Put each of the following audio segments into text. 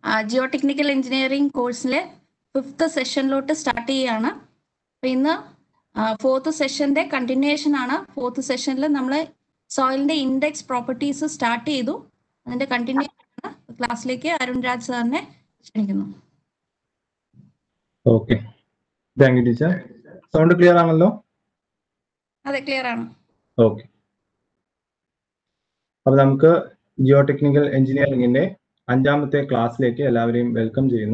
Jio geotechnical engineering കോഴ്സിലെ fifth സെഷനിലോട്ട് start ചെയ്യുകയാണ് അപ്പോൾ ഇന്ന് ഫോർത്ത് സെഷന്റെ കണ്ടിന്യൂവേഷൻ ആണ് ഫോർത്ത് സെഷനിൽ നമ്മൾ സോയിലിന്റെ ഇൻഡെക്സ് പ്രോപ്പർട്ടീസ് സ്റ്റാർട്ട് ചെയ്തു അതിന്റെ കണ്ടിന്യൂവേഷൻ ആണ് ക്ലാസ്സിലേക്ക് അരുൺ രാജ് സാറിനെ ക്ഷണിക്കുന്നു okay thank you teacher sound clear ആണല്ലോ അതെ ക്ലിയർ ആണ് ഓക്കെ അപ്പൊ നമുക്ക് ജിയോ ടെക്നിക്കൽ എഞ്ചിനീയറിംഗിന്റെ അഞ്ചാമത്തെ ക്ലാസ്സിലേക്ക് എല്ലാവരെയും വെൽക്കം ചെയ്യുന്നു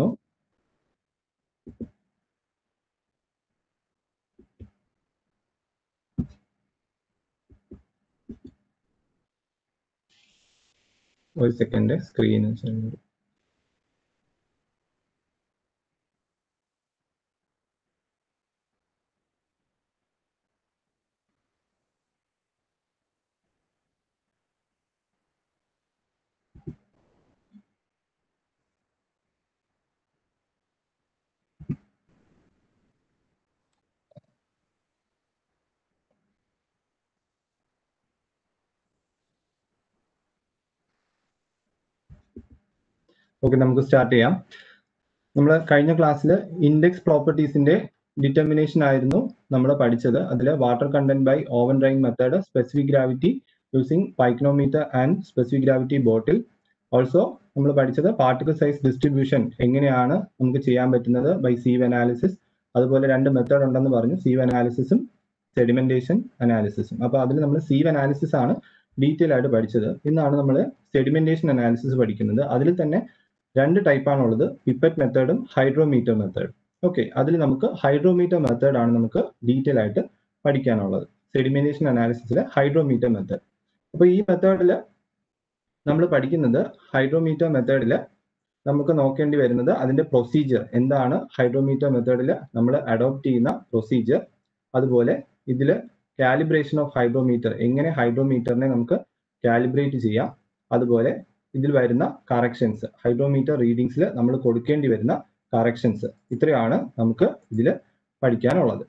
ഒരു സെക്കൻഡ് സ്ക്രീൻ ഓക്കെ നമുക്ക് സ്റ്റാർട്ട് ചെയ്യാം നമ്മൾ കഴിഞ്ഞ ക്ലാസ്സിൽ ഇൻഡെക്സ് പ്രോപ്പർട്ടീസിന്റെ ഡിറ്റർമിനേഷൻ ആയിരുന്നു നമ്മൾ പഠിച്ചത് അതിൽ water content by oven drying method specific gravity using pycnometer and specific gravity bottle also നമ്മൾ പഠിച്ചത് പാർട്ടിക്കൽ സൈസ് ഡിസ്ട്രിബ്യൂഷൻ എങ്ങനെയാണ് നമുക്ക് ചെയ്യാൻ പറ്റുന്നത് ബൈ സീവ് അനാലിസിസ് അതുപോലെ രണ്ട് മെത്തേഡ് ഉണ്ടെന്ന് പറഞ്ഞു സീവ് അനാലിസിസും സെഡിമെന്റേഷൻ അനാലിസിസും അപ്പൊ അതിൽ നമ്മൾ സീവ് അനാലിസിസ് ആണ് ഡീറ്റെയിൽ ആയിട്ട് പഠിച്ചത് ഇന്നാണ് നമ്മൾ സെഡിമെന്റേഷൻ അനാലിസിസ് പഠിക്കുന്നത് അതിൽ തന്നെ രണ്ട് ടൈപ്പാണ് ഉള്ളത് പിപ്പറ്റ് മെത്തേഡും ഹൈഡ്രോമീറ്റർ മെത്തേഡ് ഓക്കെ അതിൽ നമുക്ക് ഹൈഡ്രോമീറ്റർ മെത്തേഡ് ആണ് നമുക്ക് ഡീറ്റെയിൽ ആയിട്ട് പഠിക്കാനുള്ളത് സെഡിമിനേഷൻ അനാലിസിസിലെ ഹൈഡ്രോമീറ്റർ മെത്തേഡ് അപ്പൊ ഈ മെത്തേഡിൽ നമ്മൾ പഠിക്കുന്നത് ഹൈഡ്രോമീറ്റർ മെത്തേഡിൽ നമുക്ക് നോക്കേണ്ടി വരുന്നത് അതിന്റെ പ്രൊസീജിയർ എന്താണ് ഹൈഡ്രോമീറ്റർ മെത്തേഡിൽ നമ്മൾ അഡോപ്റ്റ് ചെയ്യുന്ന പ്രൊസീജിയർ അതുപോലെ ഇതിൽ കാലിബ്രേഷൻ ഓഫ് ഹൈഡ്രോമീറ്റർ എങ്ങനെ ഹൈഡ്രോമീറ്ററിനെ നമുക്ക് കാലിബ്രേറ്റ് ചെയ്യാം അതുപോലെ ഇതിൽ വരുന്ന കറക്ഷൻസ് ഹൈഡ്രോമീറ്റർ റീഡിങ്സിൽ നമ്മൾ കൊടുക്കേണ്ടി വരുന്ന കറക്ഷൻസ് ഇത്രയാണ് നമുക്ക് ഇതിൽ പഠിക്കാനുള്ളത്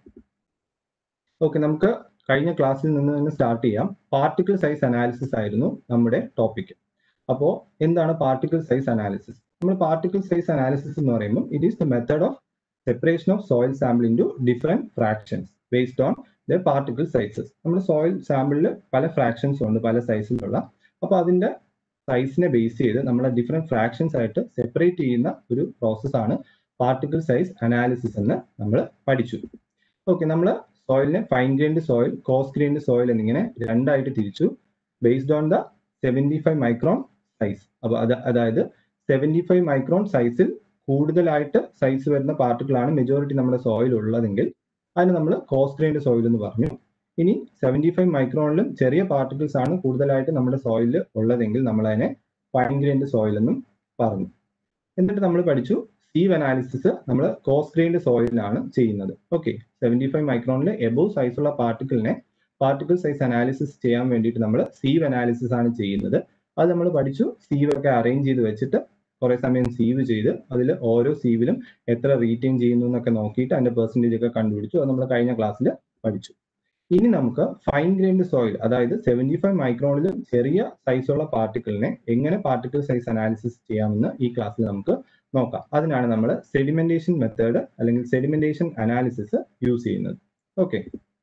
ഓക്കെ നമുക്ക് കഴിഞ്ഞ ക്ലാസ്സിൽ നിന്ന് തന്നെ സ്റ്റാർട്ട് ചെയ്യാം പാർട്ടിക്കിൾ സൈസ് അനാലിസിസ് ആയിരുന്നു നമ്മുടെ ടോപ്പിക് അപ്പോൾ എന്താണ് പാർട്ടിക്കിൾ സൈസ് അനാലിസിസ് നമ്മൾ പാർട്ടിക്കിൾ സൈസ് അനാലിസിസ് എന്ന് പറയുമ്പോൾ it is the method of separation of soil sample into different fractions based on the particle sizes നമ്മൾ സോയിൽ സാമ്പിളിൽ പല ഫ്രാക്ഷൻസ് ഉണ്ട് പല സൈസിലുള്ള അപ്പോൾ അതിന്റെ സൈസിനെ ബേസ് ചെയ്ത് നമ്മൾ ഡിഫറെന്റ് ഫ്രാക്ഷൻസ് ആയിട്ട് സെപ്പറേറ്റ് ചെയ്യുന്ന ഒരു പ്രോസസ്സാണ് പാർട്ടിക്കിൾ സൈസ് അനാലിസിസ് എന്ന് നമ്മൾ പഠിച്ചു ഓക്കെ നമ്മൾ സോയിലിനെ fine grained soil coarse grained soil എന്നിങ്ങനെ രണ്ടായിട്ട് തിരിച്ചു based on the seventy five micron size അപ്പോൾ അത് അതായത് സെവൻറ്റി ഫൈവ് മൈക്രോൺ സൈസിൽ കൂടുതലായിട്ട് സൈസ് വരുന്ന പാർട്ടിക്കിളാണ് മെജോറിറ്റി നമ്മുടെ സോയിൽ ഉള്ളതെങ്കിൽ അതിന് നമ്മൾ കോസ് ഗ്രൈൻഡ് സോയിൽ എന്ന് പറഞ്ഞു ഇനി സെവൻറ്റി ഫൈവ് മൈക്രോണിലും ചെറിയ പാർട്ടിക്കിൾസ് ആണ് കൂടുതലായിട്ട് നമ്മുടെ സോയിലിൽ ഉള്ളതെങ്കിൽ നമ്മൾ അതിനെ ഫൈൻ ഗ്രൈൻഡ് സോയിൽ എന്നും പറഞ്ഞു എന്നിട്ട് നമ്മൾ പഠിച്ചു സീവ് അനാലിസിസ് നമ്മൾ കോസ് ഗ്രൈൻഡ് സോയിലാണ് ചെയ്യുന്നത് ഓക്കെ സെവൻറ്റി ഫൈവ് മൈക്രോണിൽ എബോവ് സൈസുള്ള പാർട്ടിക്കിളിനെ പാർട്ടിക്കിൾ സൈസ് അനാലിസിസ് ചെയ്യാൻ വേണ്ടിയിട്ട് നമ്മൾ സീവ് അനാലിസിസ് ആണ് ചെയ്യുന്നത് അത് നമ്മൾ പഠിച്ചു സീവ് ഒക്കെ അറേഞ്ച് ചെയ്ത് വെച്ചിട്ട് കുറെ സമയം സീവ് ചെയ്ത് അതിൽ ഓരോ സീവിലും എത്ര റീറ്റെയിൻ ചെയ്യുന്നു എന്നൊക്കെ നോക്കിയിട്ട് അതിന്റെ പെർസെൻറ്റേജ് ഒക്കെ കണ്ടുപിടിച്ചു അത് നമ്മൾ കഴിഞ്ഞ ക്ലാസ്സിൽ പഠിച്ചു ഇനി നമുക്ക് ഫൈൻ ഗ്രൈൻഡ് സോയിൽ അതായത് സെവൻറ്റി ഫൈവ് മൈക്രോണിലും ചെറിയ സൈസുള്ള പാർട്ടിക്കിളിനെ എങ്ങനെ പാർട്ടിക്കിൾ സൈസ് അനാലിസിസ് ചെയ്യാമെന്ന് ഈ ക്ലാസ്സിൽ നമുക്ക് നോക്കാം അതിനാണ് നമ്മൾ സെഡിമെന്റേഷൻ മെത്തേഡ് അല്ലെങ്കിൽ സെഡിമെന്റേഷൻ അനാലിസിസ് യൂസ് ചെയ്യുന്നത് ഓക്കെ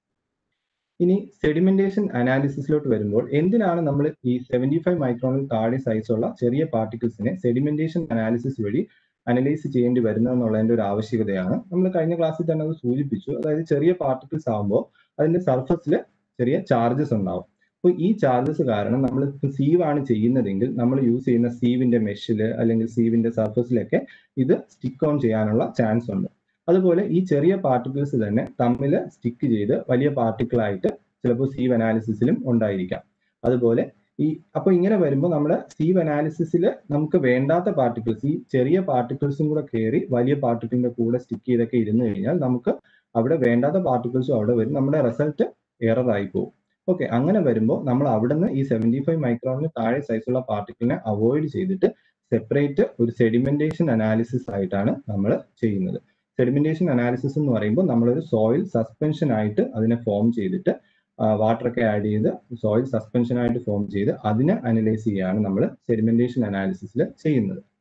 ഇനി സെഡിമെന്റേഷൻ അനാലിസിസിലോട്ട് വരുമ്പോൾ എന്തിനാണ് നമ്മൾ ഈ സെവൻറ്റി ഫൈവ് മൈക്രോണിൽ താഴെ സൈസുള്ള ചെറിയ പാർട്ടിക്കിൾസിനെ സെഡിമെന്റേഷൻ അനാലിസിസ് വഴി അനലൈസ് ചെയ്യേണ്ടി വരുന്നത് എന്നുള്ളതിന്റെ ഒരു ആവശ്യകതയാണ് നമ്മൾ കഴിഞ്ഞ ക്ലാസ്സിൽ തന്നെ അത് സൂചിപ്പിച്ചു അതായത് ചെറിയ പാർട്ടിക്കിൾസ് ആകുമ്പോൾ അതിന്റെ സർഫസിൽ ചെറിയ ചാർജസ് ഉണ്ടാവും അപ്പോൾ ഈ ചാർജസ് കാരണം നമ്മൾ സീവ് ആണ് ചെയ്യുന്നതെങ്കിൽ നമ്മൾ യൂസ് ചെയ്യുന്ന സീവിന്റെ മെഷില് അല്ലെങ്കിൽ സീവിന്റെ സർഫസിലൊക്കെ ഇത് സ്റ്റിക്ക് ഓൺ ചെയ്യാനുള്ള ചാൻസ് ഉണ്ട് അതുപോലെ ഈ ചെറിയ പാർട്ടിക്കിൾസ് തന്നെ തമ്മിൽ സ്റ്റിക്ക് ചെയ്ത് വലിയ പാർട്ടിക്കിൾ ആയിട്ട് ചിലപ്പോൾ സീവ് അനാലിസിസിലും ഉണ്ടായിരിക്കാം അതുപോലെ ഈ അപ്പൊ ഇങ്ങനെ വരുമ്പോൾ നമ്മുടെ സീവ് അനാലിസിസിൽ നമുക്ക് വേണ്ടാത്ത പാർട്ടിക്കിൾസ് ഈ ചെറിയ പാർട്ടിക്കിൾസും കൂടെ കയറി വലിയ പാർട്ടിക്കിളിന്റെ കൂടെ സ്റ്റിക്ക് ചെയ്തൊക്കെ ഇരുന്ന് കഴിഞ്ഞാൽ നമുക്ക് അവിടെ വേണ്ടാത്ത പാർട്ടിക്കിൾസും അവിടെ വരും നമ്മുടെ റിസൾട്ട് എറർ ആയി പോകും ഓക്കെ അങ്ങനെ വരുമ്പോൾ നമ്മൾ അവിടെ നിന്ന് ഈ സെവൻറ്റി ഫൈവ് മൈക്രോണിന് താഴെ സൈസുള്ള പാർട്ടിക്കിളിനെ അവോയ്ഡ് ചെയ്തിട്ട് സെപ്പറേറ്റ് ഒരു സെഡിമെന്റേഷൻ അനാലിസിസ് ആയിട്ടാണ് നമ്മൾ ചെയ്യുന്നത് സെഡിമെന്റേഷൻ അനാലിസിസ് എന്ന് പറയുമ്പോൾ നമ്മളൊരു സോയിൽ സസ്പെൻഷൻ ആയിട്ട് അതിനെ ഫോം ചെയ്തിട്ട് വാട്ടർ ഒക്കെ ആഡ് ചെയ്ത് സോയിൽ സസ്പെൻഷൻ ആയിട്ട് ഫോം ചെയ്ത് അതിനെ അനലൈസ് ചെയ്യുകയാണ് നമ്മൾ സെഡിമെന്റേഷൻ അനാലിസിസിൽ ചെയ്യുന്നത്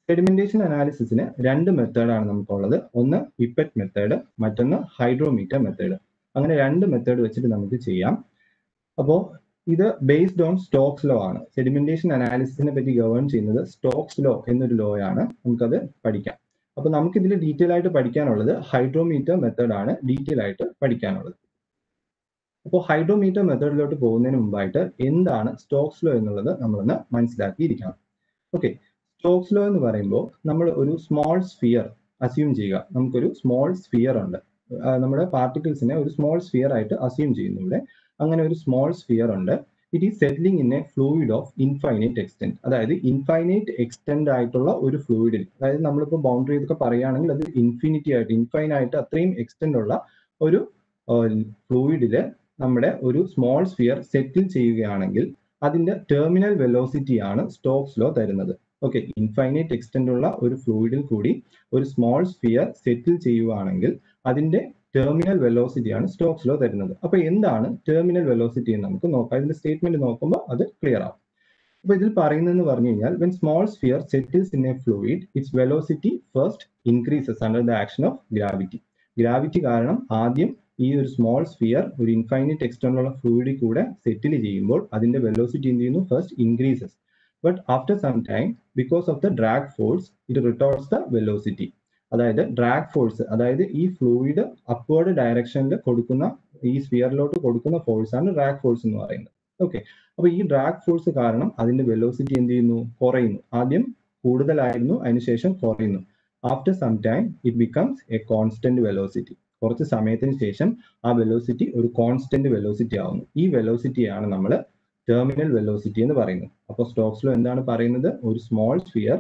സെഡിമെന്റേഷൻ അനാലിസിസിന് രണ്ട് മെത്തേഡാണ് നമുക്കുള്ളത് ഒന്ന് പിപ്പറ്റ് മെത്തേഡ് മറ്റൊന്ന് ഹൈഡ്രോമീറ്റർ മെത്തേഡ് അങ്ങനെ രണ്ട് മെത്തേഡ് വെച്ചിട്ട് നമുക്ക് ചെയ്യാം അപ്പോൾ ഇത് ബേസ്ഡ് ഓൺ സ്റ്റോക്സ് ലോ ആണ് സെഡിമെന്റേഷൻ അനാലിസിസിനെ പറ്റി ഗവേൺ ചെയ്യുന്നത് സ്റ്റോക്സ് ലോ എന്നൊരു ലോ ആണ് നമുക്കത് പഠിക്കാം അപ്പൊ നമുക്ക് ഇതിൽ ഡീറ്റെയിൽ ആയിട്ട് പഠിക്കാനുള്ളത് ഹൈഡ്രോമീറ്റർ മെത്തേഡ് ആണ് ഡീറ്റെയിൽ ആയിട്ട് പഠിക്കാനുള്ളത് അപ്പോൾ ഹൈഡ്രോമീറ്റർ മെത്തേഡിലോട്ട് പോകുന്നതിന് മുമ്പായിട്ട് എന്താണ് സ്റ്റോക്സ് ലോ എന്നുള്ളത് നമ്മളൊന്ന് മനസ്സിലാക്കിയിരിക്കണം ഓക്കെ സ്റ്റോക്സ് ലോ എന്ന് പറയുമ്പോൾ നമ്മൾ ഒരു സ്മോൾ സ്ഫിയർ അസ്യൂം ചെയ്യുക നമുക്കൊരു സ്മോൾ സ്ഫിയർ ഉണ്ട് നമ്മുടെ പാർട്ടിക്കിൾസിനെ ഒരു സ്മോൾ സ്ഫിയർ ആയിട്ട് അസ്യൂം ചെയ്യുന്നു ഇവിടെ അങ്ങനെ ഒരു സ്മോൾ സ്ഫിയർ ഉണ്ട് it is settling in a fluid of infinite extent അതായത് ഇൻഫൈനൈറ്റ് എക്സ്റ്റെന്റ് ആയിട്ടുള്ള ഒരു ഫ്ലൂയിഡിൽ അതായത് നമ്മളിപ്പോൾ ബൗണ്ടറി ഇതൊക്കെ പറയുകയാണെങ്കിൽ അത് ഇൻഫിനിറ്റി ആയിട്ട് ഇൻഫൈൻ ആയിട്ട് അത്രയും എക്സ്റ്റെന്റ് ഉള്ള ഒരു ഫ്ലൂയിഡില് നമ്മുടെ ഒരു സ്മോൾ സ്ഫിയർ സെറ്റിൽ ചെയ്യുകയാണെങ്കിൽ അതിന്റെ ടെർമിനൽ വെലോസിറ്റി ആണ് സ്റ്റോക്സ് ലോ തരുന്നത് ഓക്കെ ഇൻഫൈനൈറ്റ് എക്സ്റ്റെന്റ് ഉള്ള ഒരു ഫ്ലൂയിഡിൽ കൂടി ഒരു സ്മോൾ സ്ഫിയർ സെറ്റിൽ ചെയ്യുകയാണെങ്കിൽ അതിന്റെ ടെർമിനൽ വെലോസിറ്റി ആണ് സ്റ്റോക്സ് ലോ തരുന്നത് അപ്പൊ എന്താണ് ടെർമിനൽ വെലോസിറ്റി എന്ന് നമുക്ക് നോക്കാം ഇതിന്റെ സ്റ്റേറ്റ്മെന്റ് നോക്കുമ്പോൾ അത് ക്ലിയർ ആവും അപ്പൊ ഇതിൽ പറയുന്നതെന്ന് പറഞ്ഞു കഴിഞ്ഞാൽ when small sphere settles in a fluid its velocity first increases under the action of gravity gravity കാരണം ആദ്യം ഈ ഒരു സ്മോൾ സ്ഫിയർ ഒരു ഇൻഫൈനൈറ്റ് എക്സ്റ്റേണൽ ഫ്ലൂയിഡിൽ കൂടെ സെറ്റിൽ ചെയ്യുമ്പോൾ അതിന്റെ വെലോസിറ്റി എന്ത് ചെയ്യുന്നു first increases but after some time because of the drag force it retards the velocity അതായത് ഡ്രാഗ് ഫോഴ്സ് അതായത് ഈ ഫ്ലൂയിഡ് അപ്വേർഡ് ഡയറക്ഷനിൽ കൊടുക്കുന്ന ഈ സ്ഫിയറിലോട്ട് കൊടുക്കുന്ന ഫോഴ്സ് ആണ് ഡ്രാഗ് ഫോഴ്സ് എന്ന് പറയുന്നത് ഓക്കെ അപ്പൊ ഈ ഡ്രാഗ് ഫോഴ്സ് കാരണം അതിന്റെ വെലോസിറ്റി എന്ത് ചെയ്യുന്നു കുറയുന്നു ആദ്യം കൂടുതലായിരുന്നു അതിനുശേഷം കുറയുന്നു after some time it becomes a constant velocity കുറച്ച് സമയത്തിന് ശേഷം ആ വെലോസിറ്റി ഒരു കോൺസ്റ്റന്റ് വെലോസിറ്റി ആവുന്നു ഈ വെലോസിറ്റിയാണ് നമ്മൾ ടെർമിനൽ വെലോസിറ്റി എന്ന് പറയുന്നത് അപ്പോൾ സ്റ്റോക്സിലോ എന്താണ് പറയുന്നത് ഒരു സ്മോൾ സ്ഫിയർ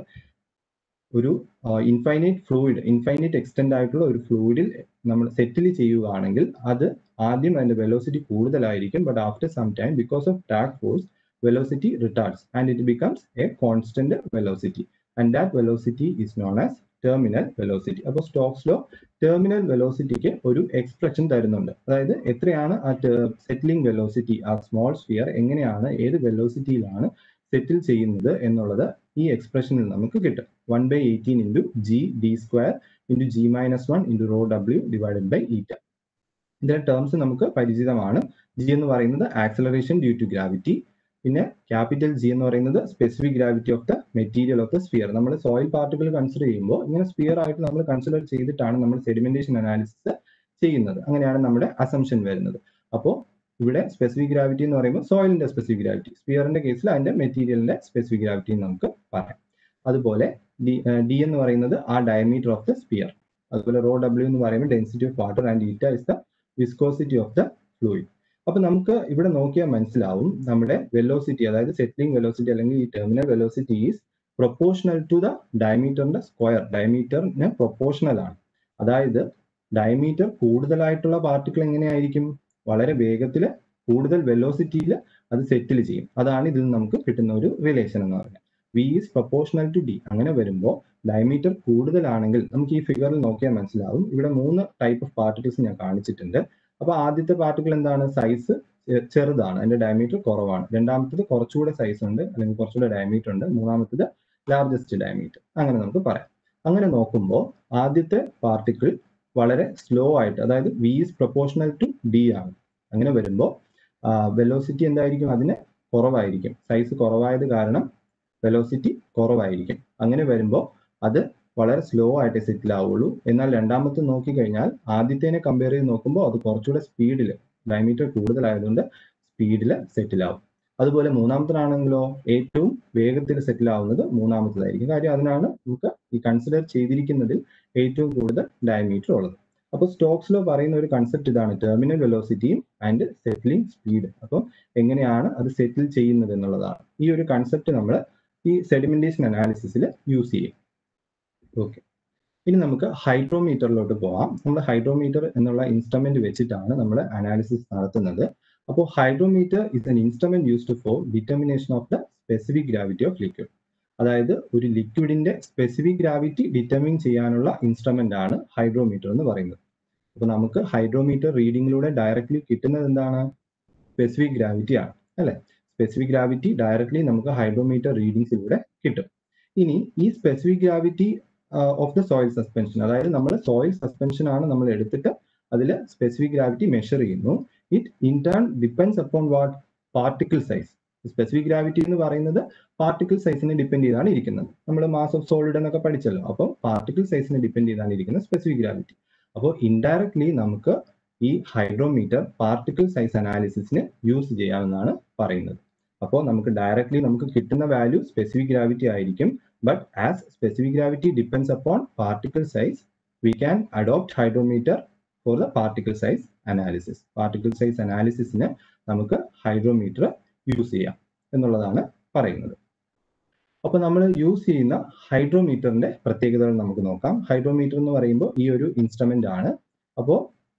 ഒരു ഇൻഫൈനൈറ്റ് ഫ്ലൂയിഡ് ഇൻഫൈനൈറ്റ് എക്സ്റ്റെൻഡ് ആയിട്ടുള്ള ഒരു ഫ്ലൂയിഡിൽ നമ്മൾ സെറ്റിൽ ചെയ്യുകയാണെങ്കിൽ അത് ആദ്യം അതിന്റെ വെലോസിറ്റി കൂടുതലായിരിക്കും but after some time because of drag force velocity retards and it becomes a constant velocity and that velocity is known as terminal velocity അപ്പോൾ സ്റ്റോക്സിലോ ടെർമിനൽ വെലോസിറ്റിക്ക് ഒരു എക്സ്പ്രഷൻ തരുന്നുണ്ട് അതായത് എത്രയാണ് ആ സെറ്റിലിംഗ് വെലോസിറ്റി ആ സ്മോൾ സ്ഫിയർ എങ്ങനെയാണ് ഏത് വെലോസിറ്റിയിലാണ് സെറ്റിൽ ചെയ്യുന്നത് എന്നുള്ളത് ഈ എക്സ്പ്രഷനിൽ നമുക്ക് കിട്ടും one by eighteen into G D square into G minus one into rho W divided by eta ഇതിന്റെ ടേംസ് നമുക്ക് പരിചിതമാണ് ജി എന്ന് പറയുന്നത് ആക്സലറേഷൻ ഡ്യൂ ടു ഗ്രാവിറ്റി പിന്നെ ക്യാപിറ്റൽ ജി എന്ന് പറയുന്നത് specific gravity of the material of the sphere നമ്മൾ soil particle consider ചെയ്യുമ്പോൾ ഇങ്ങനെ സ്ഫിയർ ആയിട്ട് നമ്മൾ കൺസിഡർ ചെയ്തിട്ടാണ് നമ്മൾ സെഡിമെന്റേഷൻ അനാലിസിസ് ചെയ്യുന്നത് അങ്ങനെയാണ് നമ്മുടെ അസംഷൻ വരുന്നത് അപ്പോൾ ഇവിടെ സ്പെസിഫിക് ഗ്രാവിറ്റി എന്ന് പറയുമ്പോൾ സോയിലിന്റെ സ്പെസിഫിക് ഗ്രാവിറ്റി സ്പിയറിന്റെ കേസിൽ അതിന്റെ മെറ്റീരിയലിന്റെ സ്പെസിഫിക് ഗ്രാവിറ്റി എന്ന് നമുക്ക് പറയാം അതുപോലെ ഡി ഡി എന്ന് പറയുന്നത് ആ ഡയമീറ്റർ ഓഫ് ദ സ്പിയർ അതുപോലെ റോ ഡബ്ല്യു എന്ന് പറയുമ്പോൾ density of water and eta is the viscosity of the fluid അപ്പൊ നമുക്ക് ഇവിടെ നോക്കിയാൽ മനസ്സിലാവും നമ്മുടെ വെലോസിറ്റി അതായത് സെറ്റിലിംഗ് വെലോസിറ്റി അല്ലെങ്കിൽ ഈ terminal velocity is proportional to the ഡയമീറ്ററിന്റെ സ്ക്വയർ ഡയമീറ്ററിന് പ്രൊപ്പോർഷണൽ ആണ് അതായത് ഡയമീറ്റർ കൂടുതലായിട്ടുള്ള പാർട്ടിക്കിൾ എങ്ങനെയായിരിക്കും വളരെ വേഗത്തിൽ കൂടുതൽ വെലോസിറ്റിയിൽ അത് സെറ്റിൽ ചെയ്യും അതാണ് ഇതിൽ നമുക്ക് കിട്ടുന്ന ഒരു റിലേഷൻ എന്ന് പറഞ്ഞാൽ V is proportional to D അങ്ങനെ വരുമ്പോൾ ഡയമീറ്റർ കൂടുതലാണെങ്കിൽ നമുക്ക് ഈ ഫിഗറിൽ നോക്കിയാൽ മനസ്സിലാവും ഇവിടെ മൂന്ന് ടൈപ്പ് ഓഫ് പാർട്ടിക്കിൾസ് ഞാൻ കാണിച്ചിട്ടുണ്ട് അപ്പൊ ആദ്യത്തെ പാർട്ടിക്കിൾ എന്താണ് സൈസ് ചെറുതാണ് അതിന്റെ ഡയമീറ്റർ കുറവാണ് രണ്ടാമത്തത് കുറച്ചുകൂടെ സൈസ് ഉണ്ട് അല്ലെങ്കിൽ കുറച്ചുകൂടെ ഡയമീറ്റർ ഉണ്ട് മൂന്നാമത്തത് ലാർജസ്റ്റ് ഡയമീറ്റർ അങ്ങനെ നമുക്ക് പറയാം അങ്ങനെ നോക്കുമ്പോൾ ആദ്യത്തെ പാർട്ടിക്കിൾ വളരെ സ്ലോ ആയിട്ട് അതായത് V is proportional to D ആണ് അങ്ങനെ വരുമ്പോൾ വെലോസിറ്റി എന്തായിരിക്കും അതിന് കുറവായിരിക്കും സൈസ് കുറവായത് കാരണം വെലോസിറ്റി കുറവായിരിക്കും അങ്ങനെ വരുമ്പോൾ അത് വളരെ സ്ലോ ആയിട്ട് സെറ്റിൽ ആവുള്ളൂ എന്നാൽ രണ്ടാമത്തെ നോക്കിക്കഴിഞ്ഞാൽ ആദ്യത്തേനെ കമ്പയർ ചെയ്ത് നോക്കുമ്പോൾ അത് കുറച്ചുകൂടെ സ്പീഡിൽ ഡയമീറ്റർ കൂടുതലായതുകൊണ്ട് സ്പീഡിൽ സെറ്റിൽ ആവും അതുപോലെ മൂന്നാമത്തിനാണെങ്കിലോ ഏറ്റവും വേഗത്തിൽ സെറ്റിൽ ആവുന്നത് മൂന്നാമത്തതായിരിക്കും കാര്യം അതിനാണ് നമുക്ക് ഈ കൺസിഡർ ചെയ്തിരിക്കുന്നതിൽ ഏറ്റവും കൂടുതൽ ഡയമീറ്റർ ഉള്ളത് അപ്പോൾ സ്റ്റോക്സിലോ പറയുന്ന ഒരു കൺസെപ്റ്റ് ഇതാണ് ടെർമിനൽ വെലോസിറ്റിയും ആൻഡ് സെറ്റിലിംഗ് സ്പീഡ് അപ്പം എങ്ങനെയാണ് അത് സെറ്റിൽ ചെയ്യുന്നത് എന്നുള്ളതാണ് ഈ ഒരു കൺസെപ്റ്റ് നമ്മൾ ഈ സെഡിമെന്റേഷൻ അനാലിസിസിൽ യൂസ് ചെയ്യും ഓക്കെ ഇനി നമുക്ക് ഹൈഡ്രോമീറ്ററിലോട്ട് പോവാം നമ്മൾ ഹൈഡ്രോമീറ്റർ എന്നുള്ള ഇൻസ്ട്രുമെന്റ് വെച്ചിട്ടാണ് നമ്മൾ അനാലിസിസ് നടത്തുന്നത് അപ്പോൾ hydrometer is an instrument used for determination of the specific gravity of liquid അതായത് ഒരു ലിക്വിഡിന്റെ സ്പെസിഫിക് ഗ്രാവിറ്റി ഡിറ്റർമിൻ ചെയ്യാനുള്ള ഇൻസ്ട്രുമെന്റ് ആണ് ഹൈഡ്രോമീറ്റർ എന്ന് പറയുന്നത് അപ്പോൾ നമുക്ക് ഹൈഡ്രോമീറ്റർ റീഡിങ്ങിലൂടെ ഡയറക്ട്ലി കിട്ടുന്നത് എന്താണ് സ്പെസിഫിക് ഗ്രാവിറ്റി ആണ് അല്ലെ സ്പെസിഫിക് ഗ്രാവിറ്റി ഡയറക്ട്ലി നമുക്ക് ഹൈഡ്രോമീറ്റർ റീഡിങ്സിലൂടെ കിട്ടും ഇനി ഈ specific gravity of the soil suspension അതായത് നമ്മൾ സോയിൽ സസ്പെൻഷൻ ആണ് നമ്മൾ എടുത്തിട്ട് അതിൽ സ്പെസിഫിക് ഗ്രാവിറ്റി മെഷർ ചെയ്യുന്നു it in turn depends upon what particle size specific gravity എന്ന് പറയുന്നത് പാർട്ടിക്കിൾ സൈസിനെ ഡിപ്പെൻഡ് ചെയ്താണ് ഇരിക്കുന്നത് നമ്മൾ മാസ് ഓഫ് സോളിഡ് എന്നൊക്കെ പഠിച്ചല്ലോ അപ്പോൾ പാർട്ടിക്കിൾ സൈസിനെ ഡിപ്പെൻഡ് ചെയ്താണ് ഇരിക്കുന്നത് സ്പെസിഫിക് ഗ്രാവിറ്റി അപ്പോൾ ഇൻഡയറക്ട്ലി നമുക്ക് ഈ ഹൈഡ്രോമീറ്റർ പാർട്ടിക്കിൾ സൈസ് അനാലിസിസിന് യൂസ് ചെയ്യാമെന്നാണ് പറയുന്നത് അപ്പോൾ നമുക്ക് ഡയറക്ട്ലി നമുക്ക് കിട്ടുന്ന വാല്യൂ സ്പെസിഫിക് ഗ്രാവിറ്റി ആയിരിക്കും but as specific gravity depends upon particle size we can adopt hydrometer for the particle size analysis particle size അനാലിസിസിന് നമുക്ക് ഹൈഡ്രോമീറ്റർ യൂസ് ചെയ്യാം എന്നുള്ളതാണ് പറയുന്നത് അപ്പോൾ നമ്മൾ യൂസ് ചെയ്യുന്ന ഹൈഡ്രോമീറ്ററിന്റെ പ്രത്യേകതകൾ നമുക്ക് നോക്കാം ഹൈഡ്രോമീറ്റർ എന്ന് പറയുമ്പോൾ ഈ ഒരു ഇൻസ്ട്രുമെന്റ് ആണ് അപ്പോൾ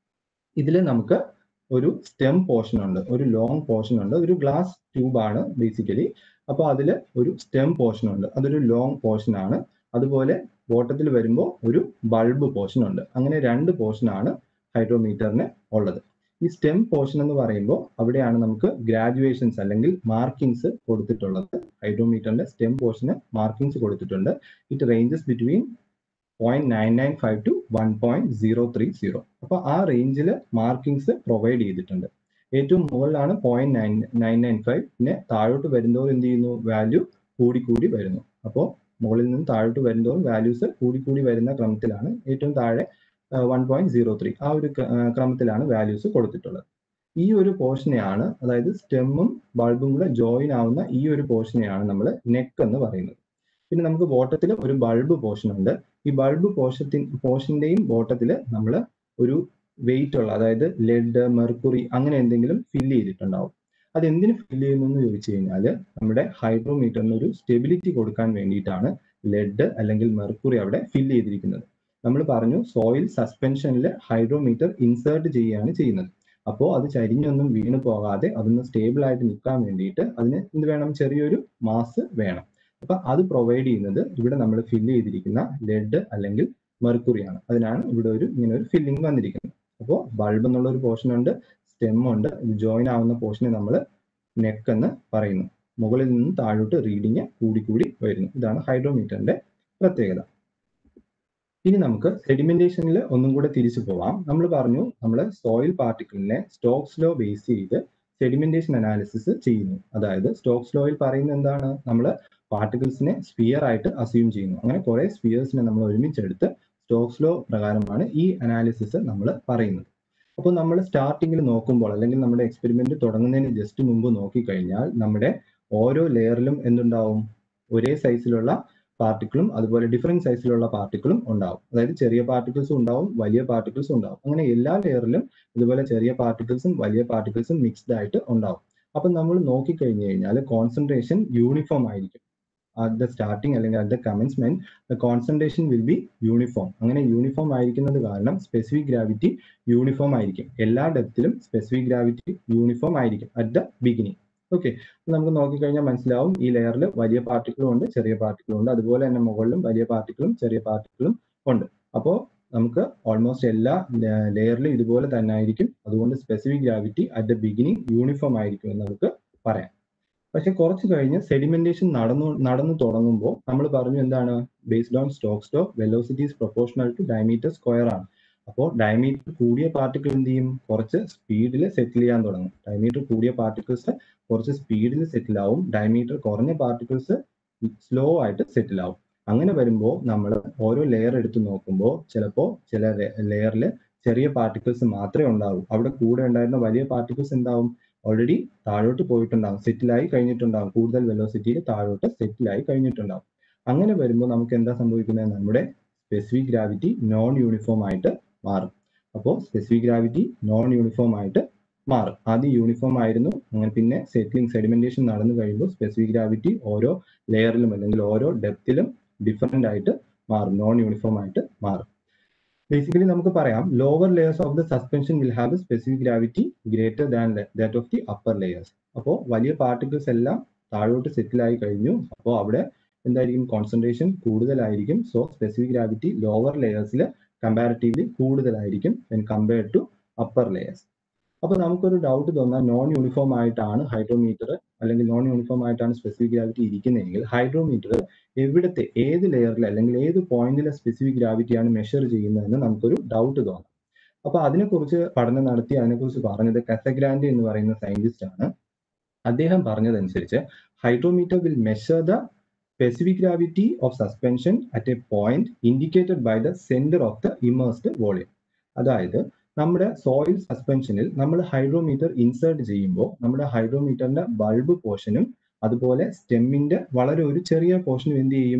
ഇതിൽ നമുക്ക് ഒരു സ്റ്റെം പോർഷൻ ഉണ്ട് ഒരു ലോങ് പോർഷൻ ഉണ്ട് ഒരു ഗ്ലാസ് ട്യൂബ് ആണ് ബേസിക്കലി അപ്പോൾ അതിൽ ഒരു സ്റ്റെം പോർഷൻ ഉണ്ട് അതൊരു ലോങ് പോർഷൻ ആണ് അതുപോലെ ബോട്ടത്തിൽ വരുമ്പോൾ ഒരു ബൾബ് പോർഷൻ ഉണ്ട് അങ്ങനെ രണ്ട് പോർഷൻ ആണ് ഹൈഡ്രോമീറ്ററിന് ഉള്ളത് ഈ സ്റ്റെം പോർഷൻ എന്ന് പറയുമ്പോൾ അവിടെയാണ് നമുക്ക് ഗ്രാജുവേഷൻസ് അല്ലെങ്കിൽ മാർക്കിങ്സ് കൊടുത്തിട്ടുള്ളത് ഹൈഡ്രോമീറ്ററിന്റെ സ്റ്റെം പോർഷന് മാർക്കിങ്സ് കൊടുത്തിട്ടുണ്ട് it ranges between point nine nine five to one point zero three zero അപ്പോൾ ആ റേഞ്ചിൽ മാർക്കിങ്സ് പ്രൊവൈഡ് ചെയ്തിട്ടുണ്ട് ഏറ്റവും മുകളിലാണ് point nine nine nine five പിന്നെ താഴോട്ട് വരുന്നതോറും എന്ത് ചെയ്യുന്നു വാല്യൂ കൂടി കൂടി വരുന്നു അപ്പോൾ മുകളിൽ നിന്ന് താഴോട്ട് വരുന്നതോറും വാല്യൂസ് കൂടി കൂടി വരുന്ന ക്രമത്തിലാണ് ഏറ്റവും താഴെ വൺ പോയിന്റ് സീറോ ത്രീ ആ ഒരു ക്രമത്തിലാണ് വാല്യൂസ് കൊടുത്തിട്ടുള്ളത് ഈ ഒരു പോർഷനെയാണ് അതായത് സ്റ്റെമ്മും ബൾബും കൂടെ ജോയിൻ ആവുന്ന ഈ ഒരു പോർഷനെയാണ് നമ്മൾ നെക്ക് എന്ന് പറയുന്നത് പിന്നെ നമുക്ക് ബോട്ടത്തിൽ ഒരു ബൾബ് പോർഷൻ ഉണ്ട് ഈ ബൾബ് പോർഷത്തിൻ പോർഷന്റെയും ബോട്ടത്തിൽ നമ്മൾ ഒരു വെയിറ്റ് ഉള്ള അതായത് ലെഡ് മെർക്കുറി അങ്ങനെ എന്തെങ്കിലും ഫില്ല് ചെയ്തിട്ടുണ്ടാവും അത് എന്തിനു ഫില്ല് ചെയ്യുന്നു എന്ന് ചോദിച്ചു കഴിഞ്ഞാൽ നമ്മുടെ ഹൈഡ്രോമീറ്ററിന് ഒരു സ്റ്റെബിലിറ്റി കൊടുക്കാൻ വേണ്ടിയിട്ടാണ് ലെഡ് അല്ലെങ്കിൽ മെർക്കുറി അവിടെ ഫില്ല് ചെയ്തിരിക്കുന്നത് നമ്മൾ പറഞ്ഞു സോയിൽ സസ്പെൻഷനിൽ ഹൈഡ്രോമീറ്റർ ഇൻസേർട്ട് ചെയ്യുകയാണ് ചെയ്യുന്നത് അപ്പോൾ അത് ചരിഞ്ഞൊന്നും വീണ് പോകാതെ അതൊന്ന് സ്റ്റേബിൾ ആയിട്ട് നിൽക്കാൻ വേണ്ടിയിട്ട് അതിന് എന്ത് വേണം ചെറിയൊരു മാസ് വേണം അപ്പൊ അത് പ്രൊവൈഡ് ചെയ്യുന്നത് ഇവിടെ നമ്മൾ ഫില്ല് ചെയ്തിരിക്കുന്ന ലെഡ് അല്ലെങ്കിൽ മെർക്കുറിയാണ് അതിനാണ് ഇവിടെ ഒരു ഇങ്ങനെ ഒരു ഫില്ലിംഗ് വന്നിരിക്കുന്നത് അപ്പോൾ ബൾബ് എന്നുള്ള ഒരു പോർഷൻ ഉണ്ട് സ്റ്റെം ഉണ്ട് ഇത് ജോയിൻ ആവുന്ന പോർഷനെ നമ്മൾ നെക്ക് എന്ന് പറയുന്നു മുകളിൽ നിന്ന് താഴോട്ട് റീഡിങ് കൂടി കൂടി വരുന്നു ഇതാണ് ഹൈഡ്രോമീറ്ററിന്റെ പ്രത്യേകത ഇനി നമുക്ക് സെഡിമെന്റേഷനിൽ ഒന്നും കൂടെ തിരിച്ചു പോവാം നമ്മൾ പറഞ്ഞു നമ്മൾ സോയിൽ പാർട്ടിക്കിളിനെ സ്റ്റോക്സ് ലോ ബേസ് ചെയ്ത് സെഡിമെന്റേഷൻ അനാലിസിസ് ചെയ്യുന്നു അതായത് സ്റ്റോക്സ് ലോയിൽ പറയുന്നത് എന്താണ് നമ്മൾ പാർട്ടിക്കിൾസിനെ സ്പിയർ ആയിട്ട് അസ്യൂം ചെയ്യുന്നു അങ്ങനെ കുറെ സ്പിയേഴ്സിനെ നമ്മൾ ഒരുമിച്ചെടുത്ത് സ്റ്റോക്സ് ലോ പ്രകാരമാണ് ഈ അനാലിസിസ് നമ്മൾ പറയുന്നത് അപ്പോൾ നമ്മൾ സ്റ്റാർട്ടിങ്ങിൽ നോക്കുമ്പോൾ അല്ലെങ്കിൽ നമ്മുടെ എക്സ്പെരിമെന്റ് തുടങ്ങുന്നതിന് ജസ്റ്റ് മുമ്പ് നോക്കിക്കഴിഞ്ഞാൽ നമ്മുടെ ഓരോ ലെയറിലും എന്തുണ്ടാവും ഒരേ സൈസിലുള്ള പാർട്ടിക്കിളും അതുപോലെ ഡിഫറെന്റ് സൈസിലുള്ള പാർട്ടിക്കിളും ഉണ്ടാവും അതായത് ചെറിയ പാർട്ടിക്കിൾസും ഉണ്ടാവും വലിയ പാർട്ടിക്കിൾസും ഉണ്ടാവും അങ്ങനെ എല്ലാ ലെയറിലും ഇതുപോലെ ചെറിയ പാർട്ടിക്കിൾസും വലിയ പാർട്ടിക്കിൾസും മിക്സ്ഡ് ആയിട്ട് ഉണ്ടാവും അപ്പം നമ്മൾ നോക്കിക്കഴിഞ്ഞു കഴിഞ്ഞാൽ കോൺസെൻട്രേഷൻ യൂണിഫോം ആയിരിക്കും അറ്റ് ദ സ്റ്റാർട്ടിങ് അല്ലെങ്കിൽ at the commencement the concentration will be uniform അങ്ങനെ യൂണിഫോം ആയിരിക്കുന്നത് കാരണം സ്പെസിഫിക് ഗ്രാവിറ്റി യൂണിഫോം ആയിരിക്കും എല്ലാ ഡെപ്തിലും സ്പെസിഫിക് ഗ്രാവിറ്റി യൂണിഫോം ആയിരിക്കും അറ്റ് ദ ബിഗിനിങ് ഓക്കെ നമുക്ക് നോക്കിക്കഴിഞ്ഞാൽ മനസ്സിലാവും ഈ ലെയറിൽ വലിയ പാർട്ടിക്കിളും ഉണ്ട് ചെറിയ പാർട്ടിക്കിളും ഉണ്ട് അതുപോലെ തന്നെ മുകളിലും വലിയ പാർട്ടിക്കിളും ചെറിയ പാർട്ടിക്കിളും ഉണ്ട് അപ്പോൾ നമുക്ക് ഓൾമോസ്റ്റ് എല്ലാ ലെയറിലും ഇതുപോലെ തന്നെ ആയിരിക്കും അതുകൊണ്ട് specific gravity at the beginning uniform ആയിരിക്കും എന്ന് നമുക്ക് പറയാം പക്ഷെ കുറച്ച് കഴിഞ്ഞ് സെഡിമെന്റേഷൻ നടന്നു നടന്നു തുടങ്ങുമ്പോൾ നമ്മൾ പറഞ്ഞു എന്താണ് based on stock stock velocities proportional to diameter square ആണ് അപ്പോൾ ഡയമീറ്റർ കൂടിയ പാർട്ടിക്കിൾ എന്ത് ചെയ്യും കുറച്ച് സ്പീഡിൽ സെറ്റിൽ ചെയ്യാൻ തുടങ്ങും ഡയമീറ്റർ കൂടിയ പാർട്ടിക്കിൾസ് കുറച്ച് സ്പീഡിൽ സെറ്റിൽ ആവും ഡയമീറ്റർ കുറഞ്ഞ പാർട്ടിക്കിൾസ് സ്ലോ ആയിട്ട് സെറ്റിൽ ആവും അങ്ങനെ വരുമ്പോൾ നമ്മൾ ഓരോ ലെയർ എടുത്ത് നോക്കുമ്പോൾ ചിലപ്പോൾ ചില ലെയറിൽ ചെറിയ പാർട്ടിക്കിൾസ് മാത്രമേ ഉണ്ടാവൂ അവിടെ കൂടെ ഉണ്ടായിരുന്ന വലിയ പാർട്ടിക്കിൾസ് എന്താവും ഓൾറെഡി താഴോട്ട് പോയിട്ടുണ്ടാവും സെറ്റിലായി കഴിഞ്ഞിട്ടുണ്ടാവും കൂടുതൽ വെലോസിറ്റിയിൽ താഴോട്ട് സെറ്റിലായി കഴിഞ്ഞിട്ടുണ്ടാവും അങ്ങനെ വരുമ്പോൾ നമുക്ക് എന്താ സംഭവിക്കുന്നത് നമ്മുടെ സ്പെസിഫിക് ഗ്രാവിറ്റി നോൺ യൂണിഫോം ആയിട്ട് മാറും അപ്പോൾ സ്പെസിഫിക് ഗ്രാവിറ്റി നോൺ യൂണിഫോം ആയിട്ട് മാറും ആദ്യം യൂണിഫോം ആയിരുന്നു അങ്ങനെ പിന്നെ സെറ്റിലിംഗ് സെഡിമെന്റേഷൻ നടന്നു കഴിയുമ്പോൾ സ്പെസിഫിക് ഗ്രാവിറ്റി ഓരോ ലെയറിലും അല്ലെങ്കിൽ ഓരോ ഡെപ്തിലും ഡിഫറെന്റ് ആയിട്ട് മാറും നോൺ യൂണിഫോം ആയിട്ട് മാറും ബേസിക്കലി നമുക്ക് പറയാം lower layers of the suspension will have a specific gravity greater than that of the upper layers അപ്പോൾ വലിയ പാർട്ടിക്കിൾസ് എല്ലാം താഴോട്ട് സെറ്റിൽ ആയി കഴിഞ്ഞു അപ്പോൾ അവിടെ എന്തായിരിക്കും കോൺസെൻട്രേഷൻ കൂടുതലായിരിക്കും സോ സ്പെസിഫിക് ഗ്രാവിറ്റി ലോവർ ലെയേഴ്സിൽ കമ്പാരിറ്റീവ്ലി കൂടുതലായിരിക്കും when compared to upper layers അപ്പൊ നമുക്കൊരു ഡൗട്ട് തോന്നാൻ നോൺ യൂണിഫോം ആയിട്ടാണ് ഹൈഡ്രോമീറ്റർ അല്ലെങ്കിൽ നോൺ യൂണിഫോം ആയിട്ടാണ് സ്പെസിഫിക് ഗ്രാവിറ്റി ഇരിക്കുന്നതെങ്കിൽ ഹൈഡ്രോമീറ്റർ എവിടത്തെ ഏത് ലെയറിൽ അല്ലെങ്കിൽ ഏത് പോയിന്റിലെ സ്പെസിഫിക് ഗ്രാവിറ്റിയാണ് മെഷർ ചെയ്യുന്നതെന്ന് നമുക്കൊരു ഡൗട്ട് തോന്നാം അപ്പൊ അതിനെക്കുറിച്ച് പഠനം നടത്തി അതിനെക്കുറിച്ച് പറഞ്ഞത് കസഗ്രാൻഡ് എന്ന് പറയുന്ന സയന്റിസ്റ്റ് ആണ് അദ്ദേഹം പറഞ്ഞതനുസരിച്ച് hydrometer will measure the specific gravity of suspension at a point indicated by the center of the immersed volume. അതായത് നമ്മുടെ സോയിൽ സസ്പെൻഷനിൽ നമ്മൾ ഹൈഡ്രോമീറ്റർ ഇൻസേർട്ട് ചെയ്യുമ്പോൾ നമ്മുടെ ഹൈഡ്രോമീറ്ററിന്റെ ബൾബ് പോർഷനും അതുപോലെ സ്റ്റെമ്മിന്റെ വളരെ ഒരു ചെറിയ പോർഷനും എന്ത് ചെയ്യും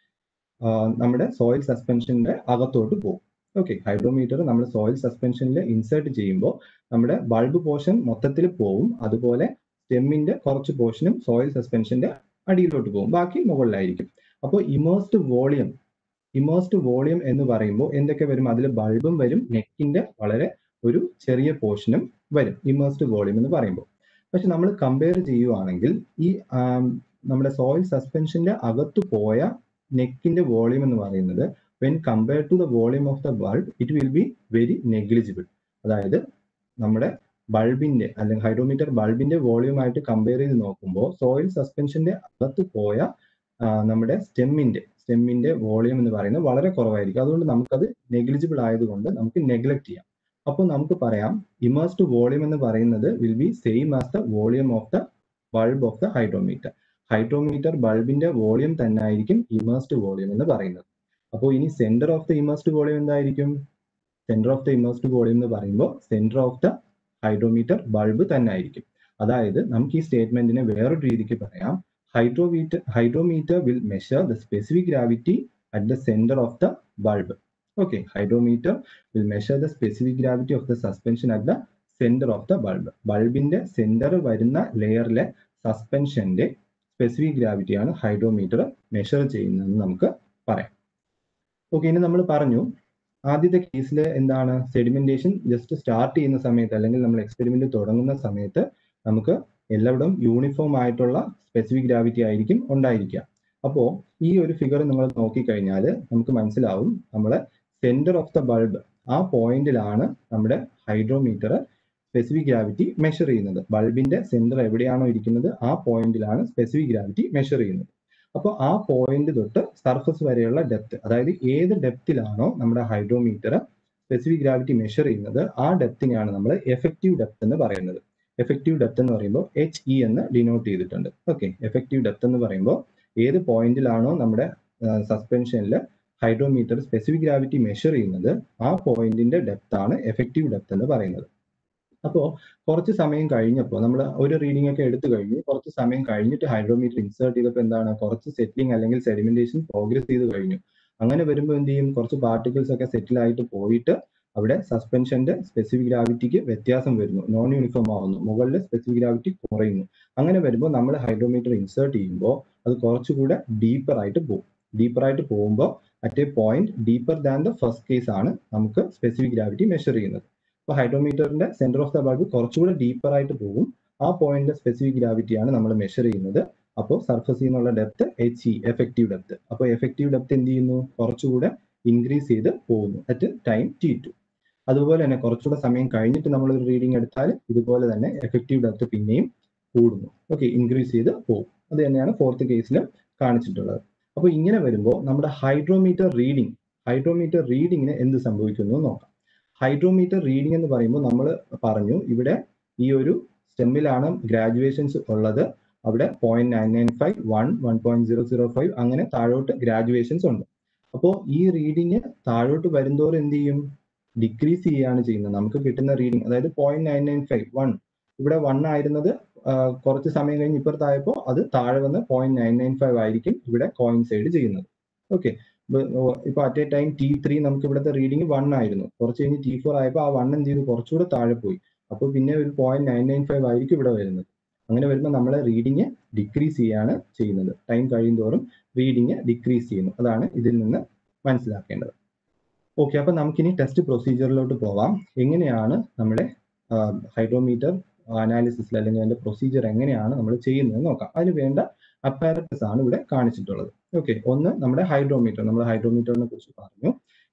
നമ്മുടെ സോയിൽ സസ്പെൻഷന്റെ അകത്തോട്ട് പോകും ഓക്കെ ഹൈഡ്രോമീറ്റർ നമ്മൾ സോയിൽ സസ്പെൻഷനിൽ ഇൻസേർട്ട് ചെയ്യുമ്പോൾ നമ്മുടെ ബൾബ് പോർഷൻ മൊത്തത്തിൽ പോവും അതുപോലെ സ്റ്റെമ്മിന്റെ കുറച്ച് പോർഷനും സോയിൽ സസ്പെൻഷന്റെ അടിയിലോട്ട് പോകും ബാക്കി മുകളിലായിരിക്കും അപ്പോൾ ഇമേഴ്സ്ഡ് വോളിയം ഇമേഴ്സ്ഡ് വോളിയം എന്ന് പറയുമ്പോൾ എന്തൊക്കെ വരും അതിൽ ബൾബും വരും നെക്കിന്റെ വളരെ ഒരു ചെറിയ പോർഷനും വരും ഇമേഴ്സ്ഡ് വോളിയം എന്ന് പറയുമ്പോൾ പക്ഷെ നമ്മൾ കമ്പയർ ചെയ്യുവാണെങ്കിൽ ഈ നമ്മുടെ സോയിൽ സസ്പെൻഷന്റെ അകത്ത് പോയ നെക്കിന്റെ വോളിയം എന്ന് പറയുന്നത് when compare to the volume of the bulb it will be very negligible അതായത് നമ്മുടെ ബൾബിന്റെ അല്ലെങ്കിൽ ഹൈഡ്രോമീറ്റർ ബൾബിന്റെ വോളിയമായിട്ട് കമ്പയർ ചെയ്ത് നോക്കുമ്പോൾ സോയിൽ സസ്പെൻഷന്റെ അകത്ത് പോയ നമ്മുടെ സ്റ്റെമ്മിന്റെ സ്റ്റെമ്മിന്റെ വോളിയം എന്ന് പറയുന്നത് വളരെ കുറവായിരിക്കും അതുകൊണ്ട് നമുക്കത് നെഗ്ലിജിബിൾ ആയതുകൊണ്ട് നമുക്ക് നെഗ്ലക്ട് ചെയ്യാം അപ്പോൾ നമുക്ക് പറയാം ഇമേഴ്സ്ഡ് വോളിയം എന്ന് പറയുന്നത് will be same as the volume of the bulb of the hydrometer hydrometer ബൾബിന്റെ വോളിയം തന്നെ ആയിരിക്കും ഇമേഴ്സ്ഡ് വോളിയം എന്ന് പറയുന്നത് അപ്പോൾ ഇനി centre of the immersed volume എന്തായിരിക്കും centre of the immersed volume എന്ന് പറയുമ്പോൾ centre of the hydrometer bulb തന്നെ ആയിരിക്കും അതായത് നമുക്ക് ഈ സ്റ്റേറ്റ്മെന്റിനെ വേറൊരു രീതിക്ക് പറയാം hydrometer hydrometer will measure the specific gravity at the centre of the bulb okay hydrometer will measure the specific gravity of the suspension at the centre of the bulb ബൾബിന്റെ സെന്റർ വരുന്ന ലെയറിലെ സസ്പെൻഷന്റെ സ്പെസിഫിക് ഗ്രാവിറ്റിയാണ് hydrometer measure ചെയ്യുന്നതെന്ന് നമുക്ക് പറയാം okay ഇനി നമ്മൾ പറഞ്ഞു ആദ്യത്തെ കേസിൽ എന്താണ് സെഡിമെന്റേഷൻ ജസ്റ്റ് സ്റ്റാർട്ട് ചെയ്യുന്ന സമയത്ത് അല്ലെങ്കിൽ നമ്മൾ എക്സ്പെരിമെന്റ് തുടങ്ങുന്ന സമയത്ത് നമുക്ക് എല്ലായിടും യൂണിഫോം ആയിട്ടുള്ള സ്പെസിഫിക് ഗ്രാവിറ്റി ആയിരിക്കും ഉണ്ടായിരിക്കുക അപ്പോൾ ഈ ഒരു ഫിഗർ നിങ്ങൾ നോക്കിക്കഴിഞ്ഞാൽ നമുക്ക് മനസ്സിലാവും നമ്മളെ സെന്റർ ഓഫ് ദ ബൾബ് ആ പോയിന്റിലാണ് നമ്മുടെ ഹൈഡ്രോമീറ്റർ സ്പെസിഫിക് ഗ്രാവിറ്റി മെഷർ ചെയ്യുന്നത് ബൾബിന്റെ സെന്റർ എവിടെയാണോ ഇരിക്കുന്നത് ആ പോയിന്റിലാണ് സ്പെസിഫിക് ഗ്രാവിറ്റി മെഷർ ചെയ്യുന്നത് അപ്പോൾ ആ പോയിന്റ് തൊട്ട് സർഫസ് വരെയുള്ള ഡെപ്ത് അതായത് ഏത് ഡെപ്തിലാണോ നമ്മുടെ ഹൈഡ്രോമീറ്റർ സ്പെസിഫിക് ഗ്രാവിറ്റി മെഷർ ചെയ്യുന്നത് ആ ഡെപ്തിനെയാണ് നമ്മൾ എഫക്റ്റീവ് ഡെപ്ത് എന്ന് പറയുന്നത് എഫക്റ്റീവ് ഡെപ്ത് എന്ന് പറയുമ്പോൾ എച്ച് ഇ എന്ന് ഡിനോട്ട് ചെയ്തിട്ടുണ്ട് ഓക്കെ എഫക്റ്റീവ് ഡെപ്ത് എന്ന് പറയുമ്പോൾ ഏത് പോയിന്റിലാണോ നമ്മുടെ സസ്പെൻഷനിൽ ഹൈഡ്രോമീറ്റർ സ്പെസിഫിക് ഗ്രാവിറ്റി മെഷർ ചെയ്യുന്നത് ആ പോയിന്റിന്റെ ഡെപ്ത് ആണ് എഫക്റ്റീവ് ഡെപ്ത് എന്ന് പറയുന്നത് അപ്പോൾ കുറച്ച് സമയം കഴിഞ്ഞപ്പോൾ നമ്മൾ ഒരു റീഡിംഗ് ഒക്കെ എടുത്തു കഴിഞ്ഞു കുറച്ച് സമയം കഴിഞ്ഞിട്ട് ഹൈഡ്രോമീറ്റർ ഇൻസേർട്ട് ചെയ്തപ്പോൾ എന്താണ് കുറച്ച് സെറ്റിലിംഗ് അല്ലെങ്കിൽ സെഡിമെന്റേഷൻ പ്രോഗ്രസ് ചെയ്ത് കഴിഞ്ഞു അങ്ങനെ വരുമ്പോൾ എന്ത് ചെയ്യും കുറച്ച് പാർട്ടിക്കിൾസ് ഒക്കെ സെറ്റിൽ ആയിട്ട് പോയിട്ട് അവിടെ സസ്പെൻഷന്റെ സ്പെസിഫിക് ഗ്രാവിറ്റിക്ക് വ്യത്യാസം വരുന്നു നോൺ യൂണിഫോം ആവുന്നു മുകളിൽ സ്പെസിഫിക് ഗ്രാവിറ്റി കുറയുന്നു അങ്ങനെ വരുമ്പോൾ നമ്മൾ ഹൈഡ്രോമീറ്റർ ഇൻസേർട്ട് ചെയ്യുമ്പോൾ അത് കുറച്ചുകൂടെ ഡീപ്പർ ആയിട്ട് പോകും ഡീപ്പർ ആയിട്ട് പോകുമ്പോൾ at a point deeper than the first case ആണ് നമുക്ക് സ്പെസിഫിക് ഗ്രാവിറ്റി മെഷർ ചെയ്യുന്നത് അപ്പോൾ ഹൈഡ്രോമീറ്ററിന്റെ സെന്റർ ഓഫ് ദ ബൾബ് കുറച്ചുകൂടെ ഡീപ്പർ ആയിട്ട് പോകും ആ പോയിന്റിന്റെ സ്പെസിഫിക് ഗ്രാവിറ്റിയാണ് നമ്മൾ മെഷർ ചെയ്യുന്നത് അപ്പോൾ സർഫസിൽ നിന്നുള്ള depth H E effective depth അപ്പോൾ എഫക്റ്റീവ് ഡെപ്ത് എന്ത് ചെയ്യുന്നു കുറച്ചുകൂടെ ഇൻക്രീസ് ചെയ്ത് പോകുന്നു അറ്റ് ടൈം ടി ടു അതുപോലെ തന്നെ കുറച്ചുകൂടെ സമയം കഴിഞ്ഞിട്ട് നമ്മൾ ഒരു റീഡിംഗ് എടുത്താൽ ഇതുപോലെ തന്നെ എഫക്റ്റീവ് ഡെപ്ത് പിന്നെയും കൂടുന്നു ഓക്കെ ഇൻക്രീസ് ചെയ്ത് പോകും അത് തന്നെയാണ് ഫോർത്ത് കേസിൽ കാണിച്ചിട്ടുള്ളത് അപ്പോൾ ഇങ്ങനെ വരുമ്പോൾ നമ്മുടെ ഹൈഡ്രോമീറ്റർ റീഡിംഗ് ഹൈഡ്രോമീറ്റർ റീഡിങ്ങിന് എന്ത് സംഭവിക്കുന്നു നോക്കാം ഹൈഡ്രോമീറ്റർ റീഡിംഗ് എന്ന് പറയുമ്പോൾ നമ്മൾ പറഞ്ഞു ഇവിടെ ഈ ഒരു സ്റ്റെമ്മിലാണ് ഗ്രാജുവേഷൻസ് ഉള്ളത് അവിടെ point nine nine five one one point zero zero five അങ്ങനെ താഴോട്ട് ഗ്രാജുവേഷൻസ് ഉണ്ട് അപ്പോൾ ഈ റീഡിങ് താഴോട്ട് വരുന്തോറും എന്ത് ചെയ്യും ഡിക്രീസ് ചെയ്യുകയാണ് ചെയ്യുന്നത് നമുക്ക് കിട്ടുന്ന റീഡിംഗ് അതായത് point nine nine five one ഇവിടെ വൺ ആയിരുന്നത് കുറച്ച് സമയം കഴിഞ്ഞ് ഇപ്പുറത്തായപ്പോൾ അത് താഴെ വന്ന് പോയിന്റ് നയൻ നയൻ ഫൈവ് ആയിരിക്കും ഇവിടെ കോയിൻസൈഡ് ചെയ്യുന്നത് ഓക്കെ ഇപ്പൊ at a time T three നമുക്ക് ഇവിടുത്തെ റീഡിംഗ് വൺ ആയിരുന്നു കുറച്ച് കഴിഞ്ഞ് ടി ഫോർ ആയപ്പോൾ ആ വൺ എന്ത് ചെയ്തു കുറച്ചുകൂടെ താഴെ പോയി അപ്പോൾ പിന്നെ ഒരു പോയിന്റ് നയൻ നയൻ ഫൈവ് ആയിരിക്കും ഇവിടെ വരുന്നത് അങ്ങനെ വരുമ്പോൾ നമ്മളെ റീഡിങ് ഡിക്രീസ് ചെയ്യാണ് ചെയ്യുന്നത് ടൈം കഴിയുന്തോറും റീഡിങ് ഡിക്രീസ് ചെയ്യുന്നു അതാണ് ഇതിൽ നിന്ന് മനസ്സിലാക്കേണ്ടത് ഓക്കെ അപ്പൊ നമുക്കിനി ടെസ്റ്റ് പ്രൊസീജിയറിലോട്ട് പോവാം എങ്ങനെയാണ് നമ്മുടെ ഹൈഡ്രോമീറ്റർ അനാലിസിസിൽ അല്ലെങ്കിൽ അതിന്റെ പ്രൊസീജിയർ എങ്ങനെയാണ് നമ്മൾ ചെയ്യുന്നത് നോക്കാം അതിന് വേണ്ട അപ്പാരറ്റസ് ആണ് ഇവിടെ കാണിച്ചിട്ടുള്ളത് ഓക്കെ ഒന്ന് നമ്മുടെ ഹൈഡ്രോമീറ്റർ നമ്മൾ ഹൈഡ്രോമീറ്ററിനെ കുറിച്ച് പറഞ്ഞു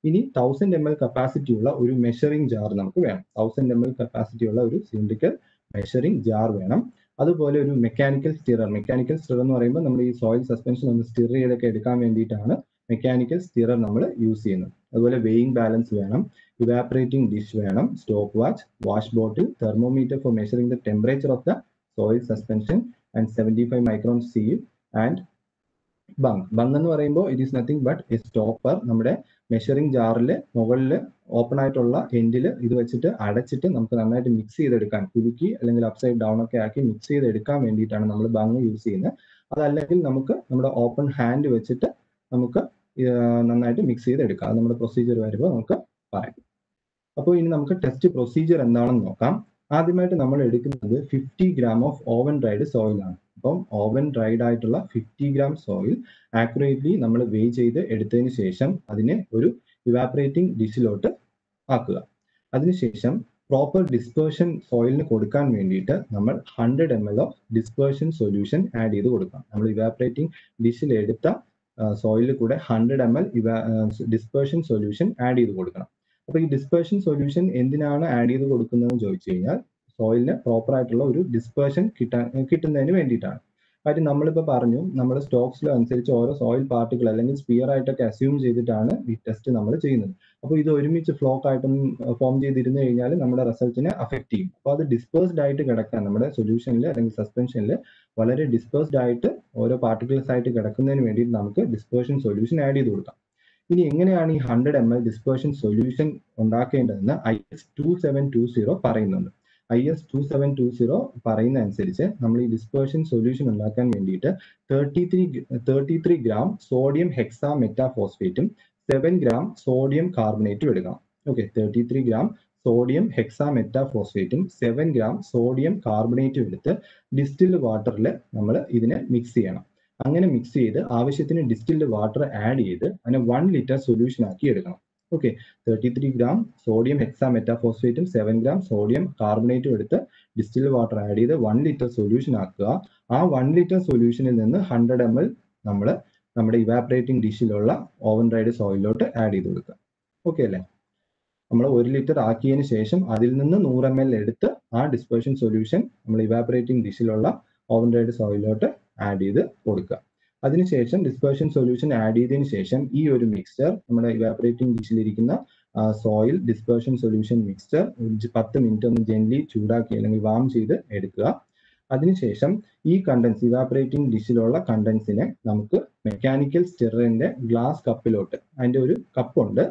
ഇനി തൗസൻഡ് എം എൽ കപ്പാസിറ്റി ഉള്ള ഒരു മെഷറിംഗ് ജാർ നമുക്ക് വേണം തൗസൻഡ് എം എൽ കപ്പാസിറ്റി ഉള്ള ഒരു സിലിണ്ടറിക്കൽ മെഷറിംഗ് ജാർ വേണം അതുപോലെ ഒരു മെക്കാനിക്കൽ സ്റ്റിറർ മെക്കാനിക്കൽ സ്റ്റിറർ എന്ന് പറയുമ്പോൾ നമ്മൾ ഈ സോയിൽ സസ്പെൻഷൻ ഒന്ന് സ്റ്റിർ ചെയ്തൊക്കെ എടുക്കാൻ വേണ്ടിയിട്ടാണ് മെക്കാനിക്കൽ സ്റ്റിറർ നമ്മൾ യൂസ് ചെയ്യുന്നത് അതുപോലെ വെയിങ് ബാലൻസ് വേണം ഇവാപറേറ്റിംഗ് ഡിഷ് വേണം stop watch wash bottle thermometer for measuring the temperature of the soil suspension and seventy five micron sieve and bung bung എന്ന് പറയുമ്പോൾ it is nothing but a stopper നമ്മുടെ measuring ജാറിൽ മുകളിൽ open ആയിട്ടുള്ള എൻഡിൽ ഇത് വെച്ചിട്ട് അടച്ചിട്ട് നമുക്ക് നന്നായിട്ട് മിക്സ് ചെയ്തെടുക്കാൻ കുലുക്കി അല്ലെങ്കിൽ അപ്സൈഡ് ഡൗൺ ഒക്കെ ആക്കി മിക്സ് ചെയ്തെടുക്കാൻ വേണ്ടിയിട്ടാണ് നമ്മൾ ബങ് യൂസ് ചെയ്യുന്നത് അതല്ലെങ്കിൽ നമുക്ക് നമ്മുടെ ഓപ്പൺ ഹാൻഡ് വെച്ചിട്ട് നമുക്ക് നന്നായിട്ട് മിക്സ് ചെയ്തെടുക്കാം അത് നമ്മുടെ പ്രൊസീജിയർ വരുമ്പോൾ നമുക്ക് പറയാം അപ്പോൾ ഇനി നമുക്ക് ടെസ്റ്റ് പ്രൊസീജിയർ എന്താണെന്ന് നോക്കാം ആദ്യമായിട്ട് നമ്മൾ എടുക്കുന്നത് fifty gram of oven dried soil ആണ് അപ്പം ഓവൻ ഡ്രൈഡ് ആയിട്ടുള്ള ഫിഫ്റ്റി ഗ്രാം സോയിൽ ആക്യുറേറ്റ്ലി നമ്മൾ വേ ചെയ്ത് എടുത്തതിന് ശേഷം അതിനെ ഒരു ഇവാപറേറ്റിംഗ് ഡിഷിലോട്ട് ആക്കുക അതിനുശേഷം പ്രോപ്പർ ഡിസ്പേർഷൻ സോയിലിന് കൊടുക്കാൻ വേണ്ടിയിട്ട് നമ്മൾ hundred M L of dispersion solution add ചെയ്ത് കൊടുക്കാം നമ്മൾ ഇവാപറേറ്റിംഗ് ഡിഷിൽ എടുത്ത സോയിലിൽ കൂടെ hundred M L dispersion solution add ചെയ്ത് കൊടുക്കണം അപ്പൊ ഈ ഡിസ്പേർഷൻ സൊല്യൂഷൻ എന്തിനാണ് ആഡ് ചെയ്ത് കൊടുക്കുന്നതെന്ന് ചോദിച്ചു കഴിഞ്ഞാൽ സോയിലിന് പ്രോപ്പർ ആയിട്ടുള്ള ഒരു ഡിസ്പേർഷൻ കിട്ടാൻ കിട്ടുന്നതിന് വേണ്ടിയിട്ടാണ് കാര്യം നമ്മളിപ്പോൾ പറഞ്ഞു നമ്മുടെ സ്റ്റോക്സിൽ അനുസരിച്ച് ഓരോ സോയിൽ പാർട്ടിക്കിൾ അല്ലെങ്കിൽ സ്പിയർ ആയിട്ടൊക്കെ അസ്യൂം ചെയ്തിട്ടാണ് ഈ ടെസ്റ്റ് നമ്മൾ ചെയ്യുന്നത് അപ്പോൾ ഇത് ഒരുമിച്ച് ഫ്ലോക്ക് ആയിട്ടും ഫോം ചെയ്തിരുന്നു കഴിഞ്ഞാൽ നമ്മുടെ റിസൾട്ടിനെ അഫക്റ്റ് ചെയ്യും അപ്പോൾ അത് ഡിസ്പേഴ്സ്ഡ് ആയിട്ട് കിടക്കാൻ നമ്മുടെ സൊല്യൂഷനിൽ അല്ലെങ്കിൽ സസ്പെൻഷനിൽ വളരെ ഡിസ്പേഴ്സ്ഡ് ആയിട്ട് ഓരോ പാർട്ടിക്കിൾസ് ആയിട്ട് കിടക്കുന്നതിന് വേണ്ടിയിട്ട് നമുക്ക് ഡിസ്പേർഷൻ സൊല്യൂഷൻ ആഡ് ചെയ്ത് കൊടുക്കാം ഇനി എങ്ങനെയാണ് ഈ hundred M L dispersion solution ഉണ്ടാക്കേണ്ടതെന്ന് I S two seven two zero പറയുന്നുണ്ട് I S two seven two zero പറയുന്ന അനുസരിച്ച് നമ്മൾ ഈ ഡിസ്പേർഷൻ സൊല്യൂഷൻ ഉണ്ടാക്കാൻ വേണ്ടിയിട്ട് thirty three thirty three gram sodium hexa മെറ്റാഫോസ്ഫേറ്റും സെവൻ ഗ്രാം സോഡിയം കാർബണേറ്റും എടുക്കണം okay thirty three gram sodium hexa മെറ്റാഫോസ്ഫേറ്റും സെവൻ ഗ്രാം സോഡിയം കാർബണേറ്റും എടുത്ത് ഡിസ്റ്റിൽഡ് വാട്ടറിൽ നമ്മൾ ഇതിനെ മിക്സ് ചെയ്യണം അങ്ങനെ മിക്സ് ചെയ്ത് ആവശ്യത്തിന് ഡിസ്റ്റിൽഡ് വാട്ടർ ആഡ് ചെയ്ത് അതിനെ വൺ ലിറ്റർ സൊല്യൂഷൻ ആക്കി എടുക്കണം okay thirty three gram sodium hexa മെറ്റാഫോസ്ഫേറ്റും സെവൻ ഗ്രാം സോഡിയം കാർബണേറ്റും എടുത്ത് ഡിസ്റ്റിൽഡ് വാട്ടർ ആഡ് ചെയ്ത് വൺ ലിറ്റർ സൊല്യൂഷൻ ആക്കുക ആ വൺ ലിറ്റർ സൊല്യൂഷനിൽ നിന്ന് ഹൺഡ്രഡ് എം എൽ നമ്മൾ നമ്മുടെ ഇവാപറേറ്റിംഗ് ഡിഷിലുള്ള ഓവൻ ഡ്രൈഡ് സോയിലോട്ട് ആഡ് ചെയ്ത് കൊടുക്കുക ഓക്കെ അല്ലേ നമ്മൾ ഒരു ലിറ്റർ ആക്കിയതിന് ശേഷം അതിൽ നിന്ന് നൂറ് എം എൽ എടുത്ത് ആ ഡിസ്പേർഷൻ സൊല്യൂഷൻ നമ്മൾ ഇവാപറേറ്റിംഗ് ഡിഷിലുള്ള ഓവൻ ഡ്രൈഡ് സോയിലോട്ട് ആഡ് ചെയ്ത് കൊടുക്കുക അതിനുശേഷം ഡിസ്പേർഷൻ സൊല്യൂഷൻ ആഡ് ചെയ്തതിന് ശേഷം ഈ ഒരു മിക്സ്ചർ നമ്മുടെ ഇവാപറേറ്റിംഗ് ഡിഷിലിരിക്കുന്ന സോയിൽ ഡിസ്പേർഷൻ സൊല്യൂഷൻ മിക്സ്ചർ പത്ത് മിനിറ്റ് ഒന്ന് ജെന്റ്ലി ചൂടാക്കി അല്ലെങ്കിൽ വാം ചെയ്ത് എടുക്കുക അതിനുശേഷം ഈ കണ്ടൻസ് ഇവാപറേറ്റിംഗ് ഡിഷിലുള്ള കണ്ടൻസിനെ നമുക്ക് മെക്കാനിക്കൽ സ്റ്റെറിന്റെ ഗ്ലാസ് കപ്പിലോട്ട് അതിന്റെ ഒരു കപ്പുണ്ട്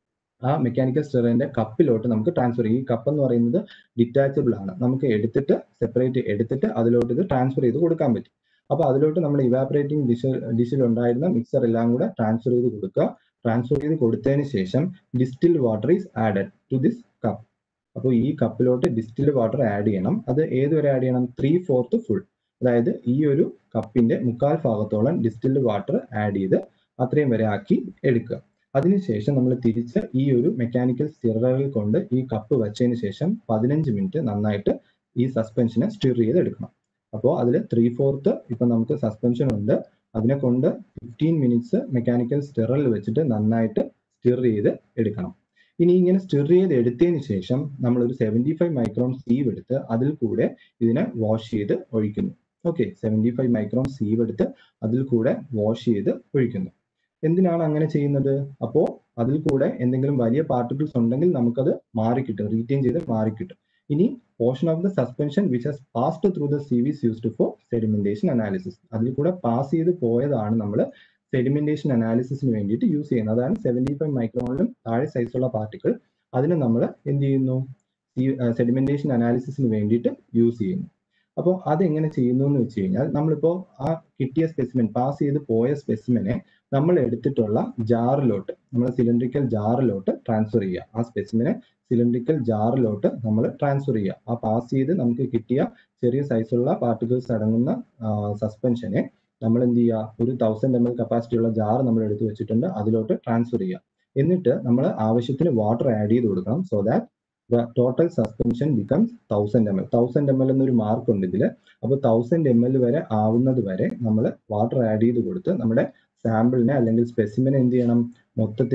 ആ മെക്കാനിക്കൽ സ്റ്റെറിന്റെ കപ്പിലോട്ട് നമുക്ക് ട്രാൻസ്ഫർ ചെയ്യും ഈ കപ്പ് എന്ന് പറയുന്നത് ഡിറ്റാച്ചബിൾ ആണ് നമുക്ക് എടുത്തിട്ട് സെപ്പറേറ്റ് എടുത്തിട്ട് അതിലോട്ട് ഇത് ട്രാൻസ്ഫർ ചെയ്ത് കൊടുക്കാൻ പറ്റും അപ്പൊ അതിലോട്ട് നമ്മൾ ഇവാപറേറ്റിംഗ് ഡിഷ് ഡിഷിൽ ഉണ്ടായിരുന്ന മിക്സർ എല്ലാം കൂടെ ട്രാൻസ്ഫർ ചെയ്ത് കൊടുക്കുക ട്രാൻസ്ഫർ ചെയ്ത് കൊടുത്തതിന് ശേഷം distil water is added to this cup അപ്പോൾ ഈ കപ്പിലോട്ട് ഡിസ്റ്റിൽ വാട്ടർ ആഡ് ചെയ്യണം അത് ഏതുവരെ ആഡ് ചെയ്യണം ത്രീ ഫോർത്ത് ഫുൾ അതായത് ഈ ഒരു കപ്പിന്റെ മുക്കാൽ ഭാഗത്തോളം ഡിസ്റ്റിൽഡ് വാട്ടർ ആഡ് ചെയ്ത് അത്രയും വരെ ആക്കി എടുക്കുക അതിനുശേഷം നമ്മൾ തിരിച്ച് ഈ ഒരു മെക്കാനിക്കൽ സ്റ്റിററിൽ കൊണ്ട് ഈ കപ്പ് വെച്ചതിന് ശേഷം പതിനഞ്ച് മിനിറ്റ് നന്നായിട്ട് ഈ സസ്പെൻഷനെ സ്റ്റിർ ചെയ്ത് എടുക്കണം അപ്പോൾ അതിൽ ത്രീ ഫോർത്ത് ഇപ്പൊ നമുക്ക് സസ്പെൻഷൻ ഉണ്ട് അതിനെ കൊണ്ട് ഫിഫ്റ്റീൻ മിനിറ്റ്സ് മെക്കാനിക്കൽ സ്റ്റിററിൽ വെച്ചിട്ട് നന്നായിട്ട് സ്റ്റിർ ചെയ്ത് എടുക്കണം ഇനി ഇങ്ങനെ സ്റ്റിർ ചെയ്ത് എടുത്തതിന് ശേഷം നമ്മൾ ഒരു സെവൻറ്റി ഫൈവ് മൈക്രോൺ സീവ് എടുത്ത് അതിൽ കൂടെ ഇതിനെ വാഷ് ചെയ്ത് ഒഴിക്കുന്നു okay seventy five micron sieve എടുത്ത് അതിൽ കൂടെ വാഷ് ചെയ്ത് ഒഴിക്കുന്നു എന്തിനാണ് അങ്ങനെ ചെയ്യുന്നത് അപ്പോൾ അതിൽ കൂടെ എന്തെങ്കിലും വലിയ പാർട്ടിക്കിൾസ് ഉണ്ടെങ്കിൽ നമുക്കത് മാറിക്കിട്ടും റീറ്റെയിൻ ചെയ്ത് മാറിക്കിട്ടും ഇനി portion of the suspension which has passed through the sieves used for sedimentation analysis അതിൽ കൂടെ പാസ് ചെയ്ത് പോയതാണ് നമ്മൾ സെഡിമെന്റേഷൻ അനാലിസിസിന് വേണ്ടിയിട്ട് യൂസ് ചെയ്യുന്നത് അതാണ് സെവൻറ്റി ഫൈവ് മൈക്രോണിലും താഴെ സൈസുള്ള പാർട്ടിക്കിൾ അതിനെ നമ്മൾ എന്ത് ചെയ്യുന്നു സെഡിമെന്റേഷൻ അനാലിസിസിന് വേണ്ടിയിട്ട് യൂസ് ചെയ്യുന്നു അപ്പോൾ അതെങ്ങനെ ചെയ്യുന്നു എന്ന് വെച്ച് കഴിഞ്ഞാൽ നമ്മളിപ്പോൾ ആ കിട്ടിയ സ്പെസിമെൻ പാസ് ചെയ്ത് പോയ സ്പെസിമെനെ നമ്മൾ എടുത്തിട്ടുള്ള ജാറിലോട്ട് നമ്മൾ സിലിണ്ടറിക്കൽ ജാറിലോട്ട് ട്രാൻസ്ഫർ ചെയ്യുക ആ സ്പെസിമിനെ സിലിണ്ടറിക്കൽ ജാറിലോട്ട് നമ്മൾ ട്രാൻസ്ഫർ ചെയ്യുക ആ പാസ് ചെയ്ത് നമുക്ക് കിട്ടിയ ചെറിയ സൈസുള്ള പാർട്ടിക്കിൾസ് അടങ്ങുന്ന സസ്പെൻഷനെ നമ്മൾ എന്ത് ചെയ്യുക ഒരു തൗസൻഡ് എം എൽ കപ്പാസിറ്റി ഉള്ള ജാർ നമ്മൾ എടുത്തു വെച്ചിട്ടുണ്ട് അതിലോട്ട് ട്രാൻസ്ഫർ ചെയ്യുക എന്നിട്ട് നമ്മൾ ആവശ്യത്തിന് വാട്ടർ ആഡ് ചെയ്ത് കൊടുക്കണം so that the total suspension becomes thousand M L thousand M L എന്നൊരു മാർക്ക് ഉണ്ട് ഇതിൽ അപ്പോൾ തൗസൻഡ് എം എൽ വരെ ആവുന്നത് വരെ നമ്മൾ വാട്ടർ ആഡ് ചെയ്ത് കൊടുത്ത് നമ്മുടെ സാമ്പിളിനെ അല്ലെങ്കിൽ സ്പെസിമിനെ എന്ത് ചെയ്യണം മൊത്തത്തിൽ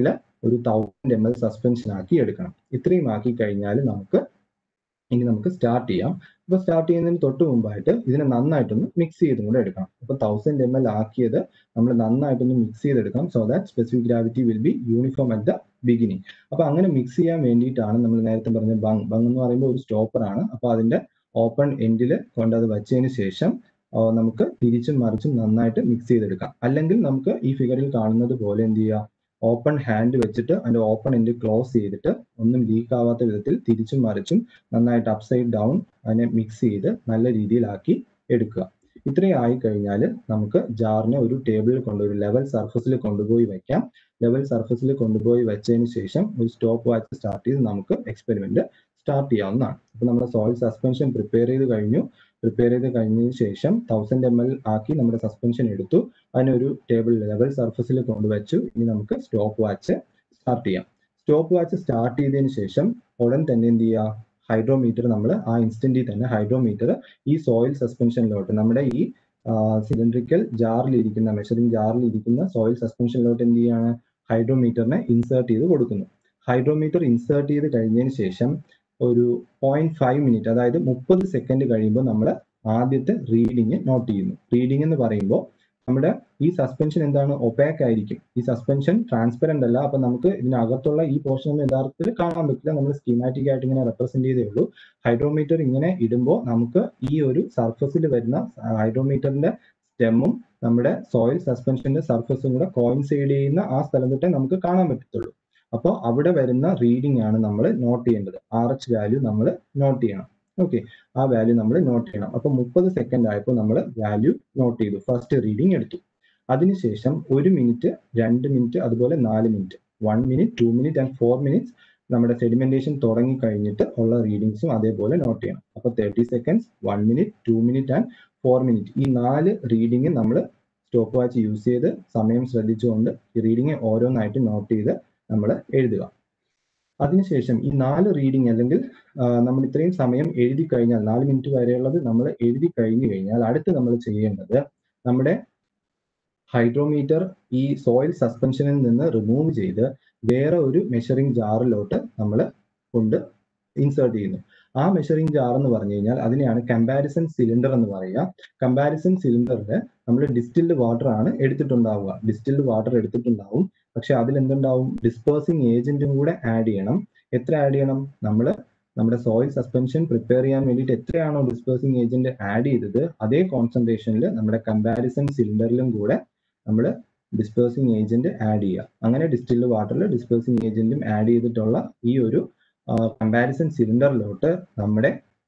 ഒരു തൗസൻഡ് എം എൽ സസ്പെൻഷൻ ആക്കി എടുക്കണം ഇത്രയും ആക്കി കഴിഞ്ഞാൽ നമുക്ക് ഇനി നമുക്ക് സ്റ്റാർട്ട് ചെയ്യാം അപ്പോൾ സ്റ്റാർട്ട് ചെയ്യുന്നതിന് തൊട്ട് മുമ്പായിട്ട് ഇതിനെ നന്നായിട്ടൊന്ന് മിക്സ് ചെയ്തും കൂടെ എടുക്കണം അപ്പോൾ തൗസൻഡ് എം എൽ ആക്കിയത് നമ്മൾ നന്നായിട്ടൊന്ന് മിക്സ് ചെയ്തെടുക്കണം so that specific gravity will be uniform at the beginning അപ്പോൾ അങ്ങനെ മിക്സ് ചെയ്യാൻ വേണ്ടിയിട്ടാണ് നമ്മൾ നേരത്തെ പറഞ്ഞ ബങ് ബങ് എന്ന് പറയുമ്പോൾ ഒരു സ്റ്റോപ്പർ ആണ് അപ്പോൾ അതിന്റെ ഓപ്പൺ എൻഡിൽ കൊണ്ട് അത് വെച്ചതിന് ശേഷം നമുക്ക് തിരിച്ചും മറിച്ചും നന്നായിട്ട് മിക്സ് ചെയ്തെടുക്കാം അല്ലെങ്കിൽ നമുക്ക് ഈ ഫിഗറിൽ കാണുന്നത് പോലെ എന്ത് ചെയ്യുക ഓപ്പൺ ഹാൻഡ് വെച്ചിട്ട് അതിന്റെ ഓപ്പൺ എൻഡ് ക്ലോസ് ചെയ്തിട്ട് ഒന്നും ലീക്ക് ആവാത്ത വിധത്തിൽ തിരിച്ചും മറിച്ചും നന്നായിട്ട് അപ്സൈഡ് ഡൗൺ അതിനെ മിക്സ് ചെയ്ത് നല്ല രീതിയിലാക്കി എടുക്കുക ഇത്രയും ആയി കഴിഞ്ഞാൽ നമുക്ക് ജാറിനെ ഒരു ടേബിളിൽ കൊണ്ട് ഒരു ലെവൽ സർഫസിൽ കൊണ്ടുപോയി വെക്കാം ലെവൽ സർഫസിൽ കൊണ്ടുപോയി വെച്ചതിന് ശേഷം ഒരു സ്റ്റോപ്പ് വാച്ച് സ്റ്റാർട്ട് ചെയ്ത് നമുക്ക് എക്സ്പെരിമെന്റ് സ്റ്റാർട്ട് ചെയ്യാവുന്നതാണ് അപ്പോൾ നമ്മുടെ സോയിൽ സസ്പെൻഷൻ പ്രിപ്പയർ ചെയ്ത് കഴിഞ്ഞു പ്രിപ്പയർ ചെയ്ത് കഴിഞ്ഞതിന് ശേഷം തൗസൻഡ് എം എൽ ആക്കി നമ്മുടെ സസ്പെൻഷൻ എടുത്തു അതിനൊരു ടേബിൾ ലെവൽ സർഫസിൽ കൊണ്ടുവച്ചു ഇനി നമുക്ക് സ്റ്റോപ്പ് വാച്ച് സ്റ്റാർട്ട് ചെയ്യാം സ്റ്റോപ്പ് വാച്ച് സ്റ്റാർട്ട് ചെയ്തതിന് ശേഷം ഉടൻ തന്നെ എന്ത് ചെയ്യുക ഹൈഡ്രോമീറ്റർ നമ്മൾ ആ ഇൻസ്റ്റന്റിൽ തന്നെ ഹൈഡ്രോമീറ്റർ ഈ സോയിൽ സസ്പെൻഷനിലോട്ട് നമ്മുടെ ഈ സിലിണ്ടറിക്കൽ ജാറിൽ ഇരിക്കുന്ന മെഷറിംഗ് ജാറിൽ ഇരിക്കുന്ന സോയിൽ സസ്പെൻഷനിലോട്ട് എന്ത് ചെയ്യാണ് ഹൈഡ്രോമീറ്ററിനെ ഇൻസേർട്ട് ചെയ്ത് കൊടുക്കുന്നു ഹൈഡ്രോമീറ്റർ ഇൻസേർട്ട് ചെയ്ത് കഴിഞ്ഞതിന് ശേഷം ഒരു പോയിന്റ് ഫൈവ് മിനിറ്റ് അതായത് മുപ്പത് സെക്കൻഡ് കഴിയുമ്പോൾ നമ്മൾ ആദ്യത്തെ റീഡിങ് നോട്ട് ചെയ്യുന്നു റീഡിംഗ് എന്ന് പറയുമ്പോൾ നമ്മുടെ ഈ സസ്പെൻഷൻ എന്താണ് ഒപാക്ക് ആയിരിക്കും ഈ സസ്പെൻഷൻ ട്രാൻസ്പെറന്റ് അല്ല അപ്പൊ നമുക്ക് ഇതിനകത്തുള്ള ഈ പോർഷൻ ഒന്നും യഥാർത്ഥത്തിൽ കാണാൻ പറ്റില്ല നമ്മൾ സ്കീമാറ്റിക് ആയിട്ട് ഇങ്ങനെ റെപ്രസെന്റ് ചെയ്തേ ഉള്ളൂ ഹൈഡ്രോമീറ്റർ ഇങ്ങനെ ഇടുമ്പോൾ നമുക്ക് ഈ ഒരു സർഫസിൽ വരുന്ന ഹൈഡ്രോമീറ്ററിന്റെ സ്റ്റെമ്മും നമ്മുടെ സോയിൽ സസ്പെൻഷന്റെ സർഫസും കൂടെ കോയിൻസൈഡ് ചെയ്യുന്ന ആ സ്ഥലം തൊട്ടേ നമുക്ക് കാണാൻ പറ്റത്തുള്ളൂ അപ്പോൾ അവിടെ വരുന്ന റീഡിംഗ് ആണ് നമ്മൾ നോട്ട് ചെയ്യേണ്ടത് ആർ എച്ച് വാല്യൂ നമ്മൾ നോട്ട് ചെയ്യണം ഓക്കെ ആ വാല്യൂ നമ്മൾ നോട്ട് ചെയ്യണം അപ്പൊ മുപ്പത് സെക്കൻഡ് ആയപ്പോൾ നമ്മൾ വാല്യൂ നോട്ട് ചെയ്തു ഫസ്റ്റ് റീഡിംഗ് എടുത്തു അതിനുശേഷം ഒരു മിനിറ്റ് രണ്ട് മിനിറ്റ് അതുപോലെ നാല് minute one minute two minute and four minutes നമ്മുടെ സെഡിമെന്റേഷൻ തുടങ്ങി കഴിഞ്ഞിട്ട് ഉള്ള റീഡിങ്സും അതേപോലെ നോട്ട് ചെയ്യണം അപ്പൊ thirty seconds one minute two minute and four minute ഈ നാല് റീഡിങ് നമ്മൾ സ്റ്റോപ്പ് വാച്ച് യൂസ് ചെയ്ത് സമയം ശ്രദ്ധിച്ചുകൊണ്ട് ഈ റീഡിങ് ഓരോന്നായിട്ട് നോട്ട് ചെയ്ത് നമ്മൾ എഴുതുക അതിനുശേഷം ഈ നാല് റീഡിംഗ് അല്ലെങ്കിൽ നമ്മൾ ഇത്രയും സമയം എഴുതി കഴിഞ്ഞാൽ നാല് മിനിറ്റ് വരെയുള്ളത് നമ്മൾ എഴുതി കഴിഞ്ഞു കഴിഞ്ഞാൽ അടുത്ത് നമ്മൾ ചെയ്യേണ്ടത് നമ്മുടെ ഹൈഡ്രോമീറ്റർ ഈ സോയിൽ സസ്പെൻഷനിൽ നിന്ന് റിമൂവ് ചെയ്ത് വേറെ ഒരു മെഷറിംഗ് ജാറിലോട്ട് നമ്മൾ കൊണ്ട് ഇൻസേർട്ട് ചെയ്യുന്നു ആ മെഷറിംഗ് ജാർ എന്ന് പറഞ്ഞു കഴിഞ്ഞാൽ അതിനെയാണ് കമ്പാരിസൺ സിലിണ്ടർ എന്ന് പറയുക കമ്പാരിസൺ സിലിണ്ടറിൽ നമ്മൾ ഡിസ്റ്റിൽഡ് വാട്ടർ ആണ് എടുത്തിട്ടുണ്ടാവുക ഡിസ്റ്റിൽഡ് വാട്ടർ എടുത്തിട്ടുണ്ടാവും പക്ഷെ അതിൽ എന്തുണ്ടാവും ഡിസ്പേഴ്സിങ് ഏജന്റും കൂടെ ആഡ് ചെയ്യണം എത്ര ആഡ് ചെയ്യണം നമ്മൾ നമ്മുടെ സോയിൽ സസ്പെൻഷൻ പ്രിപ്പയർ ചെയ്യാൻ വേണ്ടിയിട്ട് എത്രയാണോ ഡിസ്പേഴ്സിങ് ഏജന്റ് ആഡ് ചെയ്തത് അതേ കോൺസെൻട്രേഷനിൽ നമ്മുടെ കമ്പാരിസൺ സിലിണ്ടറിലും കൂടെ നമ്മൾ ഡിസ്പേഴ്സിങ് ഏജന്റ് ആഡ് ചെയ്യുക അങ്ങനെ ഡിസ്റ്റിൽഡ് വാട്ടറിൽ ഡിസ്പേഴ്സിങ് ഏജന്റും ആഡ് ചെയ്തിട്ടുള്ള ഈ ഒരു കമ്പാരിസൺ സിലിണ്ടറിലോട്ട് നമ്മുടെ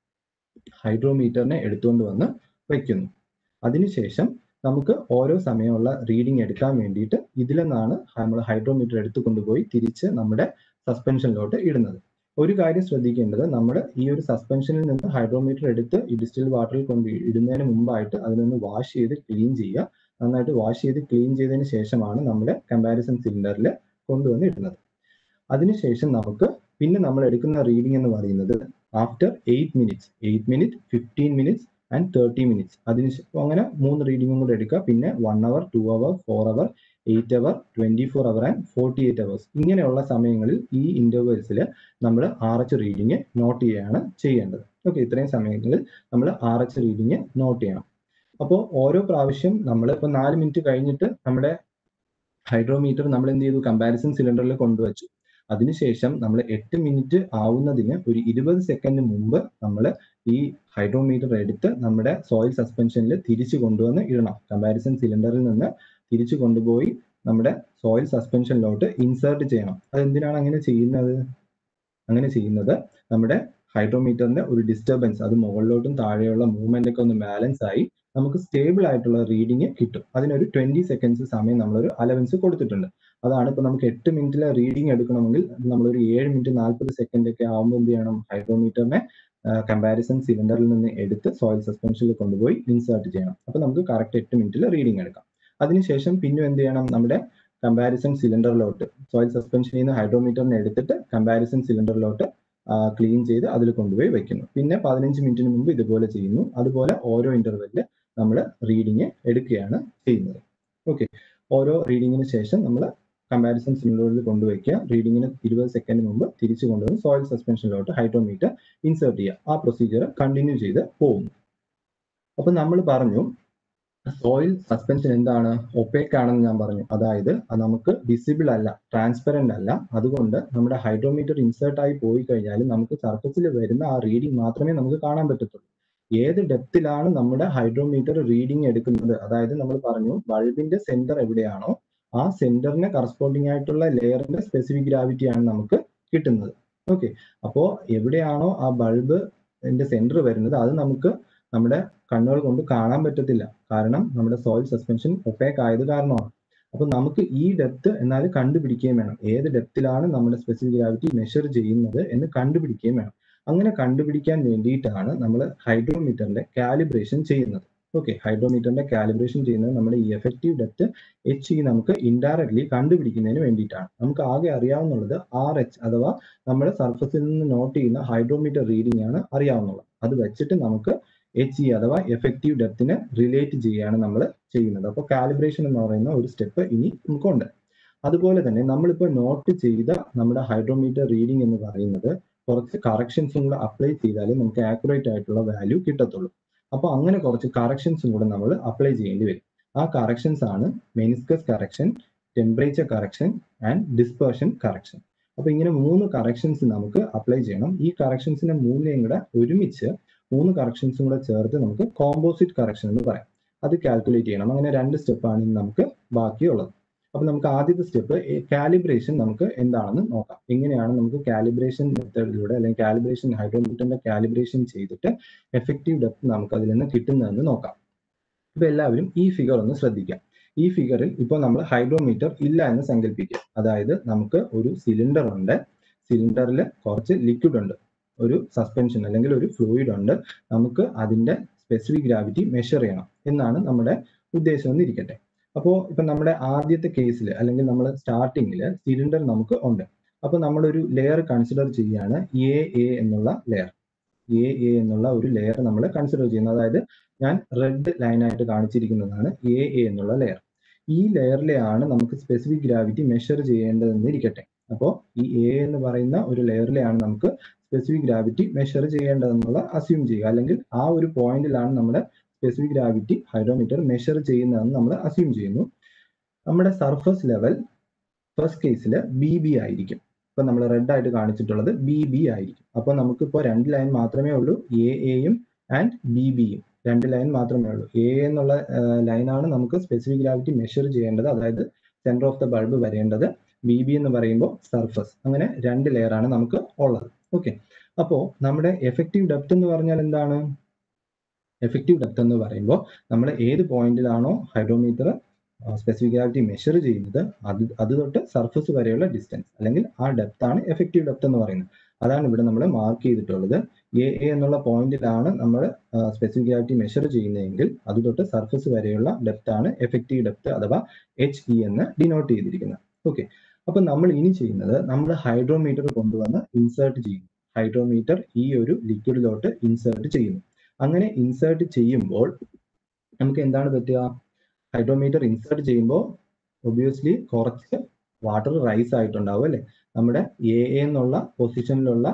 ഹൈഡ്രോമീറ്ററിനെ എടുത്തുകൊണ്ട് വന്ന് വയ്ക്കുന്നു അതിനുശേഷം നമുക്ക് ഓരോ സമയമുള്ള റീഡിംഗ് എടുക്കാൻ വേണ്ടിയിട്ട് ഇതിൽ നിന്നാണ് നമ്മൾ ഹൈഡ്രോമീറ്റർ എടുത്തു കൊണ്ടുപോയി തിരിച്ച് നമ്മുടെ സസ്പെൻഷനിലോട്ട് ഇടുന്നത് ഒരു കാര്യം ശ്രദ്ധിക്കേണ്ടത് നമ്മൾ ഈ ഒരു സസ്പെൻഷനിൽ നിന്ന് ഹൈഡ്രോമീറ്റർ എടുത്ത് ഈ ഡിസ്റ്റിൽ വാട്ടറിൽ കൊണ്ട് ഇടുന്നതിന് മുമ്പായിട്ട് അതിനൊന്ന് വാഷ് ചെയ്ത് ക്ലീൻ ചെയ്യുക നന്നായിട്ട് വാഷ് ചെയ്ത് ക്ലീൻ ചെയ്തതിന് ശേഷമാണ് നമ്മുടെ കമ്പാരിസൺ സിലിണ്ടറിൽ കൊണ്ടുവന്ന് ഇടുന്നത് അതിനുശേഷം നമുക്ക് പിന്നെ നമ്മൾ എടുക്കുന്ന റീഡിംഗ് എന്ന് പറയുന്നത് after eight minutes eight minute fifteen minutes and thirty minutes അതിന് അങ്ങനെ മൂന്ന് റീഡിങ്ങും കൂടെ എടുക്കുക പിന്നെ one hour two hour four hour eight hour twenty four hour and forty eight hours ഇങ്ങനെയുള്ള സമയങ്ങളിൽ ഈ ഇന്റർവെൽസിൽ നമ്മൾ ആർ എച്ച് റീഡിങ് നോട്ട് ചെയ്യുകയാണ് ചെയ്യേണ്ടത് ഓക്കെ ഇത്രയും സമയങ്ങളിൽ നമ്മൾ ആർ എച്ച് റീഡിങ് നോട്ട് ചെയ്യണം അപ്പോൾ ഓരോ പ്രാവശ്യം നമ്മൾ ഇപ്പോൾ നാല് മിനിറ്റ് കഴിഞ്ഞിട്ട് നമ്മുടെ ഹൈഡ്രോമീറ്റർ നമ്മൾ എന്ത് ചെയ്തു കമ്പാരിസൺ സിലിണ്ടറിൽ കൊണ്ടുവച്ചു അതിനുശേഷം നമ്മൾ എട്ട് മിനിറ്റ് ആവുന്നതിന് ഒരു ഇരുപത് സെക്കൻഡ് മുമ്പ് നമ്മൾ ഈ ഹൈഡ്രോമീറ്റർ എടുത്ത് നമ്മുടെ സോയിൽ സസ്പെൻഷനിൽ തിരിച്ചു കൊണ്ടുവന്ന് ഇടണം കമ്പാരിസൺ സിലിണ്ടറിൽ നിന്ന് തിരിച്ചു കൊണ്ടുപോയി നമ്മുടെ സോയിൽ സസ്പെൻഷനിലോട്ട് ഇൻസേർട്ട് ചെയ്യണം അതെന്തിനാണ് അങ്ങനെ ചെയ്യുന്നത് അങ്ങനെ ചെയ്യുന്നത് നമ്മുടെ ഹൈഡ്രോമീറ്ററിന്റെ ഒരു ഡിസ്റ്റർബൻസ് അത് മുകളിലോട്ടും താഴെയുള്ള മൂവ്മെന്റ് ഒക്കെ ഒന്ന് ബാലൻസ് ആയി നമുക്ക് സ്റ്റേബിൾ ആയിട്ടുള്ള റീഡിങ് കിട്ടും അതിനൊരു ട്വന്റി സെക്കൻഡ്സ് സമയം നമ്മളൊരു അലവൻസ് കൊടുത്തിട്ടുണ്ട് അതാണ് ഇപ്പൊ നമുക്ക് എട്ട് മിനിറ്റിലെ റീഡിംഗ് എടുക്കണമെങ്കിൽ നമ്മളൊരു ഏഴ് മിനിറ്റ് നാൽപ്പത് സെക്കൻഡ് ഒക്കെ ആകുമ്പോൾ എന്ത് ചെയ്യണം ഹൈഡ്രോമീറ്ററിനെ കമ്പാരിസൺ സിലിണ്ടറിൽ നിന്ന് എടുത്ത് സോയിൽ സസ്പെൻഷനിൽ കൊണ്ടുപോയി ഇൻസേർട്ട് ചെയ്യണം അപ്പൊ നമുക്ക് കറക്റ്റ് എട്ട് മിനിറ്റിൽ റീഡിംഗ് എടുക്കാം അതിനുശേഷം പിന്നെ എന്ത് ചെയ്യണം നമ്മുടെ കമ്പാരിസൺ സിലിണ്ടറിലോട്ട് സോയിൽ സസ്പെൻഷനിൽ നിന്ന് ഹൈഡ്രോമീറ്ററിനെ എടുത്തിട്ട് കമ്പാരിസൺ സിലിണ്ടറിലോട്ട് ക്ലീൻ ചെയ്ത് അതിൽ കൊണ്ടുപോയി വെക്കുന്നു പിന്നെ പതിനഞ്ച് മിനിറ്റിന് മുമ്പ് ഇതുപോലെ ചെയ്യുന്നു അതുപോലെ ഓരോ ഇന്റർവെല്ലിൽ നമ്മൾ റീഡിങ് എടുക്കുകയാണ് ചെയ്യുന്നത് ഓക്കെ ഓരോ റീഡിങ്ങിന് ശേഷം നമ്മൾ കമ്പാരിസൺ സിമിലറിൽ കൊണ്ടുവയ്ക്കുക റീഡിങ്ങിന് ഇരുപത് സെക്കൻഡ് മുമ്പ് തിരിച്ചു കൊണ്ടുവന്ന് സോയിൽ സസ്പെൻഷനിലോട്ട് ഹൈഡ്രോമീറ്റർ ഇൻസേർട്ട് ചെയ്യുക ആ പ്രൊസീജിയർ കണ്ടിന്യൂ ചെയ്ത് പോകുന്നു അപ്പൊ നമ്മൾ പറഞ്ഞു സോയിൽ സസ്പെൻഷൻ എന്താണ് ഒപ്പേക്ക് ആണെന്ന് ഞാൻ പറഞ്ഞു അതായത് അത് നമുക്ക് വിസിബിൾ അല്ല ട്രാൻസ്പെറന്റ് അല്ല അതുകൊണ്ട് നമ്മുടെ ഹൈഡ്രോമീറ്റർ ഇൻസേർട്ട് ആയി പോയി കഴിഞ്ഞാൽ നമുക്ക് സർഫസിൽ വരുന്ന ആ റീഡിംഗ് മാത്രമേ നമുക്ക് കാണാൻ പറ്റത്തുള്ളൂ ഏത് ഡെപ്തിലാണ് നമ്മുടെ ഹൈഡ്രോമീറ്റർ റീഡിംഗ് എടുക്കുന്നത് അതായത് നമ്മൾ പറഞ്ഞു ബൾബിന്റെ സെന്റർ എവിടെയാണോ ആ സെന്ററിന് കറസ്പോണ്ടിങ് ആയിട്ടുള്ള ലെയറിന്റെ സ്പെസിഫിക് ഗ്രാവിറ്റി ആണ് നമുക്ക് കിട്ടുന്നത് ഓക്കെ അപ്പോ എവിടെയാണോ ആ ബൾബ് സെന്റർ വരുന്നത് അത് നമുക്ക് നമ്മുടെ കണ്ണുകൾ കൊണ്ട് കാണാൻ പറ്റത്തില്ല കാരണം നമ്മുടെ സോയിൽ സസ്പെൻഷൻ ഒപ്പേക്ക് ആയത് കാരണമാണ് അപ്പൊ നമുക്ക് ഈ ഡെപ്ത് എന്നാൽ കണ്ടുപിടിക്കുകയും വേണം ഏത് ഡെപ്തിലാണ് നമ്മുടെ സ്പെസിഫിക് ഗ്രാവിറ്റി മെഷർ ചെയ്യുന്നത് എന്ന് കണ്ടുപിടിക്കുകയും വേണം അങ്ങനെ കണ്ടുപിടിക്കാൻ വേണ്ടിയിട്ടാണ് നമ്മൾ ഹൈഡ്രോമീറ്ററിന്റെ കാലിബ്രേഷൻ ചെയ്യുന്നത് ഓക്കെ ഹൈഡ്രോമീറ്ററിന്റെ കാലിബ്രേഷൻ ചെയ്യുന്നത് നമ്മുടെ ഈ എഫക്റ്റീവ് ഡെപ്ത് എച്ച് ഇ നമുക്ക് ഇൻഡയറക്ട്ലി കണ്ടുപിടിക്കുന്നതിന് വേണ്ടിയിട്ടാണ് നമുക്ക് ആകെ അറിയാവുന്നുള്ളത് ആർ എച്ച് അഥവാ നമ്മുടെ സർഫസിൽ നിന്ന് നോട്ട് ചെയ്യുന്ന ഹൈഡ്രോമീറ്റർ റീഡിംഗ് ആണ് അറിയാവുന്നുള്ളത് അത് വെച്ചിട്ട് നമുക്ക് എച്ച് ഇ അഥവാ എഫക്റ്റീവ് ഡെപ്തിനെ റിലേറ്റ് ചെയ്യുകയാണ് നമ്മൾ ചെയ്യുന്നത് അപ്പോൾ കാലിബ്രേഷൻ എന്ന് പറയുന്ന ഒരു സ്റ്റെപ്പ് ഇനി നമുക്കുണ്ട് അതുപോലെ തന്നെ നമ്മളിപ്പോൾ നോട്ട് ചെയ്ത നമ്മുടെ ഹൈഡ്രോമീറ്റർ റീഡിംഗ് എന്ന് പറയുന്നത് കുറച്ച് കറക്ഷൻസും കൂടെ അപ്ലൈ ചെയ്താലേ നമുക്ക് ആക്യുറേറ്റ് ആയിട്ടുള്ള വാല്യൂ കിട്ടത്തുള്ളൂ അപ്പോൾ അങ്ങനെ കുറച്ച് കറക്ഷൻസും കൂടെ നമ്മൾ അപ്ലൈ ചെയ്യേണ്ടി വരും ആ കറക്ഷൻസ് ആണ് meniscus correction temperature correction and dispersion correction അപ്പൊ ഇങ്ങനെ മൂന്ന് കറക്ഷൻസ് നമുക്ക് അപ്ലൈ ചെയ്യണം ഈ കറക്ഷൻസിന്റെ മൂന്നിനെയും കൂടെ ഒരുമിച്ച് മൂന്ന് കറക്ഷൻസും കൂടെ ചേർത്ത് നമുക്ക് കോമ്പോസിറ്റ് കറക്ഷൻ എന്ന് പറയാം അത് കാൽക്കുലേറ്റ് ചെയ്യണം അങ്ങനെ രണ്ട് സ്റ്റെപ്പാണ് ഇനി നമുക്ക് ബാക്കിയുള്ളത് അപ്പൊ നമുക്ക് ആദ്യത്തെ സ്റ്റെപ്പ് കാലിബ്രേഷൻ നമുക്ക് എന്താണെന്ന് നോക്കാം എങ്ങനെയാണ് നമുക്ക് കാലിബ്രേഷൻ മെത്തേഡിലൂടെ അല്ലെങ്കിൽ കാലിബ്രേഷൻ ഹൈഡ്രോമീറ്ററിന്റെ കാലിബ്രേഷൻ ചെയ്തിട്ട് എഫക്റ്റീവ് ഡെപ്ത് നമുക്ക് അതിൽ നിന്ന് കിട്ടുന്നതെന്ന് നോക്കാം ഇപ്പൊ എല്ലാവരും ഈ ഫിഗർ ഒന്ന് ശ്രദ്ധിക്കാം ഈ ഫിഗറിൽ ഇപ്പോൾ നമ്മൾ ഹൈഡ്രോമീറ്റർ ഇല്ല എന്ന് സങ്കല്പിക്കുക അതായത് നമുക്ക് ഒരു സിലിണ്ടർ ഉണ്ട് സിലിണ്ടറിൽ കുറച്ച് ലിക്വിഡ് ഉണ്ട് ഒരു സസ്പെൻഷൻ അല്ലെങ്കിൽ ഒരു ഫ്ലൂയിഡ് ഉണ്ട് നമുക്ക് അതിന്റെ സ്പെസിഫിക് ഗ്രാവിറ്റി മെഷർ ചെയ്യണം എന്നാണ് നമ്മുടെ ഉദ്ദേശം എന്നിരിക്കട്ടെ അപ്പോൾ ഇപ്പൊ നമ്മുടെ ആദ്യത്തെ കേസിൽ അല്ലെങ്കിൽ നമ്മൾ സ്റ്റാർട്ടിങ്ങിൽ സിലിണ്ടർ നമുക്ക് ഉണ്ട് അപ്പോൾ നമ്മളൊരു ലെയർ കൺസിഡർ ചെയ്യുകയാണ് എ എ എന്നുള്ള ലെയർ എ എ എന്നുള്ള ഒരു ലെയർ നമ്മൾ കൺസിഡർ ചെയ്യുന്നത് അതായത് ഞാൻ റെഡ് ലൈനായിട്ട് കാണിച്ചിരിക്കുന്നതാണ് എ എ എന്നുള്ള ലെയർ ഈ ലെയറിലെയാണ് നമുക്ക് സ്പെസിഫിക് ഗ്രാവിറ്റി മെഷർ ചെയ്യേണ്ടതെന്ന് ഇരിക്കട്ടെ അപ്പോൾ ഈ എ എന്ന് പറയുന്ന ഒരു ലെയറിലെയാണ് നമുക്ക് സ്പെസിഫിക് ഗ്രാവിറ്റി മെഷർ ചെയ്യേണ്ടതെന്നുള്ള അസ്യൂം ചെയ്യുക അല്ലെങ്കിൽ ആ ഒരു പോയിന്റിലാണ് നമ്മുടെ സ്പെസിഫിക് ഗ്രാവിറ്റി ഹൈഡ്രോമീറ്റർ മെഷർ ചെയ്യുന്നതെന്ന് നമ്മൾ അസ്യൂം ചെയ്യുന്നു നമ്മുടെ സർഫസ് ലെവൽ ഫസ്റ്റ് കേസിൽ ബി ബി ആയിരിക്കും ഇപ്പൊ നമ്മൾ റെഡ് ആയിട്ട് കാണിച്ചിട്ടുള്ളത് ബി ബി ആയിരിക്കും അപ്പൊ നമുക്ക് ഇപ്പോൾ രണ്ട് ലൈൻ മാത്രമേ ഉള്ളൂ എ എയും ആൻഡ് ബി ബിയും രണ്ട് ലൈൻ മാത്രമേ ഉള്ളൂ എ എന്നുള്ള ലൈനാണ് നമുക്ക് സ്പെസിഫിക് ഗ്രാവിറ്റി മെഷർ ചെയ്യേണ്ടത് അതായത് സെന്റർ ഓഫ് ദ ബൾബ് വരേണ്ടത് ബി ബി എന്ന് പറയുമ്പോൾ സർഫസ് അങ്ങനെ രണ്ട് ലെയർ ആണ് നമുക്ക് ഉള്ളത് ഓക്കെ അപ്പോൾ നമ്മുടെ എഫക്റ്റീവ് ഡെപ്ത് എന്ന് പറഞ്ഞാൽ എന്താണ് എഫക്റ്റീവ് ഡെപ്ത് എന്ന് പറയുമ്പോൾ നമ്മൾ ഏത് പോയിന്റിലാണോ ഹൈഡ്രോമീറ്റർ സ്പെസിഫിക് ഗ്രാവിറ്റി മെഷർ ചെയ്യുന്നത് അത് അത് തൊട്ട് സർഫസ് വരെയുള്ള ഡിസ്റ്റൻസ് അല്ലെങ്കിൽ ആ ഡെപ്ത് ആണ് എഫക്റ്റീവ് ഡെപ്ത് എന്ന് പറയുന്നത് അതാണ് ഇവിടെ നമ്മൾ മാർക്ക് ചെയ്തിട്ടുള്ളത് എ എ എന്നുള്ള പോയിന്റിലാണ് നമ്മൾ സ്പെസിഫിക് ഗ്രാവിറ്റി മെഷർ ചെയ്യുന്നതെങ്കിൽ അത് തൊട്ട് സർഫസ് വരെയുള്ള ഡെപ്ത് ആണ് എഫക്റ്റീവ് ഡെപ്ത് അഥവാ എച്ച് ഇ എന്ന് ഡിനോട്ട് ചെയ്തിരിക്കുന്നത് ഓക്കെ അപ്പൊ നമ്മൾ ഇനി ചെയ്യുന്നത് നമ്മൾ ഹൈഡ്രോമീറ്റർ കൊണ്ടുവന്ന് ഇൻസേർട്ട് ചെയ്യുന്നു ഹൈഡ്രോമീറ്റർ ഈ ഒരു ലിക്വിഡിലോട്ട് ഇൻസേർട്ട് ചെയ്യുന്നു അങ്ങനെ ഇൻസേർട്ട് ചെയ്യുമ്പോൾ നമുക്ക് എന്താണ് പറ്റുക ഹൈഡ്രോമീറ്റർ ഇൻസേർട്ട് ചെയ്യുമ്പോൾ ഒബിയസ്ലി കുറച്ച് വാട്ടർ റൈസ് ആയിട്ടുണ്ടാവും അല്ലെ നമ്മുടെ എ എന്നുള്ള പൊസിഷനിലുള്ള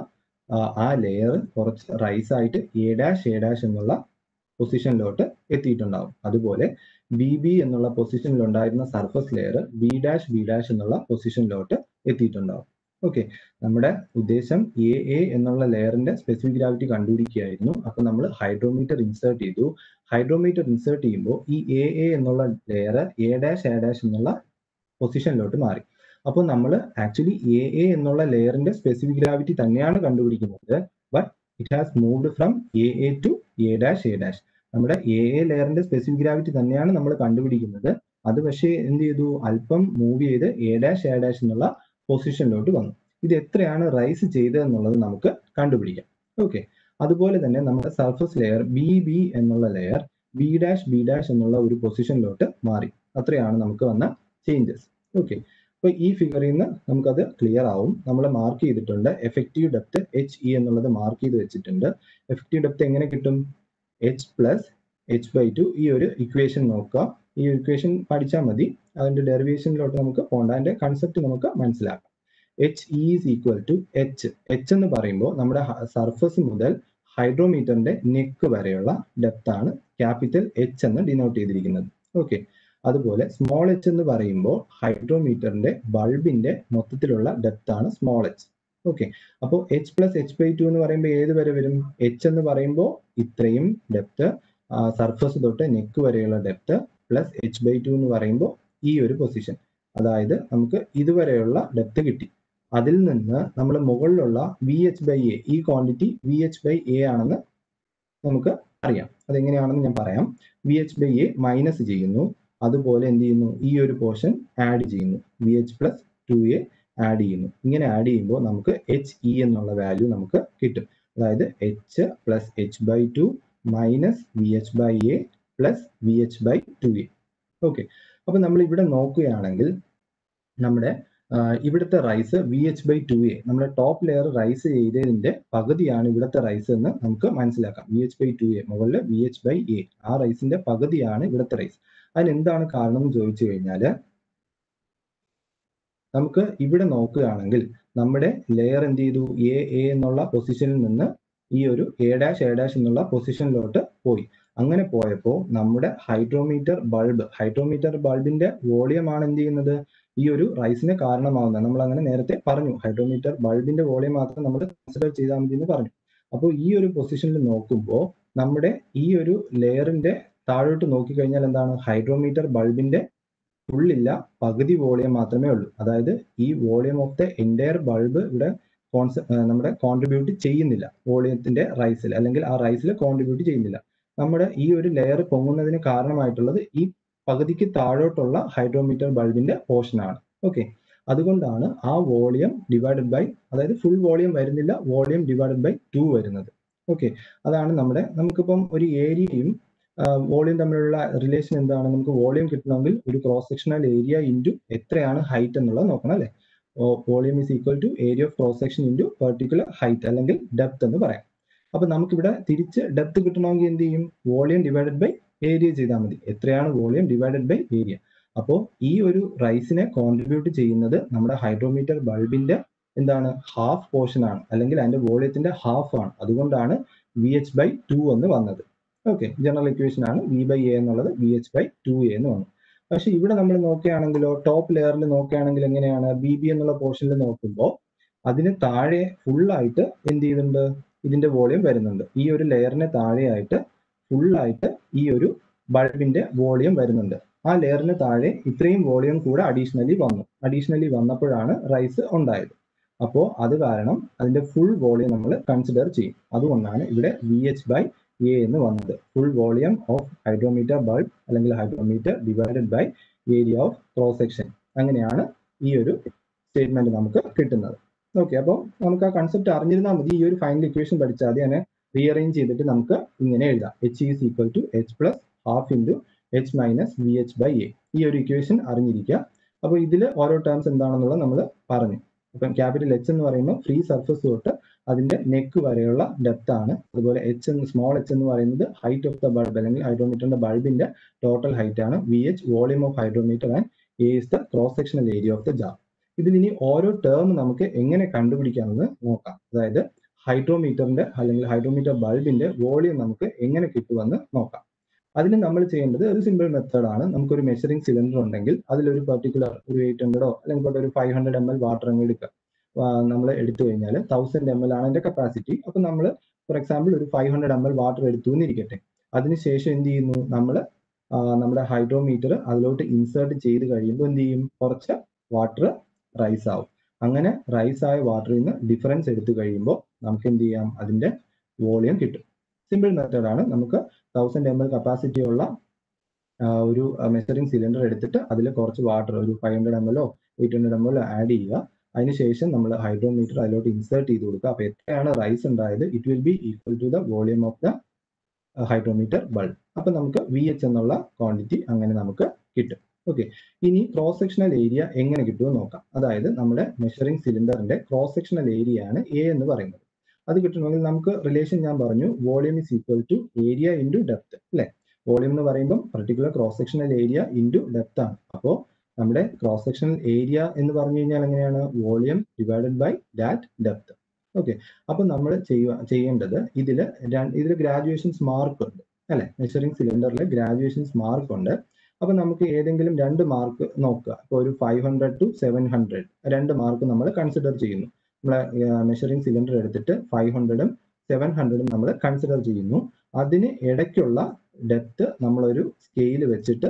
ആ ലെയർ കുറച്ച് റൈസ് ആയിട്ട് എ ഡാഷ് എ ഡാഷ് എന്നുള്ള പൊസിഷനിലോട്ട് എത്തിയിട്ടുണ്ടാവും അതുപോലെ ബി ബി എന്നുള്ള പൊസിഷനിൽ ഉണ്ടായിരുന്ന surface layer B dash B dash എന്നുള്ള പൊസിഷനിലോട്ട് എത്തിയിട്ടുണ്ടാവും ഓക്കെ നമ്മുടെ ഉദ്ദേശം എ എ എന്നുള്ള ലെയറിന്റെ സ്പെസിഫിക് ഗ്രാവിറ്റി കണ്ടുപിടിക്കുകയായിരുന്നു അപ്പൊ നമ്മൾ ഹൈഡ്രോമീറ്റർ ഇൻസേർട്ട് ചെയ്തു ഹൈഡ്രോമീറ്റർ ഇൻസേർട്ട് ചെയ്യുമ്പോൾ ഈ എ എ എന്നുള്ള layer A dash A dash എന്നുള്ള പൊസിഷനിലോട്ട് മാറി അപ്പോൾ നമ്മൾ ആക്ച്വലി എ എ എന്നുള്ള ലെയറിന്റെ സ്പെസിഫിക് ഗ്രാവിറ്റി തന്നെയാണ് കണ്ടുപിടിക്കുന്നത് but it has moved from A A to A dash A dash നമ്മുടെ എ എ ലെയറിന്റെ സ്പെസിഫിക് ഗ്രാവിറ്റി തന്നെയാണ് നമ്മൾ കണ്ടുപിടിക്കുന്നത് അത് പക്ഷേ എന്ത് ചെയ്തു അല്പം മൂവ് ചെയ്ത് എ ഡാഷ് എ ഡാഷ് എന്നുള്ള പൊസിഷനിലോട്ട് വന്നു ഇത് എത്രയാണ് റൈസ് ചെയ്തതെന്നുള്ളത് നമുക്ക് കണ്ടുപിടിക്കാം ഓക്കെ അതുപോലെ തന്നെ നമ്മുടെ സർഫസ് ലെയർ ബി ബി എന്നുള്ള layer B dash B dash എന്നുള്ള ഒരു പൊസിഷനിലോട്ട് മാറി അത്രയാണ് നമുക്ക് വന്ന ചേഞ്ചസ് ഓക്കെ അപ്പൊ ഈ ഫിഗറിൽ നിന്ന് നമുക്കത് ക്ലിയർ ആവും നമ്മൾ മാർക്ക് ചെയ്തിട്ടുണ്ട് എഫക്റ്റീവ് ഡെപ്ത് എച്ച് ഇ എന്നുള്ളത് മാർക്ക് ചെയ്ത് വെച്ചിട്ടുണ്ട് എഫക്റ്റീവ് ഡെപ്ത് എങ്ങനെ കിട്ടും H plus H by two ഈ ഒരു ഇക്വേഷൻ നോക്കുക ഈ ഇക്വേഷൻ പഠിച്ചാൽ മതി അതിന്റെ ഡെറിവേഷനിലോട്ട് നമുക്ക് പോകണ്ട അതിന്റെ കൺസെപ്റ്റ് നമുക്ക് മനസ്സിലാക്കാം H E is equal to H H എന്ന് പറയുമ്പോൾ നമ്മുടെ സർഫസ് മുതൽ ഹൈഡ്രോമീറ്ററിന്റെ നെക്ക് വരെയുള്ള ഡെപ്ത് ആണ് ക്യാപിറ്റൽ എച്ച് എന്ന് ഡിനോട്ട് ചെയ്തിരിക്കുന്നത് ഓക്കെ അതുപോലെ സ്മോൾ എച്ച് എന്ന് പറയുമ്പോൾ ഹൈഡ്രോമീറ്ററിന്റെ ബൾബിന്റെ മൊത്തത്തിലുള്ള ഡെപ്ത് ആണ് സ്മോൾ എച്ച് ഓക്കെ അപ്പോൾ H plus H by two എന്ന് പറയുമ്പോൾ ഏത് വരെ വരും എച്ച് എന്ന് പറയുമ്പോൾ ഇത്രയും ഡെപ്ത് സർഫസ് തൊട്ട് നെക്ക് വരെയുള്ള depth plus H by two എന്ന് പറയുമ്പോൾ ഈ ഒരു പൊസിഷൻ അതായത് നമുക്ക് ഇതുവരെയുള്ള ഡെപ്ത് കിട്ടി അതിൽ നിന്ന് നമ്മൾ മുകളിലുള്ള വി എച്ച് ബൈ എ ഈ quantity V H by A ആണെന്ന് നമുക്ക് അറിയാം അതെങ്ങനെയാണെന്ന് ഞാൻ പറയാം V H by A minus ചെയ്യുന്നു അതുപോലെ എന്ത് ചെയ്യുന്നു ഈ ഒരു പോർഷൻ ആഡ് ചെയ്യുന്നു V H plus two A add ചെയ്യുന്നു ഇങ്ങനെ ആഡ് ചെയ്യുമ്പോൾ നമുക്ക് എച്ച് ഇ എന്നുള്ള വാല്യൂ നമുക്ക് കിട്ടും അതായത് H plus H by two minus V H by A plus V H by two A okay അപ്പൊ നമ്മൾ ഇവിടെ നോക്കുകയാണെങ്കിൽ നമ്മുടെ ഇവിടുത്തെ rise V H by two A നമ്മുടെ ടോപ്പ് ലെയർ റൈസ് ചെയ്തതിന്റെ പകുതിയാണ് ഇവിടുത്തെ റൈസ് എന്ന് നമുക്ക് മനസ്സിലാക്കാം V H by two A മുകളിൽ വി എച്ച് ബൈ എ ആ റൈസിന്റെ പകുതിയാണ് ഇവിടുത്തെ റൈസ് അതിന് എന്താണ് കാരണം എന്ന് ചോദിച്ചു കഴിഞ്ഞാൽ നമുക്ക് ഇവിടെ നോക്കുകയാണെങ്കിൽ നമ്മുടെ ലെയർ എന്ത് ചെയ്തു എ എ എന്നുള്ള പൊസിഷനിൽ നിന്ന് ഈ ഒരു എ ഡാഷ് എ ഡാഷ് എന്നുള്ള പൊസിഷനിലോട്ട് പോയി അങ്ങനെ പോയപ്പോൾ നമ്മുടെ ഹൈഡ്രോമീറ്റർ ബൾബ് ഹൈഡ്രോമീറ്റർ ബൾബിന്റെ വോളിയം ആണ് എന്ത് ചെയ്യുന്നത് ഈ ഒരു റൈസിന് കാരണമാവുന്നത് നമ്മൾ അങ്ങനെ നേരത്തെ പറഞ്ഞു ഹൈഡ്രോമീറ്റർ ബൾബിന്റെ വോളിയം മാത്രം നമ്മൾ കൺസിഡർ ചെയ്താൽ മതി എന്ന് പറഞ്ഞു അപ്പോൾ ഈ ഒരു പൊസിഷനിൽ നോക്കുമ്പോൾ നമ്മുടെ ഈ ഒരു ലെയറിന്റെ താഴോട്ട് നോക്കിക്കഴിഞ്ഞാൽ എന്താണ് ഹൈഡ്രോമീറ്റർ ബൾബിന്റെ ഫുള്ളില്ല പകുതി വോളിയം മാത്രമേ ഉള്ളൂ അതായത് ഈ volume of the entire bulb ഇവിടെ കോൺസെ നമ്മുടെ കോൺട്രിബ്യൂട്ട് ചെയ്യുന്നില്ല വോളിയത്തിന്റെ റൈസിൽ അല്ലെങ്കിൽ ആ റൈസിൽ കോൺട്രിബ്യൂട്ട് ചെയ്യുന്നില്ല നമ്മുടെ ഈ ഒരു ലെയർ പൊങ്ങുന്നതിന് കാരണമായിട്ടുള്ളത് ഈ പകുതിക്ക് താഴോട്ടുള്ള ഹൈഡ്രോമീറ്റർ ബൾബിന്റെ പോർഷൻ ആണ് ഓക്കെ അതുകൊണ്ടാണ് ആ വോളിയം ഡിവൈഡഡ് ബൈ അതായത് ഫുൾ വോളിയം വരുന്നില്ല വോളിയം ഡിവൈഡഡ് ബൈ ടു വരുന്നത് ഓക്കെ അതാണ് നമ്മുടെ നമുക്കിപ്പം ഒരു ഏരിയയും വോളിയം തമ്മിലുള്ള റിലേഷൻ എന്താണ് നമുക്ക് വോളിയം കിട്ടണമെങ്കിൽ ഒരു ക്രോസ് സെക്ഷണൽ ഏരിയ ഇൻറ്റു എത്രയാണ് ഹൈറ്റ് എന്നുള്ളത് നോക്കണം അല്ലേ volume is equal to area of cross section into particular height അല്ലെങ്കിൽ ഡെപ്ത് എന്ന് പറയാം അപ്പൊ നമുക്കിവിടെ തിരിച്ച് ഡെപ്ത് കിട്ടണമെങ്കിൽ എന്ത് ചെയ്യും വോളിയം ഡിവൈഡഡ് ബൈ ഏരിയ ചെയ്താൽ മതി എത്രയാണ് വോളിയം ഡിവൈഡഡ് ബൈ ഏരിയ അപ്പോൾ ഈ ഒരു റൈസിനെ കോൺട്രിബ്യൂട്ട് ചെയ്യുന്നത് നമ്മുടെ ഹൈഡ്രോമീറ്റർ ബൾബിന്റെ എന്താണ് ഹാഫ് പോർഷൻ ആണ് അല്ലെങ്കിൽ അതിന്റെ വോളിയത്തിന്റെ ഹാഫ് ആണ് അതുകൊണ്ടാണ് വി എച്ച് ബൈ ടു എന്ന് വന്നത് ഓക്കെ ജനറൽ ഇക്വേഷൻ ആണ് വി ബൈ എ എന്നുള്ളത് V H by two A എന്ന് വന്നു പക്ഷെ ഇവിടെ നമ്മൾ നോക്കുകയാണെങ്കിലോ ടോപ്പ് ലെയറിൽ നോക്കുകയാണെങ്കിൽ എങ്ങനെയാണ് ബി ബി എന്നുള്ള പോർഷനിൽ നോക്കുമ്പോൾ അതിന് താഴെ ഫുള്ളായിട്ട് എന്ത് ചെയ്യുന്നുണ്ട് ഇതിന്റെ വോളിയം വരുന്നുണ്ട് ഈ ഒരു ലെയറിന് താഴെയായിട്ട് ഫുള്ളായിട്ട് ഈ ഒരു ബൾബിന്റെ വോളിയം വരുന്നുണ്ട് ആ ലെയറിന് താഴെ ഇത്രയും വോളിയം കൂടെ അഡീഷണലി വന്നു അഡീഷണലി വന്നപ്പോഴാണ് റൈസ് ഉണ്ടായത് അപ്പോൾ അത് കാരണം അതിന്റെ ഫുൾ വോളിയം നമ്മൾ കൺസിഡർ ചെയ്യും അതുകൊണ്ടാണ് ഇവിടെ വി എച്ച് ബൈ എ എന്ന് വന്നത് full volume of hydrometer bulb അല്ലെങ്കിൽ hydrometer divided by area of cross section അങ്ങനെയാണ് ഈ ഒരു സ്റ്റേറ്റ്മെന്റ് നമുക്ക് കിട്ടുന്നത് ഓക്കെ അപ്പോൾ നമുക്ക് ആ കൺസെപ്റ്റ് അറിഞ്ഞിരുന്നാൽ മതി ഈ ഒരു ഫൈനൽ ഇക്വേഷൻ പഠിച്ചാൽ മതി അതിനെ റീഅറേഞ്ച് ചെയ്തിട്ട് നമുക്ക് ഇങ്ങനെ എഴുതാം H is equal to H plus half into H minus V H by A ഈ ഒരു ഇക്വേഷൻ അറിഞ്ഞിരിക്കുക അപ്പോൾ ഇതിൽ ഓരോ ടേംസ് എന്താണെന്നുള്ളത് നമ്മൾ പറഞ്ഞു അപ്പം ക്യാപിറ്റൽ എച്ച് എന്ന് പറയുമ്പോൾ ഫ്രീ സർഫസ് തൊട്ട് അതിന്റെ നെക്ക് വരെയുള്ള ഡെപ്ത് ആണ് അതുപോലെ എച്ച് എന്ന് സ്മോൾ എച്ച് എന്ന് പറയുന്നത് ഹൈറ്റ് ഓഫ് ദ ബൾബ് അല്ലെങ്കിൽ ഹൈഡ്രോമീറ്ററിന്റെ ബൾബിന്റെ ടോട്ടൽ ഹൈറ്റ് ആണ് V H volume of hydrometer and A is the cross sectional area of the jar ഇതിൽ ഇനി ഓരോ ടേം നമുക്ക് എങ്ങനെ കണ്ടുപിടിക്കാമെന്ന് നോക്കാം അതായത് ഹൈഡ്രോമീറ്ററിന്റെ അല്ലെങ്കിൽ ഹൈഡ്രോമീറ്റർ ബൾബിന്റെ വോളിയം നമുക്ക് എങ്ങനെ കിട്ടുമെന്ന് നോക്കാം അതിന് നമ്മൾ ചെയ്യേണ്ടത് ഒരു സിമ്പിൾ മെത്തേഡ് ആണ് നമുക്കൊരു മെഷറിംഗ് സിലിണ്ടർ ഉണ്ടെങ്കിൽ അതിലൊരു പെർട്ടിക്കുലർ ഒരു എയ്റ്റ് ഹൺഡ്രഡോ അല്ലെങ്കിൽ ഒരു five hundred M L water അങ്ങ് എടുക്കുക നമ്മൾ എടുത്തു കഴിഞ്ഞാൽ തൗസൻഡ് എം എൽ ആണ് അതിന്റെ കപ്പാസിറ്റി അപ്പൊ നമ്മൾ ഫോർ എക്സാമ്പിൾ ഒരു five hundred M L water എടുത്തു എന്നിരിക്കട്ടെ അതിനുശേഷം എന്ത് ചെയ്യുന്നു നമ്മൾ നമ്മുടെ ഹൈഡ്രോമീറ്റർ അതിലോട്ട് ഇൻസേർട്ട് ചെയ്ത് കഴിയുമ്പോൾ എന്ത് ചെയ്യും കുറച്ച് വാട്ടർ റൈസ് ആവും അങ്ങനെ റൈസ് ആയ വാട്ടറിൽ നിന്ന് ഡിഫറൻസ് എടുത്തു കഴിയുമ്പോൾ നമുക്ക് എന്ത് ചെയ്യാം അതിന്റെ വോളിയം കിട്ടും സിമ്പിൾ മെത്തേഡ് ആണ് നമുക്ക് തൗസൻഡ് എം എൽ കപ്പാസിറ്റി ഉള്ള ഒരു മെഷറിംഗ് സിലിണ്ടർ എടുത്തിട്ട് അതിൽ കുറച്ച് വാട്ടർ ഒരു ഫൈവ് ഹൺഡ്രഡ് എം എല്ലോ എയ്റ്റ് ഹൺഡ്രഡ് എം എല്ലോ ആഡ് ചെയ്യുക അതിനുശേഷം നമ്മൾ ഹൈഡ്രോമീറ്റർ അതിലോട്ട് ഇൻസേർട്ട് ചെയ്ത് കൊടുക്കുക അപ്പോൾ എത്രയാണ് റൈസ് ഉണ്ടായത് it will be equal to the volume of the hydrometer bulb അപ്പൊ നമുക്ക് വി എച്ച് എന്നുള്ള ക്വാണ്ടിറ്റി അങ്ങനെ നമുക്ക് കിട്ടും ഓക്കെ ഇനി ക്രോസ് സെക്ഷണൽ ഏരിയ എങ്ങനെ കിട്ടുമെന്ന് നോക്കാം അതായത് നമ്മുടെ മെഷറിംഗ് സിലിണ്ടറിന്റെ ക്രോസ് സെക്ഷണൽ ഏരിയ ആണ് എ എന്ന് പറയുന്നത് അത് കിട്ടണമെങ്കിൽ നമുക്ക് റിലേഷൻ ഞാൻ പറഞ്ഞു volume is equal to area into depth അല്ലെ വോളിയം എന്ന് പറയുമ്പോൾ particular cross sectional area into depth ആണ് അപ്പോൾ നമ്മുടെ ക്രോസ് സെക്ഷണൽ ഏരിയ എന്ന് പറഞ്ഞു കഴിഞ്ഞാൽ എങ്ങനെയാണ് volume divided by that depth okay അപ്പൊ നമ്മൾ ചെയ്യുക ചെയ്യേണ്ടത് ഇതിൽ ഇതിൽ ഗ്രാജുവേഷൻസ് മാർക്ക് ഉണ്ട് അല്ലെ മെഷറിംഗ് സിലിണ്ടറിൽ ഗ്രാജുവേഷൻസ് മാർക്ക് ഉണ്ട് അപ്പൊ നമുക്ക് ഏതെങ്കിലും രണ്ട് മാർക്ക് നോക്കുക ഇപ്പോൾ ഒരു five hundred to seven hundred രണ്ട് മാർക്ക് നമ്മൾ കൺസിഡർ ചെയ്യുന്നു നമ്മളെ മെഷറിംഗ് സിലിണ്ടർ എടുത്തിട്ട് ഫൈവ് ഹൺഡ്രഡും സെവൻ ഹൺഡ്രഡും നമ്മൾ കൺസിഡർ ചെയ്യുന്നു അതിന് ഇടയ്ക്കുള്ള ഡെപ്ത് നമ്മളൊരു സ്കെയിൽ വെച്ചിട്ട്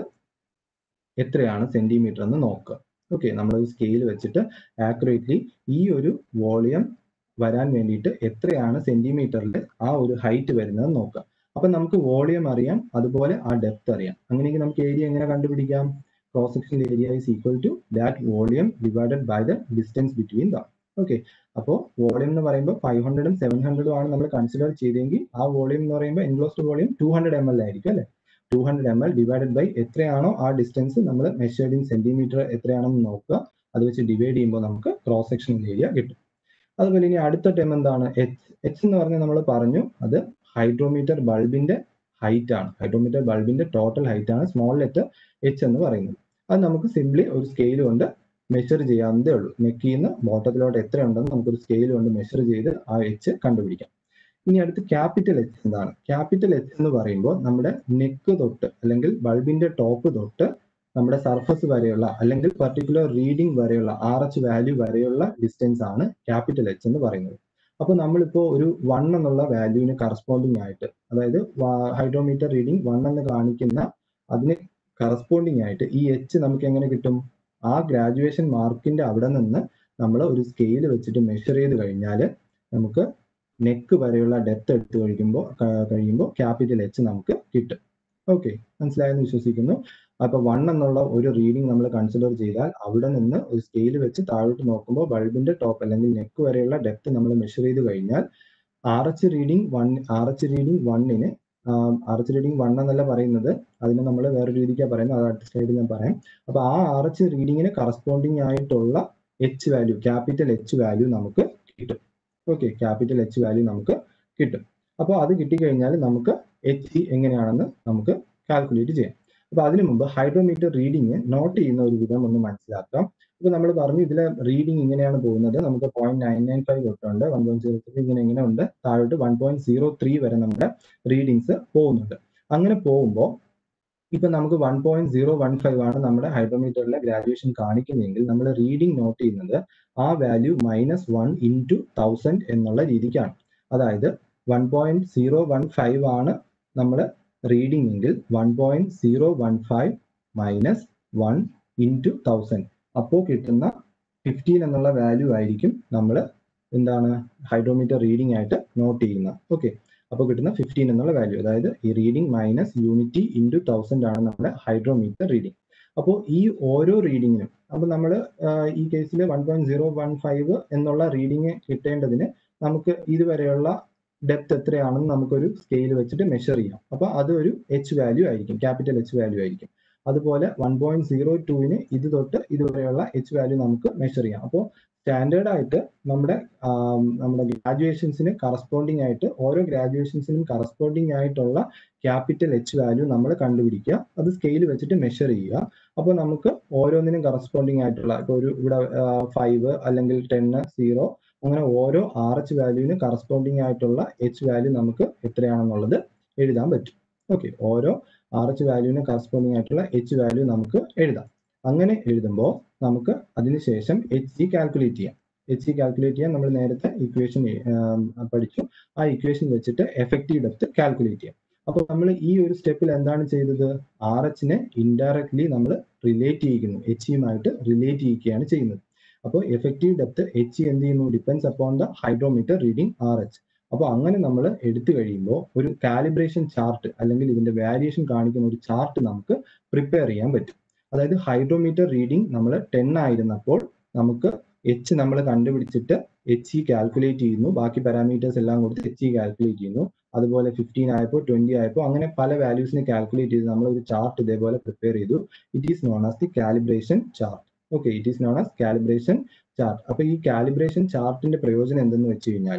എത്രയാണ് സെന്റിമീറ്റർ എന്ന് നോക്കുക ഓക്കെ നമ്മളൊരു സ്കെയിൽ വെച്ചിട്ട് ആക്യുറേറ്റ്ലി ഈ ഒരു വോളിയം വരാൻ വേണ്ടിയിട്ട് എത്രയാണ് സെന്റിമീറ്ററിൽ ആ ഒരു ഹൈറ്റ് വരുന്നത് നോക്കാം അപ്പൊ നമുക്ക് വോളിയം അറിയാം അതുപോലെ ആ ഡെപ്ത് അറിയാം അങ്ങനെയെങ്കിൽ നമുക്ക് ഏരിയ എങ്ങനെ കണ്ടുപിടിക്കാം cross section area is equal to that volume divided by the distance between the okay അപ്പോൾ വോളിയം എന്ന് പറയുമ്പോൾ ഫൈവ് ഹൺഡ്രഡും സെവൻ ഹൺഡ്രഡും ആണ് നമ്മൾ കൺസിഡർ ചെയ്തെങ്കിൽ ആ വോളിയം എന്ന് പറയുമ്പോൾ enclosed volume two hundred M L ആയിരിക്കും അല്ലെ two hundred M L divided by എത്രയാണോ ആ ഡിസ്റ്റൻസ് നമ്മൾ മെഷേർഡ് ഇൻ സെന്റിമീറ്റർ എത്രയാണെന്ന് നോക്കുക അത് വെച്ച് ഡിവൈഡ് ചെയ്യുമ്പോൾ നമുക്ക് ക്രോസ് സെക്ഷൻ ഏരിയ കിട്ടും അതുപോലെ ഇനി അടുത്ത ടേം എന്താണ് എച്ച് എച്ച് എന്ന് പറഞ്ഞാൽ നമ്മൾ പറഞ്ഞു അത് ഹൈഡ്രോമീറ്റർ ബൾബിന്റെ ഹൈറ്റ് ആണ് ഹൈഡ്രോമീറ്റർ ബൾബിന്റെ ടോട്ടൽ ഹൈറ്റ് ആണ് സ്മോൾ ലെറ്റർ എച്ച് എന്ന് പറയുന്നത് അത് നമുക്ക് സിംപ്ലി ഒരു സ്കെയിൽ കൊണ്ട് മെഷർ ചെയ്യാവുന്നതേ ഉള്ളൂ നെക്കിൽ നിന്ന് ബോട്ടത്തിലോട്ട് എത്ര ഉണ്ടെന്ന് നമുക്കൊരു സ്കെയിൽ കൊണ്ട് മെഷർ ചെയ്ത് ആ എച്ച് കണ്ടുപിടിക്കാം ഇനി അടുത്ത് ക്യാപിറ്റൽ എച്ച് എന്താണ് ക്യാപിറ്റൽ എച്ച് എന്ന് പറയുമ്പോൾ നമ്മുടെ നെക്ക് തൊട്ട് അല്ലെങ്കിൽ ബൾബിന്റെ ടോപ്പ് തൊട്ട് നമ്മുടെ സർഫസ് വരെയുള്ള അല്ലെങ്കിൽ പർട്ടിക്കുലർ റീഡിംഗ് വരെയുള്ള ആർ എച്ച് വാല്യൂ വരെയുള്ള ഡിസ്റ്റൻസ് ആണ് ക്യാപിറ്റൽ എച്ച് എന്ന് പറയുന്നത് അപ്പോൾ നമ്മളിപ്പോൾ ഒരു വൺ എന്നുള്ള വാല്യൂവിന് കറസ്പോണ്ടിങ് ആയിട്ട് അതായത് ഹൈഡ്രോമീറ്റർ റീഡിംഗ് വൺ എന്ന് കാണിക്കുന്ന അതിന് കറസ്പോണ്ടിങ് ആയിട്ട് ഈ എച്ച് നമുക്ക് എങ്ങനെ കിട്ടും ആ ഗ്രാജുവേഷൻ മാർക്കിന്റെ അവിടെ നിന്ന് നമ്മൾ ഒരു സ്കെയിൽ വെച്ചിട്ട് മെഷർ ചെയ്ത് കഴിഞ്ഞാൽ നമുക്ക് നെക്ക് വരെയുള്ള ഡെപ്ത് എടുത്തു കഴിക്കുമ്പോൾ കഴിയുമ്പോൾ ക്യാപിറ്റൽ എച്ച് നമുക്ക് കിട്ടും ഓക്കെ മനസ്സിലായെന്ന് വിശ്വസിക്കുന്നു അപ്പൊ വൺ എന്നുള്ള ഒരു റീഡിംഗ് നമ്മൾ കൺസിഡർ ചെയ്താൽ അവിടെ നിന്ന് ഒരു സ്കെയിൽ വെച്ച് താഴോട്ട് നോക്കുമ്പോൾ ബൾബിന്റെ ടോപ്പ് അല്ലെങ്കിൽ നെക്ക് വരെയുള്ള ഡെപ്ത് നമ്മൾ മെഷർ ചെയ്ത് കഴിഞ്ഞാൽ R H reading one R H reading വണ്ണിന് ആർ എച്ച് റീഡിംഗ് വൺ എന്നല്ല പറയുന്നത് അതിനെ നമ്മൾ വേറെ രീതിക്കാണ് പറയുന്നത് അത് അടുത്ത സ്ലൈഡിൽ ഞാൻ പറയാം അപ്പൊ ആ ആർ എച്ച് റീഡിങ്ങിന് കറസ്പോണ്ടിങ് ആയിട്ടുള്ള H value capital H value നമുക്ക് കിട്ടും ഓക്കെ ക്യാപിറ്റൽ എച്ച് വാല്യൂ നമുക്ക് കിട്ടും അപ്പോൾ അത് കിട്ടിക്കഴിഞ്ഞാൽ നമുക്ക് എച്ച് എങ്ങനെയാണെന്ന് നമുക്ക് കാൽക്കുലേറ്റ് ചെയ്യാം അപ്പൊ അതിനു മുമ്പ് ഹൈഡ്രോമീറ്റർ റീഡിങ് നോട്ട് ചെയ്യുന്ന ഒരു വിധം ഒന്ന് മനസ്സിലാക്കാം ഇപ്പൊ നമ്മൾ പറഞ്ഞു ഇതിലെ റീഡിംഗ് ഇങ്ങനെയാണ് പോകുന്നത് നമുക്ക് പോയിന്റ് നയൻ നയൻ ഫൈവ് തൊട്ടുണ്ട് വൺ പോയിന്റ് സീറോ ത്രീ ഇങ്ങനെ ഇങ്ങനെ ഉണ്ട് താഴോട്ട് വൺ പോയിന്റ് സീറോ ത്രീ വരെ നമ്മുടെ റീഡിങ്സ് പോകുന്നുണ്ട് അങ്ങനെ പോകുമ്പോൾ ഇപ്പൊ നമുക്ക് one point zero one five ആണ് നമ്മുടെ ഹൈഡ്രോമീറ്ററിലെ ഗ്രാജുവേഷൻ കാണിക്കുന്നതെങ്കിൽ നമ്മൾ റീഡിംഗ് നോട്ട് ചെയ്യുന്നത് ആ value minus one into thousand എന്നുള്ള രീതിക്കാണ് അതായത് one point zero one five ആണ് നമ്മൾ റീഡിംഗ് എങ്കിൽ one point zero one five minus one into thousand അപ്പോൾ കിട്ടുന്ന ഫിഫ്റ്റീൻ എന്നുള്ള വാല്യൂ ആയിരിക്കും നമ്മൾ എന്താണ് ഹൈഡ്രോമീറ്റർ റീഡിംഗ് ആയിട്ട് നോട്ട് ചെയ്യുന്നത് ഓക്കെ അപ്പോൾ കിട്ടുന്ന ഫിഫ്റ്റീൻ എന്നുള്ള വാല്യൂ അതായത് ഈ reading minus unity into thousand ആണ് നമ്മുടെ ഹൈഡ്രോമീറ്റർ റീഡിംഗ് അപ്പോൾ ഈ ഓരോ റീഡിങ്ങിനും അപ്പോൾ നമ്മൾ ഈ കേസിൽ one point zero one five എന്നുള്ള റീഡിങ് കിട്ടേണ്ടതിന് നമുക്ക് ഇതുവരെയുള്ള ഡെപ്ത് എത്രയാണെന്ന് നമുക്കൊരു സ്കെയിൽ വെച്ചിട്ട് മെഷർ ചെയ്യാം അപ്പോൾ അത് ഒരു എച്ച് വാല്യൂ ആയിരിക്കും ക്യാപിറ്റൽ എച്ച് വാല്യൂ ആയിരിക്കും അതുപോലെ വൺ പോയിന്റ് സീറോ ടുവിന് ഇത് തൊട്ട് ഇതുവരെയുള്ള എച്ച് വാല്യൂ നമുക്ക് മെഷർ ചെയ്യാം അപ്പോൾ സ്റ്റാൻഡേർഡ് ആയിട്ട് നമ്മുടെ നമ്മുടെ ഗ്രാജുവേഷൻസിന് കറസ്പോണ്ടിങ് ആയിട്ട് ഓരോ ഗ്രാജുവേഷൻസിനും കറസ്പോണ്ടിങ് ആയിട്ടുള്ള ക്യാപിറ്റൽ എച്ച് വാല്യൂ നമ്മൾ കണ്ടുപിടിക്കുക അത് സ്കെയിൽ വെച്ചിട്ട് മെഷർ ചെയ്യുക അപ്പോൾ നമുക്ക് ഓരോന്നിനും കറസ്പോണ്ടിങ് ആയിട്ടുള്ള ഇപ്പോൾ ഒരു ഇവിടെ ഫൈവ് അല്ലെങ്കിൽ ടെന്ന് സീറോ അങ്ങനെ ഓരോ ആർ എച്ച് വാല്യൂവിന് കറസ്പോണ്ടിങ് ആയിട്ടുള്ള എച്ച് വാല്യൂ നമുക്ക് എത്രയാണെന്നുള്ളത് എഴുതാൻ പറ്റും ഓക്കെ ഓരോ ആർ എച്ച് വാല്യൂവിന് കറസ്പോണ്ടിങ് ആയിട്ടുള്ള എച്ച് വാല്യൂ നമുക്ക് എഴുതാം അങ്ങനെ എഴുതുമ്പോൾ നമുക്ക് അതിനുശേഷം എച്ച് സി കാൽക്കുലേറ്റ് ചെയ്യാം എച്ച് സി കാൽക്കുലേറ്റ് ചെയ്യാൻ നമ്മൾ നേരത്തെ ഇക്വേഷൻ പഠിച്ചു ആ ഇക്വേഷൻ വെച്ചിട്ട് എഫക്റ്റീവ് ഡെപ്ത് കാൽക്കുലേറ്റ് ചെയ്യാം അപ്പോൾ നമ്മൾ ഈ ഒരു സ്റ്റെപ്പിൽ എന്താണ് ചെയ്തത് ആർ എച്ചിനെ ഇൻഡയറക്ട്ലി നമ്മൾ റിലേറ്റ് ചെയ്യിക്കുന്നു എച്ച് സിയുമായിട്ട് റിലേറ്റ് ചെയ്യിക്കുകയാണ് ചെയ്യുന്നത് അപ്പോൾ എഫക്റ്റീവ് ഡെപ്ത് എച്ച് എന്ത് ചെയ്യുന്നു depends upon the hydrometer reading R H അപ്പോൾ അങ്ങനെ നമ്മൾ എടുത്തു കഴിയുമ്പോൾ ഒരു കാലിബ്രേഷൻ ചാർട്ട് അല്ലെങ്കിൽ ഇതിന്റെ വാരിയേഷൻ കാണിക്കുന്ന ഒരു ചാർട്ട് നമുക്ക് പ്രിപ്പയർ ചെയ്യാൻ പറ്റും അതായത് ഹൈഡ്രോമീറ്റർ റീഡിംഗ് നമ്മൾ ടെൻ ആയിരുന്നപ്പോൾ നമുക്ക് എച്ച് നമ്മൾ കണ്ടുപിടിച്ചിട്ട് എച്ച് ഇ കാൽക്കുലേറ്റ് ചെയ്യുന്നു ബാക്കി പാരാമീറ്റേഴ്സ് എല്ലാം കൊടുത്ത് എച്ച് ഇ കാൽക്കുലേറ്റ് ചെയ്യുന്നു അതുപോലെ ഫിഫ്റ്റീൻ ആയപ്പോൾ ട്വന്റി ആയപ്പോൾ അങ്ങനെ പല വാല്യൂസിനെ കാൽക്കുലേറ്റ് ചെയ്ത് നമ്മൾ ഒരു ചാർട്ട് ഇതേപോലെ പ്രിപ്പയർ ചെയ്തു it is known as the calibration chart okay it is known as calibration chart അപ്പൊ ഈ കാലിബ്രേഷൻ ചാർട്ടിന്റെ പ്രയോജനം എന്തെന്ന് വെച്ച് കഴിഞ്ഞാൽ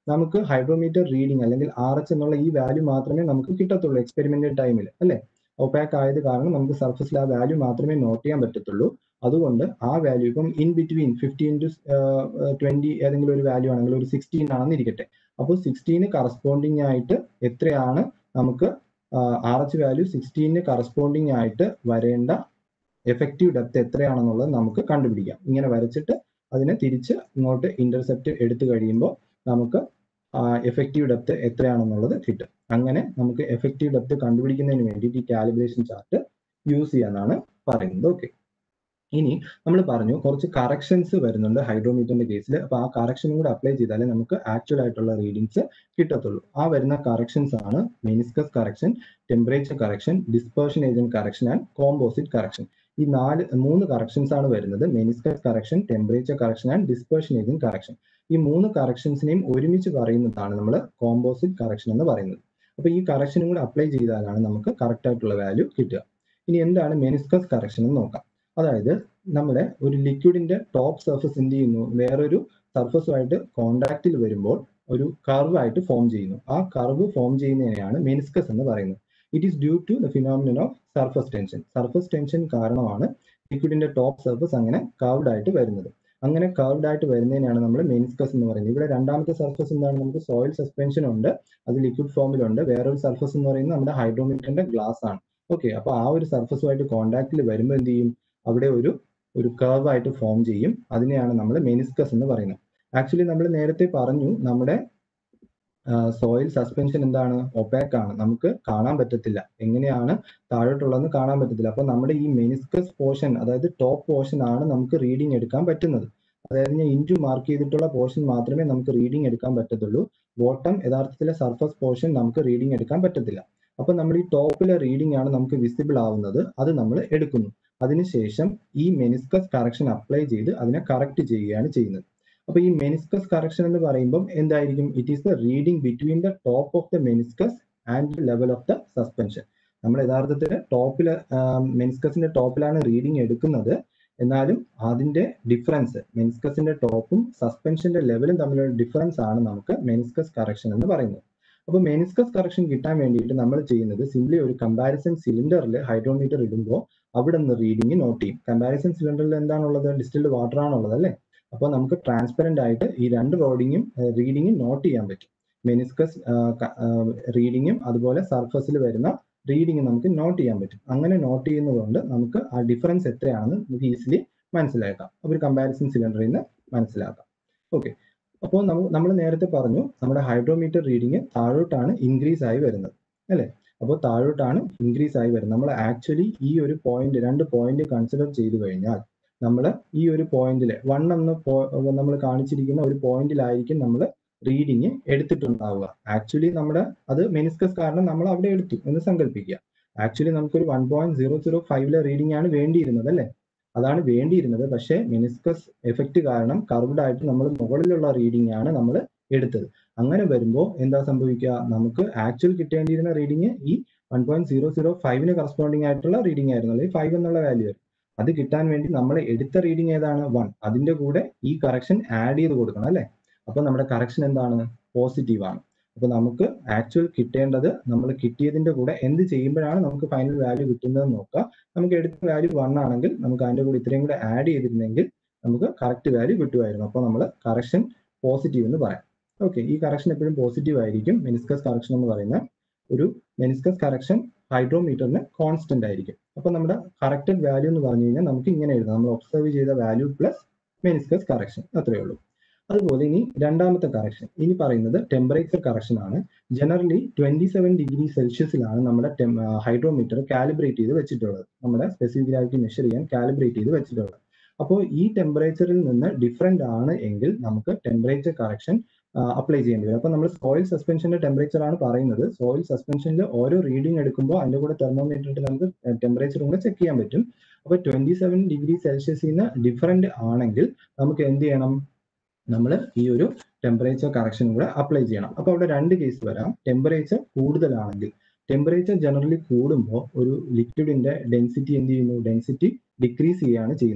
നമുക്ക് ഹൈഡ്രോമീറ്റർ റീഡിംഗ് അല്ലെങ്കിൽ ആർ എച്ച് എന്നുള്ള ഈ വാല്യൂ മാത്രമേ നമുക്ക് കിട്ടത്തുള്ളൂ എക്സ്പെരിമെന്റൽ ടൈമിൽ അല്ലേ ഒപാക്ക് ആയത് കാരണം നമുക്ക് സർഫസിൽ ആ വാല്യൂ മാത്രമേ നോട്ട് ചെയ്യാൻ പറ്റത്തുള്ളൂ അതുകൊണ്ട് ആ വാല്യൂ ഇപ്പം in between fifteen to twenty ഏതെങ്കിലും ഒരു വാല്യൂ ആണെങ്കിൽ ഒരു സിക്സ്റ്റീൻ ആണെന്ന് ഇരിക്കട്ടെ അപ്പോൾ സിക്സ്റ്റീന് കറസ്പോണ്ടിങ് ആയിട്ട് എത്രയാണ് നമുക്ക് ആർ എച്ച് വാല്യൂ സിക്സ്റ്റീന് കറസ്പോണ്ടിങ് ആയിട്ട് വരേണ്ട എഫക്റ്റീവ് ഡെപ്ത് എത്രയാണെന്നുള്ളത് നമുക്ക് കണ്ടുപിടിക്കാം ഇങ്ങനെ വരച്ചിട്ട് അതിനെ തിരിച്ച് ഇങ്ങോട്ട് ഇന്റർസെപ്റ്റ് എടുത്തു കഴിയുമ്പോൾ നമുക്ക് എഫക്റ്റീവ് ഡെപ്ത് എത്രയാണെന്നുള്ളത് കിട്ടും അങ്ങനെ നമുക്ക് എഫക്റ്റീവ് ഡെപ്ത് കണ്ടുപിടിക്കുന്നതിന് വേണ്ടിയിട്ട് ഈ കാലിബ്രേഷൻ ചാർട്ട് യൂസ് ചെയ്യാനാണ് പറയുന്നത് ഓക്കെ ഇനി നമ്മൾ പറഞ്ഞു കുറച്ച് കറക്ഷൻസ് വരുന്നുണ്ട് ഹൈഡ്രോമീറ്ററിന്റെ കേസിൽ അപ്പൊ ആ കറക്ഷനും കൂടെ അപ്ലൈ ചെയ്താലേ നമുക്ക് ആക്ച്വൽ ആയിട്ടുള്ള റീഡിങ്സ് കിട്ടത്തുള്ളൂ ആ വരുന്ന കറക്ഷൻസ് ആണ് meniscus correction temperature correction dispersion agent correction and composite correction ഈ നാല് മൂന്ന് കറക്ഷൻസ് ആണ് വരുന്നത് meniscus correction temperature correction and dispersion agent correction ഈ മൂന്ന് കറക്ഷൻസിനെയും ഒരുമിച്ച് പറയുന്നതാണ് നമ്മൾ കോമ്പോസിറ്റ് കറക്ഷൻ എന്ന് പറയുന്നത് അപ്പൊ ഈ കറക്ഷനും കൂടെ അപ്ലൈ ചെയ്താലാണ് നമുക്ക് കറക്റ്റ് ആയിട്ടുള്ള വാല്യൂ കിട്ടുക ഇനി എന്താണ് മെനിസ്കസ് കറക്ഷൻ എന്ന് നോക്കാം അതായത് നമ്മുടെ ഒരു ലിക്വിഡിന്റെ ടോപ്പ് സർഫസ് എന്ത് ചെയ്യുന്നു വേറൊരു സർഫസുമായിട്ട് കോണ്ടാക്റ്റിൽ വരുമ്പോൾ ഒരു കർവ് ആയിട്ട് ഫോം ചെയ്യുന്നു ആ കർവ് ഫോം ചെയ്യുന്നതിനെയാണ് മെനിസ്കസ് എന്ന് പറയുന്നത് it is due to the phenomenon of surface tension surface tension കാരണമാണ് ലിക്വിഡിന്റെ ടോപ്പ് സർഫസ് അങ്ങനെ കർവ്ഡ് ആയിട്ട് വരുന്നത് അങ്ങനെ കർവ്ഡ് ആയിട്ട് വരുന്നതിനാണ് നമ്മൾ മെനിസ്കസ് എന്ന് പറയുന്നത് ഇവിടെ രണ്ടാമത്തെ സർഫസ് എന്താണ് നമുക്ക് സോയിൽ സസ്പെൻഷൻ ഉണ്ട് അത് ലിക്വിഡ് ഫോമിലുണ്ട് വേറൊരു സർഫസ് എന്ന് പറയുന്നത് നമ്മുടെ ഹൈഡ്രോമീറ്ററിന്റെ ഗ്ലാസ് ആണ് ഓക്കെ അപ്പൊ ആ ഒരു സർഫസുമായിട്ട് കോണ്ടാക്റ്റിൽ വരുമ്പോൾ എന്ത് ചെയ്യും അവിടെ ഒരു ഒരു കർവ് ആയിട്ട് ഫോം ചെയ്യും അതിനെയാണ് നമ്മൾ മെനിസ്കസ് എന്ന് പറയുന്നത് ആക്ച്വലി നമ്മൾ നേരത്തെ പറഞ്ഞു നമ്മുടെ സോയിൽ സസ്പെൻഷൻ എന്താണ് ഒപാക്ക് ആണ് നമുക്ക് കാണാൻ പറ്റത്തില്ല എങ്ങനെയാണ് താഴോട്ടുള്ളതെന്ന് കാണാൻ പറ്റത്തില്ല അപ്പൊ നമ്മുടെ ഈ മെനിസ്കസ് പോർഷൻ അതായത് ടോപ്പ് പോർഷൻ ആണ് നമുക്ക് റീഡിംഗ് എടുക്കാൻ പറ്റുന്നത് അതായത് ഞാൻ ഇൻറ്റു മാർക്ക് ചെയ്തിട്ടുള്ള പോർഷൻ മാത്രമേ നമുക്ക് റീഡിംഗ് എടുക്കാൻ പറ്റത്തുള്ളൂ ബോട്ടം യഥാർത്ഥത്തിലെ സർഫസ് പോർഷൻ നമുക്ക് റീഡിംഗ് എടുക്കാൻ പറ്റത്തില്ല അപ്പൊ നമ്മൾ ഈ ടോപ്പിലെ റീഡിംഗ് ആണ് നമുക്ക് വിസിബിൾ ആവുന്നത് അത് നമ്മൾ എടുക്കുന്നു അതിനുശേഷം ഈ മെനിസ്കസ് കറക്ഷൻ അപ്ലൈ ചെയ്ത് അതിനെ കറക്റ്റ് ചെയ്യുകയാണ് ചെയ്യുന്നത് അപ്പൊ ഈ മെനിസ്കസ് കറക്ഷൻ എന്ന് പറയുമ്പോൾ എന്തായിരിക്കും it is the reading between the top of the meniscus and level of the suspension നമ്മൾ യഥാർത്ഥത്തിൽ ടോപ്പിൽ മെനിസ്കസിന്റെ ടോപ്പിലാണ് റീഡിംഗ് എടുക്കുന്നത് എന്നാലും അതിന്റെ ഡിഫറൻസ് മെനിസ്കസിന്റെ ടോപ്പും സസ്പെൻഷന്റെ ലെവലും തമ്മിലുള്ള ഡിഫറൻസ് ആണ് നമുക്ക് മെനിസ്കസ് കറക്ഷൻ എന്ന് പറയുന്നത് അപ്പൊ മെനിസ്കസ് കറക്ഷൻ കിട്ടാൻ വേണ്ടിയിട്ട് നമ്മൾ ചെയ്യുന്നത് സിംപ്ലി ഒരു കമ്പാരിസൺ സിലിണ്ടറിൽ ഹൈഡ്രോമീറ്റർ ഇടുമ്പോൾ അവിടെ നിന്ന് റീഡിംഗ് നോട്ട് ചെയ്യും കമ്പാരിസൺ സിലിണ്ടറിൽ എന്താണുള്ളത് ഡിസ്റ്റിൽഡ് വാട്ടർ ആണുള്ളത് അല്ലേ അപ്പോൾ നമുക്ക് ട്രാൻസ്പെറന്റ് ആയിട്ട് ഈ രണ്ട് റോഡിങ്ങും റീഡിങ്ങും നോട്ട് ചെയ്യാൻ പറ്റും മെനിസ്കസ് റീഡിങ്ങും അതുപോലെ സർഫസിൽ വരുന്ന റീഡിങ് നമുക്ക് നോട്ട് ചെയ്യാൻ പറ്റും അങ്ങനെ നോട്ട് ചെയ്യുന്നതുകൊണ്ട് നമുക്ക് ആ ഡിഫറൻസ് എത്രയാണെന്ന് നമുക്ക് ഈസിലി മനസ്സിലാക്കാം ഒരു കമ്പാരിസൺ സിലിണ്ടറിൽ നിന്ന് മനസ്സിലാക്കാം ഓക്കെ അപ്പോൾ നമ്മൾ നേരത്തെ പറഞ്ഞു നമ്മുടെ ഹൈഡ്രോമീറ്റർ റീഡിങ് താഴോട്ടാണ് ഇൻക്രീസ് ആയി വരുന്നത് അല്ലേ അപ്പോൾ താഴോട്ടാണ് ഇൻക്രീസ് ആയി വരുന്നത് നമ്മൾ ആക്ച്വലി ഈ ഒരു പോയിന്റ് രണ്ട് പോയിന്റ് കൺസിഡർ ചെയ്തു കഴിഞ്ഞാൽ നമ്മൾ ഈ ഒരു പോയിന്റിൽ വൺ എന്ന് നമ്മൾ കാണിച്ചിരിക്കുന്ന ഒരു പോയിന്റിലായിരിക്കും നമ്മൾ റീഡിങ് എടുത്തിട്ടുണ്ടാവുക ആക്ച്വലി നമ്മുടെ അത് മെനിസ്കസ് കാരണം നമ്മൾ അവിടെ എടുത്തു എന്ന് സങ്കല്പിക്കുക ആക്ച്വലി നമുക്കൊരു വൺ പോയിന്റ് സീറോ സീറോ ഫൈവിലെ റീഡിംഗ് ആണ് വേണ്ടിയിരുന്നത് അല്ലേ അതാണ് വേണ്ടിയിരുന്നത് പക്ഷേ മെനിസ്കസ് എഫക്റ്റ് കാരണം കർവ്ഡ് ആയിട്ട് നമ്മൾ മുകളിലുള്ള റീഡിംഗ് ആണ് നമ്മൾ എടുത്തത് അങ്ങനെ വരുമ്പോൾ എന്താ സംഭവിക്കുക നമുക്ക് ആക്ച്വൽ കിട്ടേണ്ടിയിരുന്ന റീഡിംഗ് ഈ വൺ പോയിന്റ് സീറോ സീറോ ഫൈവിന് കറസ്പോണ്ടിങ് ആയിട്ടുള്ള റീഡിംഗ് ആയിരുന്നു അല്ലെങ്കിൽ ഫൈവ് എന്നുള്ള വാല്യൂ ആയിരുന്നു അത് കിട്ടാൻ വേണ്ടി നമ്മൾ എടുത്ത റീഡിംഗ് ഏതാണ് വൺ അതിന്റെ കൂടെ ഈ കറക്ഷൻ ആഡ് ചെയ്ത് കൊടുക്കണം അല്ലെ അപ്പൊ നമ്മുടെ കറക്ഷൻ എന്താണ് പോസിറ്റീവ് ആണ് അപ്പൊ നമുക്ക് ആക്ച്വൽ കിട്ടേണ്ടത് നമ്മൾ കിട്ടിയതിന്റെ കൂടെ എന്ത് ചെയ്യുമ്പോഴാണ് നമുക്ക് ഫൈനൽ വാല്യൂ കിട്ടുന്നത് നോക്കുക നമുക്ക് എടുത്ത വാല്യൂ വൺ ആണെങ്കിൽ നമുക്ക് അതിന്റെ കൂടെ ഇത്രയും കൂടെ ആഡ് ചെയ്തിരുന്നെങ്കിൽ നമുക്ക് കറക്റ്റ് വാല്യൂ കിട്ടുമായിരുന്നു അപ്പൊ നമ്മൾ കറക്ഷൻ പോസിറ്റീവ് എന്ന് പറയാം ഓക്കെ ഈ കറക്ഷൻ എപ്പോഴും പോസിറ്റീവ് ആയിരിക്കും മെനിസ്കസ് കറക്ഷൻ എന്ന് പറയുന്ന ഒരു മെനിസ്കസ് കറക്ഷൻ ഹൈഡ്രോമീറ്ററിന് കോൺസ്റ്റന്റ് ആയിരിക്കും അപ്പൊ നമ്മുടെ കറക്റ്റഡ് വാല്യൂ എന്ന് പറഞ്ഞു കഴിഞ്ഞാൽ നമുക്ക് ഇങ്ങനെ എഴുതാം നമ്മൾ ഒബ്സർവ് ചെയ്ത വാല്യൂ പ്ലസ് മെനിസ്കസ് കറക്ഷൻ അത്രയേ ഉള്ളൂ അതുപോലെ ഇനി രണ്ടാമത്തെ കറക്ഷൻ ഇനി പറയുന്നത് ടെമ്പറേച്ചർ കറക്ഷൻ ആണ് ജനറലി ട്വന്റി സെവൻ ഡിഗ്രി സെൽഷ്യസിലാണ് നമ്മുടെ ഹൈഡ്രോമീറ്റർ കാലിബ്രേറ്റ് ചെയ്ത് വെച്ചിട്ടുള്ളത് നമ്മുടെ സ്പെസിഫിക് ഗ്രാവിറ്റി മെഷർ ചെയ്യാൻ കാലിബ്രേറ്റ് ചെയ്ത് വെച്ചിട്ടുള്ളത് അപ്പോൾ ഈ ടെമ്പറേച്ചറിൽ നിന്ന് ഡിഫറെന്റ് ആണ് എങ്കിൽ നമുക്ക് ടെമ്പറേച്ചർ കറക്ഷൻ അപ്ലൈ ചെയ്യേണ്ടി വരും അപ്പോൾ നമ്മൾ സോയിൽ സസ്പെൻഷന്റെ ടെമ്പറേച്ചർ ആണ് പറയുന്നത് സോയിൽ സസ്പെൻഷനിൽ ഓരോ റീഡിംഗ് എടുക്കുമ്പോൾ അതിന്റെ കൂടെ തെർമോമീറ്റർ ഇട്ട് നമുക്ക് ടെമ്പറേച്ചറും കൂടെ ചെക്ക് ചെയ്യാൻ പറ്റും അപ്പോൾ ട്വന്റി സെവൻ ഡിഗ്രി സെൽഷ്യസിൽ നിന്ന് ഡിഫറെന്റ് ആണെങ്കിൽ നമുക്ക് എന്ത് ചെയ്യണം നമ്മൾ ഈ ഒരു ടെമ്പറേച്ചർ കറക്ഷൻ കൂടെ അപ്ലൈ ചെയ്യണം അപ്പോൾ അവിടെ രണ്ട് കേസ് വരാം ടെമ്പറേച്ചർ കൂടുതലാണെങ്കിൽ ടെമ്പറേച്ചർ ജനറലി കൂടുമ്പോൾ ഒരു ലിക്വിഡിന്റെ ഡെൻസിറ്റി എന്ത് ചെയ്യുന്നു ഡെൻസിറ്റി ഡിക്രീസ് ചെയ്യുകയാണ് ചെയ്യുന്നത്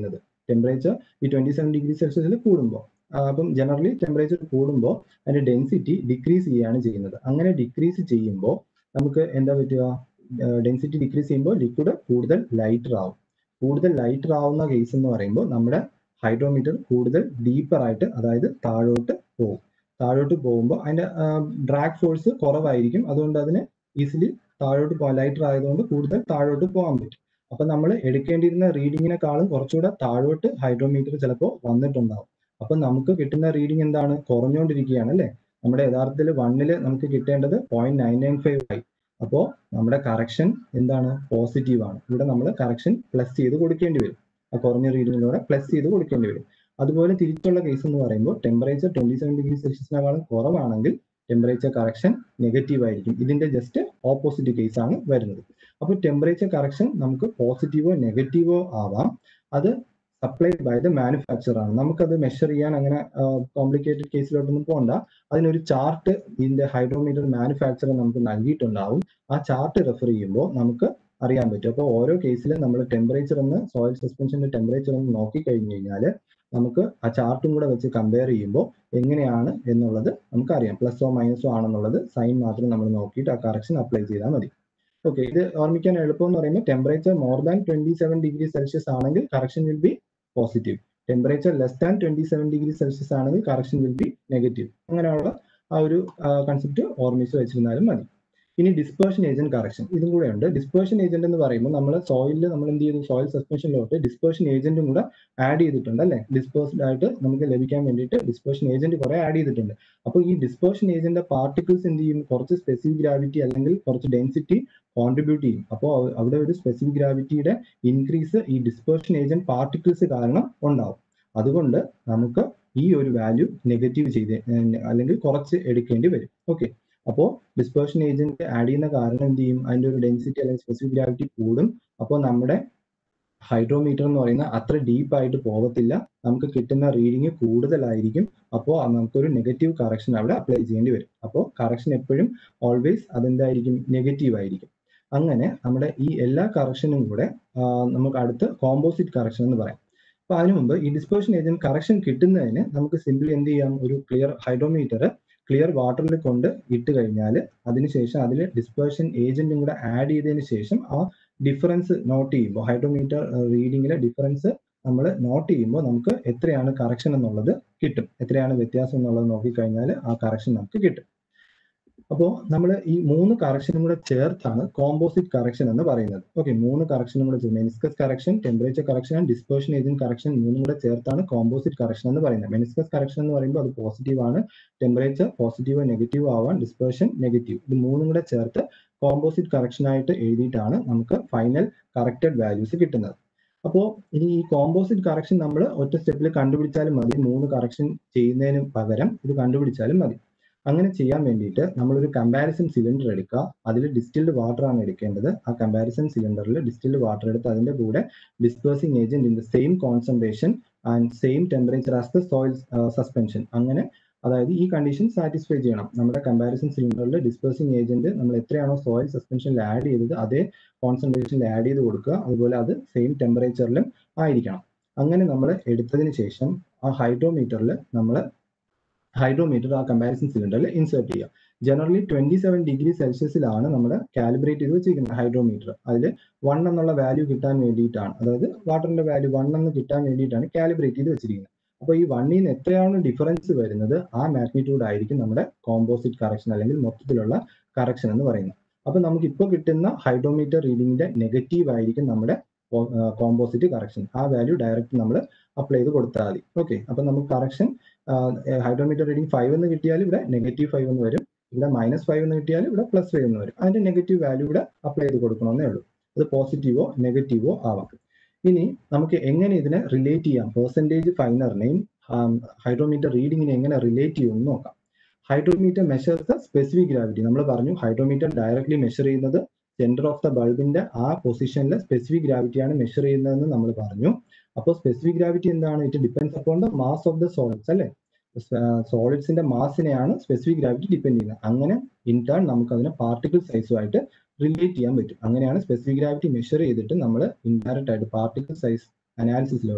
ടെമ്പറേച്ചർ ഈ ട്വന്റി സെവൻ ഡിഗ്രി സെൽഷ്യസിൽ കൂടുമ്പോൾ അപ്പം ജനറലി ടെമ്പറേച്ചർ കൂടുമ്പോൾ അതിന്റെ ഡെൻസിറ്റി ഡിക്രീസ് ചെയ്യുകയാണ് ചെയ്യുന്നത് അങ്ങനെ ഡിക്രീസ് ചെയ്യുമ്പോൾ നമുക്ക് എന്താ പറ്റുക ഡെൻസിറ്റി ഡിക്രീസ് ചെയ്യുമ്പോൾ ലിക്വിഡ് കൂടുതൽ ലൈറ്റർ ആവും കൂടുതൽ ലൈറ്റർ ആവുന്ന കേസ് എന്ന് പറയുമ്പോൾ നമ്മുടെ ഹൈഡ്രോമീറ്റർ കൂടുതൽ ഡീപ്പർ ആയിട്ട് അതായത് താഴോട്ട് പോകും താഴോട്ട് പോകുമ്പോൾ അതിന്റെ ഡ്രാഗ് ഫോഴ്സ് കുറവായിരിക്കും അതുകൊണ്ട് അതിന് ഈസിലി താഴോട്ട് പോകാൻ ലൈറ്റർ ആയതുകൊണ്ട് കൂടുതൽ താഴോട്ട് പോകാൻ പറ്റും അപ്പൊ നമ്മൾ എടുക്കേണ്ടിയിരുന്ന റീഡിങ്ങിനെക്കാളും കുറച്ചുകൂടെ താഴോട്ട് ഹൈഡ്രോമീറ്റർ ചിലപ്പോൾ വന്നിട്ടുണ്ടാവും അപ്പൊ നമുക്ക് കിട്ടുന്ന റീഡിംഗ് എന്താണ് കുറഞ്ഞുകൊണ്ടിരിക്കുകയാണ് അല്ലേ നമ്മുടെ യഥാർത്ഥത്തിൽ വണ്ണില് നമുക്ക് കിട്ടേണ്ടത് പോയിന്റ് നയൻ നയൻ ഫൈവ് ആയി അപ്പോൾ നമ്മുടെ കറക്ഷൻ എന്താണ് പോസിറ്റീവ് ആണ് ഇവിടെ നമ്മൾ കറക്ഷൻ പ്ലസ് ചെയ്ത് കൊടുക്കേണ്ടി വരും ആ കുറഞ്ഞ റീഡിങ്ങിലൂടെ പ്ലസ് ചെയ്ത് കൊടുക്കേണ്ടി വരും അതുപോലെ തിരിച്ചുള്ള കേസ് എന്ന് പറയുമ്പോൾ ടെമ്പറേച്ചർ ട്വന്റി സെവൻ ഡിഗ്രി സെൽഷ്യസിനേക്കാളും കുറവാണെങ്കിൽ ടെമ്പറേച്ചർ കറക്ഷൻ നെഗറ്റീവ് ആയിരിക്കും ഇതിന്റെ ജസ്റ്റ് ഓപ്പോസിറ്റ് കേസ് ആണ് വരുന്നത് അപ്പോൾ ടെമ്പറേച്ചർ കറക്ഷൻ നമുക്ക് പോസിറ്റീവോ നെഗറ്റീവോ ആവാം അത് സപ്ലൈഡ് ബൈ ദ മാനുഫാക്ചർ ആണ് നമുക്കത് മെഷർ ചെയ്യാൻ അങ്ങനെ കോംപ്ലിക്കേറ്റഡ് കേസിലോട്ടൊന്നും പോകണ്ട അതിനൊരു ചാർട്ട് ഇതിന്റെ ഹൈഡ്രോമീറ്റർ മാനുഫാക്ചർ നമുക്ക് നൽകിയിട്ടുണ്ടാവും ആ ചാർട്ട് റെഫർ ചെയ്യുമ്പോൾ നമുക്ക് അറിയാൻ പറ്റും അപ്പോൾ ഓരോ കേസിലും നമ്മൾ ടെമ്പറേച്ചർ ഒന്ന് സോയിൽ സസ്പെൻഷന്റെ ടെമ്പറേച്ചർ ഒന്ന് നോക്കി കഴിഞ്ഞു കഴിഞ്ഞാൽ നമുക്ക് ആ ചാർട്ടും കൂടെ വെച്ച് കമ്പയർ ചെയ്യുമ്പോൾ എങ്ങനെയാണ് എന്നുള്ളത് നമുക്ക് അറിയാം പ്ലസോ മൈനസോ ആണെന്നുള്ളത് സൈൻ മാത്രം നമ്മൾ നോക്കിയിട്ട് ആ കറക്ഷൻ അപ്ലൈ ചെയ്താൽ മതി ഓക്കെ ഇത് ഓർമ്മിക്കാൻ എളുപ്പം എന്ന് പറയുമ്പോൾ temperature more than twenty seven degree celsius ആണെങ്കിൽ correction will be positive temperature less than twenty seven degree celsius ആണെങ്കിൽ കറക്ഷൻ വിൽ ബി നെഗറ്റീവ് അങ്ങനെയുള്ള ആ ഒരു കൺസെപ്റ്റ് ഓർമ്മിച്ച് വെച്ചിരുന്നാലും മതി ഇനി ഡിസ്പേർഷൻ ഏജന്റ് കറക്ഷൻ ഇതും കൂടെ ഉണ്ട് ഡിസ്പേർഷൻ ഏജന്റ് എന്ന് പറയുമ്പോൾ നമ്മൾ സോയിലിൽ നമ്മൾ എന്ത് ചെയ്തു സോയിൽ സസ്പെൻഷനിലോട്ട് ഡിസ്പേർഷൻ ഏജന്റും കൂടെ ആഡ് ചെയ്തിട്ടുണ്ട് അല്ലെ ഡിസ്പേഴ്സ്ഡ് ആയിട്ട് നമുക്ക് ലഭിക്കാൻ വേണ്ടിയിട്ട് ഡിസ്പേർഷൻ ഏജന്റ് കുറെ ആഡ് ചെയ്തിട്ടുണ്ട് അപ്പോൾ ഈ ഡിസ്പേർഷൻ ഏജന്റ് പാർട്ടിക്കിൾസ് എന്ത് ചെയ്യും കുറച്ച് സ്പെസിഫിക് ഗ്രാവിറ്റി അല്ലെങ്കിൽ കുറച്ച് ഡെൻസിറ്റി കോൺട്രിബ്യൂട്ട് ചെയ്യും അപ്പോൾ അവിടെ ഒരു സ്പെസിഫിക് ഗ്രാവിറ്റിയുടെ ഇൻക്രീസ് ഈ ഡിസ്പേർഷൻ ഏജന്റ് പാർട്ടിക്കിൾസ് കാരണം ഉണ്ടാവും അതുകൊണ്ട് നമുക്ക് ഈ ഒരു വാല്യൂ നെഗറ്റീവ് ചെയ്ത് അല്ലെങ്കിൽ കുറച്ച് എടുക്കേണ്ടി വരും ഓക്കെ അപ്പോൾ ഡിസ്പേർഷൻ ഏജന്റ് ആഡ് ചെയ്യുന്ന കാരണം എന്ത് ചെയ്യും അതിന്റെ ഒരു ഡെൻസിറ്റി അല്ലെങ്കിൽ സ്പെസിഫിക് ഗ്രാവിറ്റി കൂടും അപ്പോൾ നമ്മുടെ ഹൈഡ്രോമീറ്റർ എന്ന് പറയുന്ന അത്ര ഡീപ്പ് ആയിട്ട് പോകത്തില്ല നമുക്ക് കിട്ടുന്ന റീഡിങ് കൂടുതലായിരിക്കും അപ്പോൾ നമുക്കൊരു നെഗറ്റീവ് കറക്ഷൻ അവിടെ അപ്ലൈ ചെയ്യേണ്ടി വരും അപ്പോൾ കറക്ഷൻ എപ്പോഴും ഓൾവേസ് അതെന്തായിരിക്കും നെഗറ്റീവ് ആയിരിക്കും അങ്ങനെ നമ്മുടെ ഈ എല്ലാ കറക്ഷനും കൂടെ നമുക്ക് അടുത്ത് കോമ്പോസിറ്റ് കറക്ഷൻ എന്ന് പറയാം അപ്പൊ അതിനു മുമ്പ് ഈ ഡിസ്പേർഷൻ ഏജന്റ് കറക്ഷൻ കിട്ടുന്നതിന് നമുക്ക് സിംപിളി എന്ത് ചെയ്യാം ഒരു ക്ലിയർ ഹൈഡ്രോമീറ്റർ ക്ലിയർ വാട്ടറിൽ കൊണ്ട് ഇട്ട് കഴിഞ്ഞാൽ അതിനുശേഷം അതിൽ ഡിസ്പേർഷൻ ഏജന്റും കൂടെ ആഡ് ചെയ്തതിന് ശേഷം ആ ഡിഫറൻസ് നോട്ട് ചെയ്യുമ്പോൾ ഹൈഡ്രോമീറ്റർ റീഡിങ്ങിലെ ഡിഫറൻസ് നമ്മൾ നോട്ട് ചെയ്യുമ്പോൾ നമുക്ക് എത്രയാണ് കറക്ഷൻ എന്നുള്ളത് കിട്ടും എത്രയാണ് വ്യത്യാസം എന്നുള്ളത് നോക്കിക്കഴിഞ്ഞാൽ ആ കറക്ഷൻ നമുക്ക് കിട്ടും അപ്പോൾ നമ്മൾ ഈ മൂന്ന് കറക്ഷനും കൂടെ ചേർത്താണ് കോമ്പോസിറ്റ് കറക്ഷൻ എന്ന് പറയുന്നത് ഓക്കെ മൂന്ന് കറക്ഷനും കൂടെ meniscus correction temperature correction and dispersion agent correction മൂന്നും കൂടെ ചേർത്താണ് കോമ്പോസിറ്റ് കറക്ഷൻ എന്ന് പറയുന്നത് മെനിസ്കസ് കറക്ഷൻ എന്ന് പറയുമ്പോൾ അത് പോസിറ്റീവ് ആണ് ടെമ്പറേച്ചർ പോസിറ്റീവ് നെഗറ്റീവ് ആവാൻ ഡിസ്പേർഷൻ നെഗറ്റീവ് ഇത് മൂന്നും കൂടെ ചേർത്ത് കോമ്പോസിറ്റ് കറക്ഷൻ ആയിട്ട് എഴുതിയിട്ടാണ് നമുക്ക് ഫൈനൽ കറക്റ്റഡ് വാല്യൂസ് കിട്ടുന്നത് അപ്പോൾ ഇനി ഈ കോമ്പോസിറ്റ് കറക്ഷൻ നമ്മൾ ഒറ്റ സ്റ്റെപ്പിൽ കണ്ടുപിടിച്ചാലും മതി മൂന്ന് കറക്ഷൻ ചെയ്യുന്നതിന് പകരം ഇത് കണ്ടുപിടിച്ചാലും മതി അങ്ങനെ ചെയ്യാൻ വേണ്ടിയിട്ട് നമ്മളൊരു കമ്പാരിസൺ സിലിണ്ടർ എടുക്കുക അതിൽ ഡിസ്റ്റിൽഡ് വാട്ടർ ആണ് എടുക്കേണ്ടത് ആ കമ്പാരിസൺ സിലിണ്ടറിൽ ഡിസ്റ്റിൽഡ് വാട്ടർ എടുത്ത് അതിന്റെ കൂടെ dispersing agent in the same concentration and same temperature as the soil suspension അങ്ങനെ അതായത് ഈ കണ്ടീഷൻ സാറ്റിസ്ഫൈ ചെയ്യണം നമ്മുടെ കമ്പാരിസൺ സിലിണ്ടറിൽ ഡിസ്പേഴ്സിംഗ് ഏജന്റ് നമ്മൾ എത്രയാണോ സോയിൽ സസ്പെൻഷനിൽ ആഡ് ചെയ്തത് അതേ കോൺസെൻട്രേഷനിൽ ആഡ് ചെയ്ത് കൊടുക്കുക അതുപോലെ അത് സെയിം ടെമ്പറേച്ചറിലും ആയിരിക്കണം അങ്ങനെ നമ്മൾ എടുത്തതിന് ശേഷം ആ ഹൈഡ്രോമീറ്ററിൽ നമ്മൾ ഹൈഡ്രോമീറ്റർ ആ കമ്പാരിസൺ സിലിണ്ടറിൽ ഇൻസേർട്ട് ചെയ്യുക ജനറലി ട്വന്റി സെവൻ ഡിഗ്രി സെൽഷ്യസിലാണ് നമ്മൾ കാലിബ്രേറ്റ് ചെയ്ത് വെച്ചിരിക്കുന്നത് ഹൈഡ്രോമീറ്റർ അതിൽ വൺ എന്നുള്ള വാല്യൂ കിട്ടാൻ വേണ്ടിയിട്ടാണ് അതായത് വാട്ടറിന്റെ വാല്യൂ വൺ എന്ന് കിട്ടാൻ വേണ്ടിയിട്ടാണ് കാലിബ്രേറ്റ് ചെയ്ത് വെച്ചിരിക്കുന്നത് അപ്പോൾ ഈ വണ്ണിൽ നിന്ന് എത്രയാണ് ഡിഫറൻസ് വരുന്നത് ആ മാഗ്നിറ്റ്യൂഡ് ആയിരിക്കും നമ്മുടെ കോമ്പോസിറ്റ് കറക്ഷൻ അല്ലെങ്കിൽ മൊത്തത്തിലുള്ള കറക്ഷൻ എന്ന് പറയുന്നത് അപ്പൊ നമുക്ക് ഇപ്പോൾ കിട്ടുന്ന ഹൈഡ്രോമീറ്റർ റീഡിങ്ങിന്റെ നെഗറ്റീവ് ആയിരിക്കും നമ്മുടെ കോമ്പോസിറ്റ് കറക്ഷൻ ആ വാല്യൂ ഡയറക്റ്റ് നമ്മൾ അപ്ലൈ ചെയ്ത് കൊടുത്താൽ മതി ഓക്കെ അപ്പൊ നമുക്ക് കറക്ഷൻ ഹൈഡ്രോമീറ്റർ റീഡിംഗ് ഫൈവ് എന്ന് കിട്ടിയാൽ ഇവിടെ നെഗറ്റീവ് ഫൈവ് എന്ന് വരും ഇവിടെ മൈനസ് ഫൈവ് എന്ന് കിട്ടിയാൽ ഇവിടെ പ്ലസ് ഫൈവ് എന്ന് വരും അതിന്റെ നെഗറ്റീവ് വാല്യൂ ഇവിടെ അപ്ലൈ ചെയ്ത് കൊടുക്കണമെന്നേ ഉള്ളൂ അത് പോസിറ്റീവോ നെഗറ്റീവോ ആവാം ഇനി നമുക്ക് എങ്ങനെ ഇതിനെ റിലേറ്റ് ചെയ്യാം പെർസെൻറ്റേജ് ഫൈനറിനെയും ഹൈഡ്രോമീറ്റർ റീഡിങ്ങിനെ എങ്ങനെ റിലേറ്റ് ചെയ്യും എന്ന് നോക്കാം hydrometer measures the specific gravity നമ്മൾ പറഞ്ഞു ഹൈഡ്രോമീറ്റർ ഡയറക്ട്ലി മെഷർ ചെയ്യുന്നത് സെന്റർ ഓഫ് ദ ബൾബിന്റെ ആ പൊസിഷനിൽ സ്പെസിഫിക് ഗ്രാവിറ്റിയാണ് മെഷർ ചെയ്യുന്നതെന്ന് നമ്മൾ പറഞ്ഞു അപ്പോൾ സ്പെസിഫിക് ഗ്രാവിറ്റി എന്താണ് it depends upon the mass of the solids അല്ലെ സോളിഡ്സിന്റെ മാസിനെയാണ് സ്പെസിഫിക് ഗ്രാവിറ്റി ഡിപ്പെൻഡ് ചെയ്യുന്നത് അങ്ങനെ ഇൻ ടേൺ നമുക്ക് അതിനെ പാർട്ടിക്കിൾ സൈസുമായിട്ട് റിലേറ്റ് ചെയ്യാൻ പറ്റും അങ്ങനെയാണ് സ്പെസിഫിക് ഗ്രാവിറ്റി മെഷർ ചെയ്തിട്ട് നമ്മൾ ഇൻഡയറക്റ്റ് ആയിട്ട് പാർട്ടിക്കിൾ സൈസ് അനാലിസിസിലോട്ട്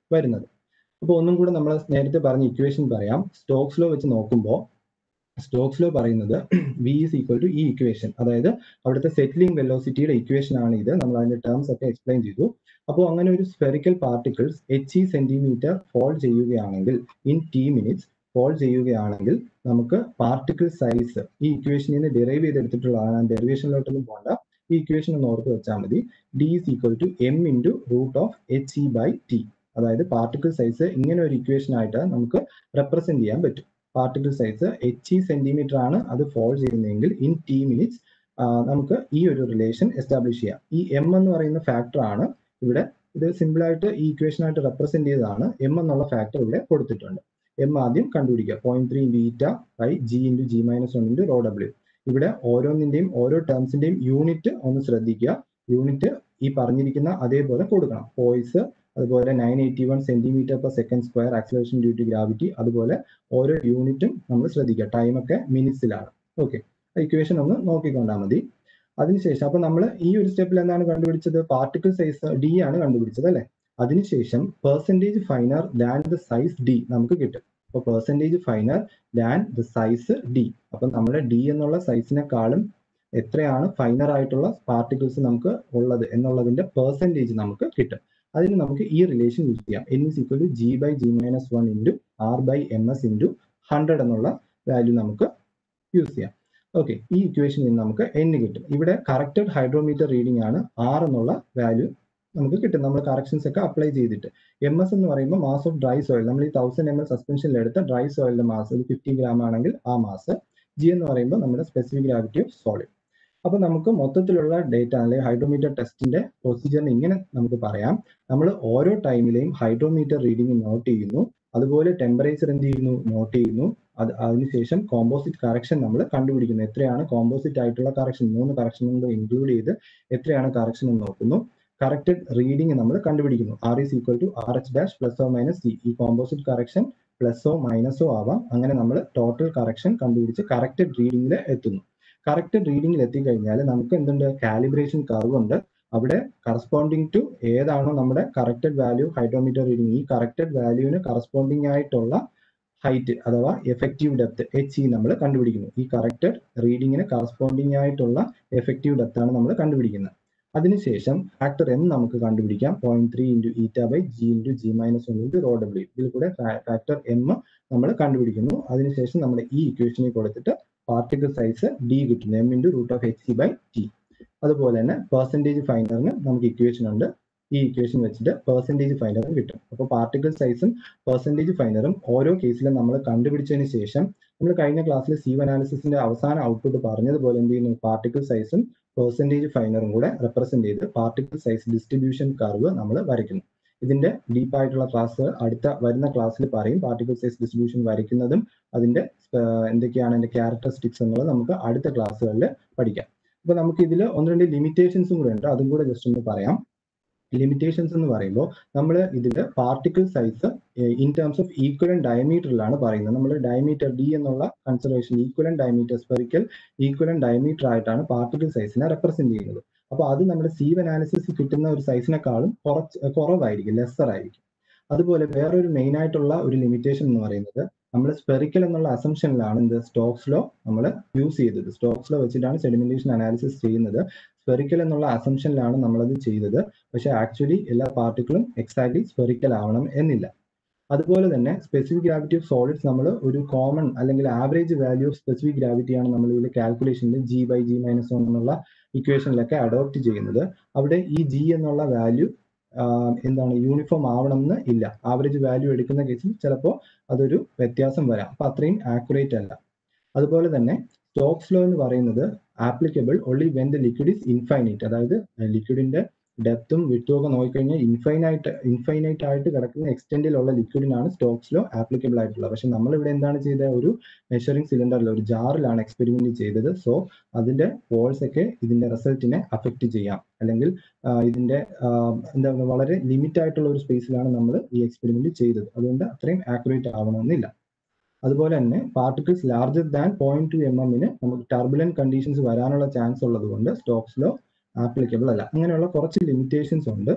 വരുന്നത് അപ്പോൾ ഒന്നും കൂടെ നമ്മൾ നേരത്തെ പറഞ്ഞ ഇക്വേഷൻ പറയാം സ്റ്റോക്സ് ലോ വെച്ച് നോക്കുമ്പോൾ സ്റ്റോക്സ് ലോ പറയുന്നത് വി ഈസ് ഈക്വൽ ടു ഈ ഇക്വേഷൻ അതായത് അവിടുത്തെ സെറ്റിലിംഗ് വെലോസിറ്റിയുടെ ഇക്വേഷൻ ആണ് ഇത് നമ്മൾ അതിന്റെ ടേംസ് ഒക്കെ എക്സ്പ്ലെയിൻ ചെയ്തു അപ്പോൾ അങ്ങനെ ഒരു spherical particles H E centimetre fall ചെയ്യുകയാണെങ്കിൽ ഇൻ ടി മിനിറ്റ്സ് ഫോൾ ചെയ്യുകയാണെങ്കിൽ നമുക്ക് പാർട്ടിക്കിൾ സൈസ് ഈ ഇക്വേഷനിൽ നിന്ന് ഡിറൈവ് ചെയ്തെടുത്തിട്ടുള്ളതാണ് ഡെറിവേഷനിലോട്ടൊന്നും പോകണ്ട ഈ ഇക്വേഷൻ ഒന്ന് ഓർത്ത് വെച്ചാൽ മതി D is equal to M into root of H E by T അതായത് പാർട്ടിക്കിൾ സൈസ് ഇങ്ങനെ ഒരു ഇക്വേഷൻ ആയിട്ട് നമുക്ക് റെപ്രസെന്റ് ചെയ്യാൻ പറ്റും particle size H E centimetre ആണ് അത് ഫോൾ ചെയ്യുന്നതെങ്കിൽ ഇൻ ടി മിനിറ്റ്സ് നമുക്ക് ഈ ഒരു റിലേഷൻ എസ്റ്റാബ്ലിഷ് ചെയ്യാം ഈ എം എന്ന് പറയുന്ന ഫാക്ടർ ആണ് ഇവിടെ ഇത് സിമ്പിൾ ആയിട്ട് ഈ ഇക്വേഷൻ ആയിട്ട് റെപ്രസെന്റ് ചെയ്തതാണ് എം എന്നുള്ള ഫാക്ടർ ഇവിടെ കൊടുത്തിട്ടുണ്ട് എം ആദ്യം കണ്ടുപിടിക്കുക point three into eta by G into G minus one into rho W ഇവിടെ ഓരോന്നിന്റെയും ഓരോ ടേംസിന്റെയും യൂണിറ്റ് ഒന്ന് ശ്രദ്ധിക്കുക യൂണിറ്റ് ഈ പറഞ്ഞിരിക്കുന്ന അതേപോലെ കൊടുക്കണം പോയിസ് അതുപോലെ nine eighty one centimetre per second square acceleration due to gravity അതുപോലെ ഓരോ യൂണിറ്റും നമ്മൾ ശ്രദ്ധിക്കുക ടൈം ഒക്കെ മിനിറ്റ്സിലാണ് ഓക്കെ ഇക്വേഷൻ ഒന്ന് നോക്കിക്കൊണ്ടാൽ മതി അതിനുശേഷം അപ്പൊ നമ്മൾ ഈ ഒരു സ്റ്റെപ്പിൽ എന്താണ് കണ്ടുപിടിച്ചത് പാർട്ടിക്കിൾ സൈസ് ഡി ആണ് കണ്ടുപിടിച്ചത് അല്ലെ അതിനുശേഷം percentage finer than the size D നമുക്ക് കിട്ടും അപ്പോൾ percentage finer than the size D അപ്പം നമ്മുടെ ഡി എന്നുള്ള സൈസിനെക്കാളും എത്രയാണ് ഫൈനർ ആയിട്ടുള്ള പാർട്ടിക്കിൾസ് നമുക്ക് ഉള്ളത് എന്നുള്ളതിന്റെ പെർസെൻറ്റേജ് നമുക്ക് കിട്ടും അതിന് നമുക്ക് ഈ റിലേഷൻ യൂസ് ചെയ്യാം N is equal to G by G minus one into R by M S into hundred എന്നുള്ള വാല്യൂ നമുക്ക് യൂസ് ചെയ്യാം ഓക്കെ ഈ ഇക്വേഷനിൽ നിന്ന് നമുക്ക് എൻ കിട്ടും ഇവിടെ കറക്റ്റഡ് ഹൈഡ്രോമീറ്റർ റീഡിംഗ് ആണ് ആർ എന്നുള്ള വാല്യൂ നമുക്ക് കിട്ടും നമ്മൾ കറക്ഷൻസ് ഒക്കെ അപ്ലൈ ചെയ്തിട്ട് എം എസ് എന്ന് പറയുമ്പോൾ മാസ് ഓഫ് ഡ്രൈ സോയിൽ നമ്മൾ ഈ തൗസൻഡ് എം എൽ സസ്പെൻഷനിൽ എടുത്ത ഡ്രൈ സോയിലിന്റെ മാസ് ഒരു ഫിഫ്റ്റി ഗ്രാം ആണെങ്കിൽ ആ മാസ് ജി എന്ന് പറയുമ്പോൾ നമ്മുടെ സ്പെസിഫിക് ഗ്രാവിറ്റി ഓഫ് സോളിഡ് അപ്പൊ നമുക്ക് മൊത്തത്തിലുള്ള ഡേറ്റ അല്ലെങ്കിൽ ഹൈഡ്രോമീറ്റർ ടെസ്റ്റിന്റെ പ്രൊസീജിയറിന് ഇങ്ങനെ നമുക്ക് പറയാം നമ്മൾ ഓരോ ടൈമിലെയും ഹൈഡ്രോമീറ്റർ റീഡിംഗ് നോട്ട് ചെയ്യുന്നു അതുപോലെ ടെമ്പറേച്ചർ എന്ത് ചെയ്യുന്നു നോട്ട് ചെയ്യുന്നു അത് അതിനുശേഷം കോമ്പോസിറ്റ് കറക്ഷൻ നമ്മൾ കണ്ടുപിടിക്കുന്നു എത്രയാണ് കോമ്പോസിറ്റ് ആയിട്ടുള്ള കറക്ഷൻ മൂന്ന് കറക്ഷനുകൾ ഇൻക്ലൂഡ് ചെയ്ത് എത്രയാണ് കറക്ഷൻ എന്ന് നോക്കുന്നു കറക്റ്റഡ് റീഡിംഗ് നമ്മൾ കണ്ടുപിടിക്കുന്നു R is equal to R H dash plus ഓ മൈനസ് സി ഈ കോമ്പോസിറ്റ് കറക്ഷൻ പ്ലസോ മൈനസോ ആവാം അങ്ങനെ നമ്മൾ ടോട്ടൽ കറക്ഷൻ കണ്ടുപിടിച്ച് കറക്റ്റഡ് റീഡിംഗിൽ എത്തുന്നു കറക്റ്റഡ് റീഡിംഗിൽ എത്തിക്കഴിഞ്ഞാൽ നമുക്ക് എന്തുണ്ട് കാലിബ്രേഷൻ കർവ് ഉണ്ട് അവിടെ കറസ്പോണ്ടിങ് ടു ഏതാണോ നമ്മുടെ കറക്റ്റഡ് വാല്യൂ ഹൈഡ്രോമീറ്റർ റീഡിംഗ് ഈ കറക്റ്റഡ് വാല്യൂവിന് കറസ്പോണ്ടിങ് ആയിട്ടുള്ള ഹൈറ്റ് അഥവാ എഫക്റ്റീവ് ഡെപ്ത് എച്ച് ഇ നമ്മൾ കണ്ടുപിടിക്കുന്നു ഈ കറക്റ്റഡ് റീഡിങ്ങിന് കറസ്പോണ്ടിങ് ആയിട്ടുള്ള എഫക്റ്റീവ് ഡെപ്ത് ആണ് നമ്മൾ കണ്ടുപിടിക്കുന്നത് അതിനുശേഷം ഫാക്ടർ എം നമുക്ക് കണ്ടുപിടിക്കാം point three into eta by G into G minus one into rho W ഇതിൽ കൂടെ ഫാക്ടർ എം നമ്മൾ കണ്ടുപിടിക്കുന്നു അതിനുശേഷം നമ്മൾ ഈ ഇക്വേഷനിൽ കൊടുത്തിട്ട് പാർട്ടിക്കിൾ സൈസ് ഡി കിട്ടുന്നു M into root of H C by T അതുപോലെ തന്നെ പെർസെൻറ്റേജ് ഫൈനറിന് നമുക്ക് ഇക്വേഷൻ ഉണ്ട് ഈ ഇക്വേഷൻ വെച്ചിട്ട് പെർസെൻറ്റേജ് ഫൈനറും കിട്ടും അപ്പോൾ പാർട്ടിക്കിൾ സൈസും പെർസെൻറ്റേജ് ഫൈനറും ഓരോ കേസിലും നമ്മൾ കണ്ടുപിടിച്ചതിന് ശേഷം നമ്മൾ കഴിഞ്ഞ ക്ലാസ്സിൽ സീവ് അനാലിസിസിന്റെ അവസാന ഔട്ട്പുട്ട് പറഞ്ഞതുപോലെ എന്ത് ചെയ്യുന്നു പാർട്ടിക്കിൾ സൈസും പെർസെൻറ്റേജ് ഫൈനറും കൂടെ റെപ്രസെന്റ് ചെയ്ത് പാർട്ടിക്കിൾ സൈസ് ഡിസ്ട്രിബ്യൂഷൻ കർവ് നമ്മൾ വരയ്ക്കുന്നു ഇതിന്റെ ഡീപ്പ് ആയിട്ടുള്ള ക്ലാസ് അടുത്ത വരുന്ന ക്ലാസ്സിൽ പറയും പാർട്ടിക്കിൾ സൈസ് ഡിസ്ട്രിബ്യൂഷൻ വരയ്ക്കുന്നതും അതിന്റെ എന്തൊക്കെയാണ് അതിന്റെ ക്യാരക്ടറിസ്റ്റിക്സ് എന്നുള്ളത് നമുക്ക് അടുത്ത ക്ലാസ്സുകളിൽ പഠിക്കാം അപ്പൊ നമുക്ക് ഇതിൽ ഒന്ന് രണ്ട് ലിമിറ്റേഷൻസും കൂടെ ഉണ്ട് അതും കൂടെ ജസ്റ്റ് ഒന്ന് പറയാം ലിമിറ്റേഷൻസ് എന്ന് പറയുമ്പോൾ നമ്മൾ ഇതിൽ particle size in terms of equivalent ഡയമീറ്ററിലാണ് പറയുന്നത് നമ്മൾ ഡയമീറ്റർ ഡി എന്നുള്ള consideration equivalent diameter spherical equivalent diameter ആയിട്ടാണ് പാർട്ടിക്കിൾ സൈസിനെ റെപ്രസെന്റ് ചെയ്യുന്നത് അപ്പോൾ അത് നമ്മുടെ സീവ് അനാലിസിസ് കിട്ടുന്ന ഒരു സൈസിനെക്കാളും കുറച്ച് കുറവായിരിക്കും ലെസർ ആയിരിക്കും അതുപോലെ വേറൊരു മെയിൻ ആയിട്ടുള്ള ഒരു ലിമിറ്റേഷൻ എന്ന് പറയുന്നത് നമ്മൾ സ്പെറിക്കൽ എന്നുള്ള അസംഷനിലാണ് ഇത് സ്റ്റോക്സ് ലോ നമ്മൾ യൂസ് ചെയ്തത് സ്റ്റോക്സ് ലോ വെച്ചിട്ടാണ് സെഡിമെന്റേഷൻ അനാലിസിസ് ചെയ്യുന്നത് സ്പെറിക്കൽ എന്നുള്ള അസംഷനിലാണ് നമ്മളത് ചെയ്തത് പക്ഷെ ആക്ച്വലി എല്ലാ പാർട്ടിക്കിളും എക്സാക്ട്ലി സ്പെറിക്കൽ ആവണം എന്നില്ല അതുപോലെ തന്നെ സ്പെസിഫിക് ഗ്രാവിറ്റി ഓഫ് സോളിഡ്സ് നമ്മൾ ഒരു കോമൺ അല്ലെങ്കിൽ ആവറേജ് വാല്യൂ ഓഫ് സ്പെസിഫിക് ഗ്രാവിറ്റിയാണ് നമ്മൾ ഇതിൽ കാൽക്കുലേഷനിൽ G by G minus one എന്നുള്ള ഇക്വേഷനിലൊക്കെ അഡോപ്റ്റ് ചെയ്യുന്നത് അവിടെ ഈ ജി എന്നുള്ള വാല്യൂ എന്താണ് യൂണിഫോം ആവണമെന്ന് ഇല്ല ആവറേജ് വാല്യൂ എടുക്കുന്ന കേസിൽ ചിലപ്പോൾ അതൊരു വ്യത്യാസം വരാം അപ്പൊ അത്രയും ആക്യുറേറ്റ് അല്ല അതുപോലെ തന്നെ സ്റ്റോക്സ് ലോ എന്ന് പറയുന്നത് applicable only when the liquid is infinite അതായത് ലിക്വിഡിന്റെ ഡെപ്തും വിട്ടും ഒക്കെ നോക്കിക്കഴിഞ്ഞാൽ ഇൻഫൈനൈറ്റ് ഇൻഫൈനൈറ്റ് ആയിട്ട് കിടക്കുന്ന എക്സ്റ്റെൻഡിലുള്ള ലിക്വിഡിനാണ് സ്റ്റോക്സ് ലോ ആപ്ലിക്കബിൾ ആയിട്ടുള്ളത് പക്ഷെ നമ്മൾ ഇവിടെ എന്താണ് ചെയ്തത് ഒരു മെഷറിംഗ് സിലിണ്ടറിൽ ഒരു ജാറിലാണ് എക്സ്പെരിമെന്റ് ചെയ്തത് സോ അതിന്റെ വോൾസ് ഒക്കെ ഇതിന്റെ റിസൾട്ടിനെ അഫക്റ്റ് ചെയ്യാം അല്ലെങ്കിൽ ഇതിന്റെ എന്താ പറയുക വളരെ ലിമിറ്റ് ആയിട്ടുള്ള ഒരു സ്പേസിലാണ് നമ്മൾ ഈ എക്സ്പെരിമെന്റ് ചെയ്തത് അതുകൊണ്ട് അത്രയും ആക്യുറേറ്റ് ആവണമെന്നില്ല അതുപോലെ തന്നെ particles larger than point two M എമ്മിന് നമുക്ക് ടർബുലൻ കണ്ടീഷൻസ് വരാനുള്ള ചാൻസ് ഉള്ളത് കൊണ്ട് സ്റ്റോക്സ് ലോ ആപ്ലിക്കബിൾ അല്ല അങ്ങനെയുള്ള കുറച്ച് ലിമിറ്റേഷൻസ് ഉണ്ട്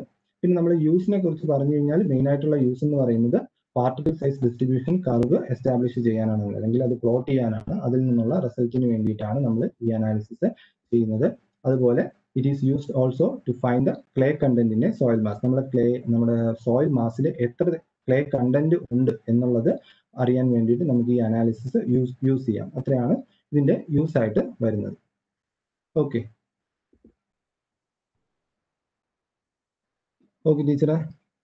പിന്നെ നമ്മൾ യൂസിനെ കുറിച്ച് പറഞ്ഞു കഴിഞ്ഞാൽ മെയിൻ ആയിട്ടുള്ള യൂസ് എന്ന് പറയുന്നത് particle size distribution curve establish ചെയ്യാനാണ് അല്ലെങ്കിൽ അത് പ്ലോട്ട് ചെയ്യാനാണ് അതിൽ നിന്നുള്ള റിസൾട്ടിന് വേണ്ടിയിട്ടാണ് നമ്മൾ ഈ അനാലിസിസ് ചെയ്യുന്നത് അതുപോലെ it is used also to find the clay content in a soil mass നമ്മുടെ ക്ലേ നമ്മുടെ സോയിൽ മാസിൽ എത്ര ക്ലേ കണ്ടന്റ് ഉണ്ട് എന്നുള്ളത് അറിയാൻ വേണ്ടിയിട്ട് നമുക്ക് ഈ അനാലിസിസ് യൂസ് യൂസ് ചെയ്യാം അത്രയാണ് ഇതിന്റെ യൂസ് ആയിട്ട് വരുന്നത് ഓക്കെ ഓക്കെ ടീച്ചറെ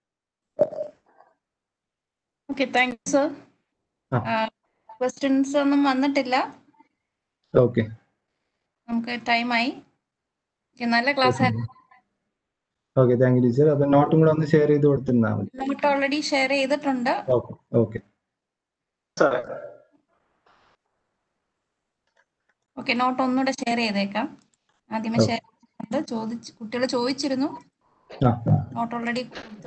ഓക്കെ താങ്ക് യു സർ ആ. ക്വസ്റ്റ്യൻസ് ഒന്നും വന്നിട്ടില്ല ഓക്കെ നമുക്ക് ടൈമായി നല്ല ക്ലാസ് ആയിരുന്നു ഓക്കെ താങ്ക് യു ടീച്ചർ അപ്പൊ നോട്ടും കൂടെ ഒന്ന് ഷെയർ ചെയ്ത് കൊടുത്തിരുന്നാൽ മതി നോട്ട് ഓൾറെഡി ഷെയർ ചെയ്തിട്ടുണ്ട് ഓക്കെ ഓക്കെ ഓക്കെ നോട്ട് ഒന്നുകൂടെ ഷെയർ ചെയ്തേക്കാം ആദ്യമേ Okay. ഷെയർ ചെയ്തിട്ടുണ്ട് ചോദിച്ചു കുട്ടികൾ ചോദിച്ചിരുന്നു ആ നോട്ട് ഓൾറെഡി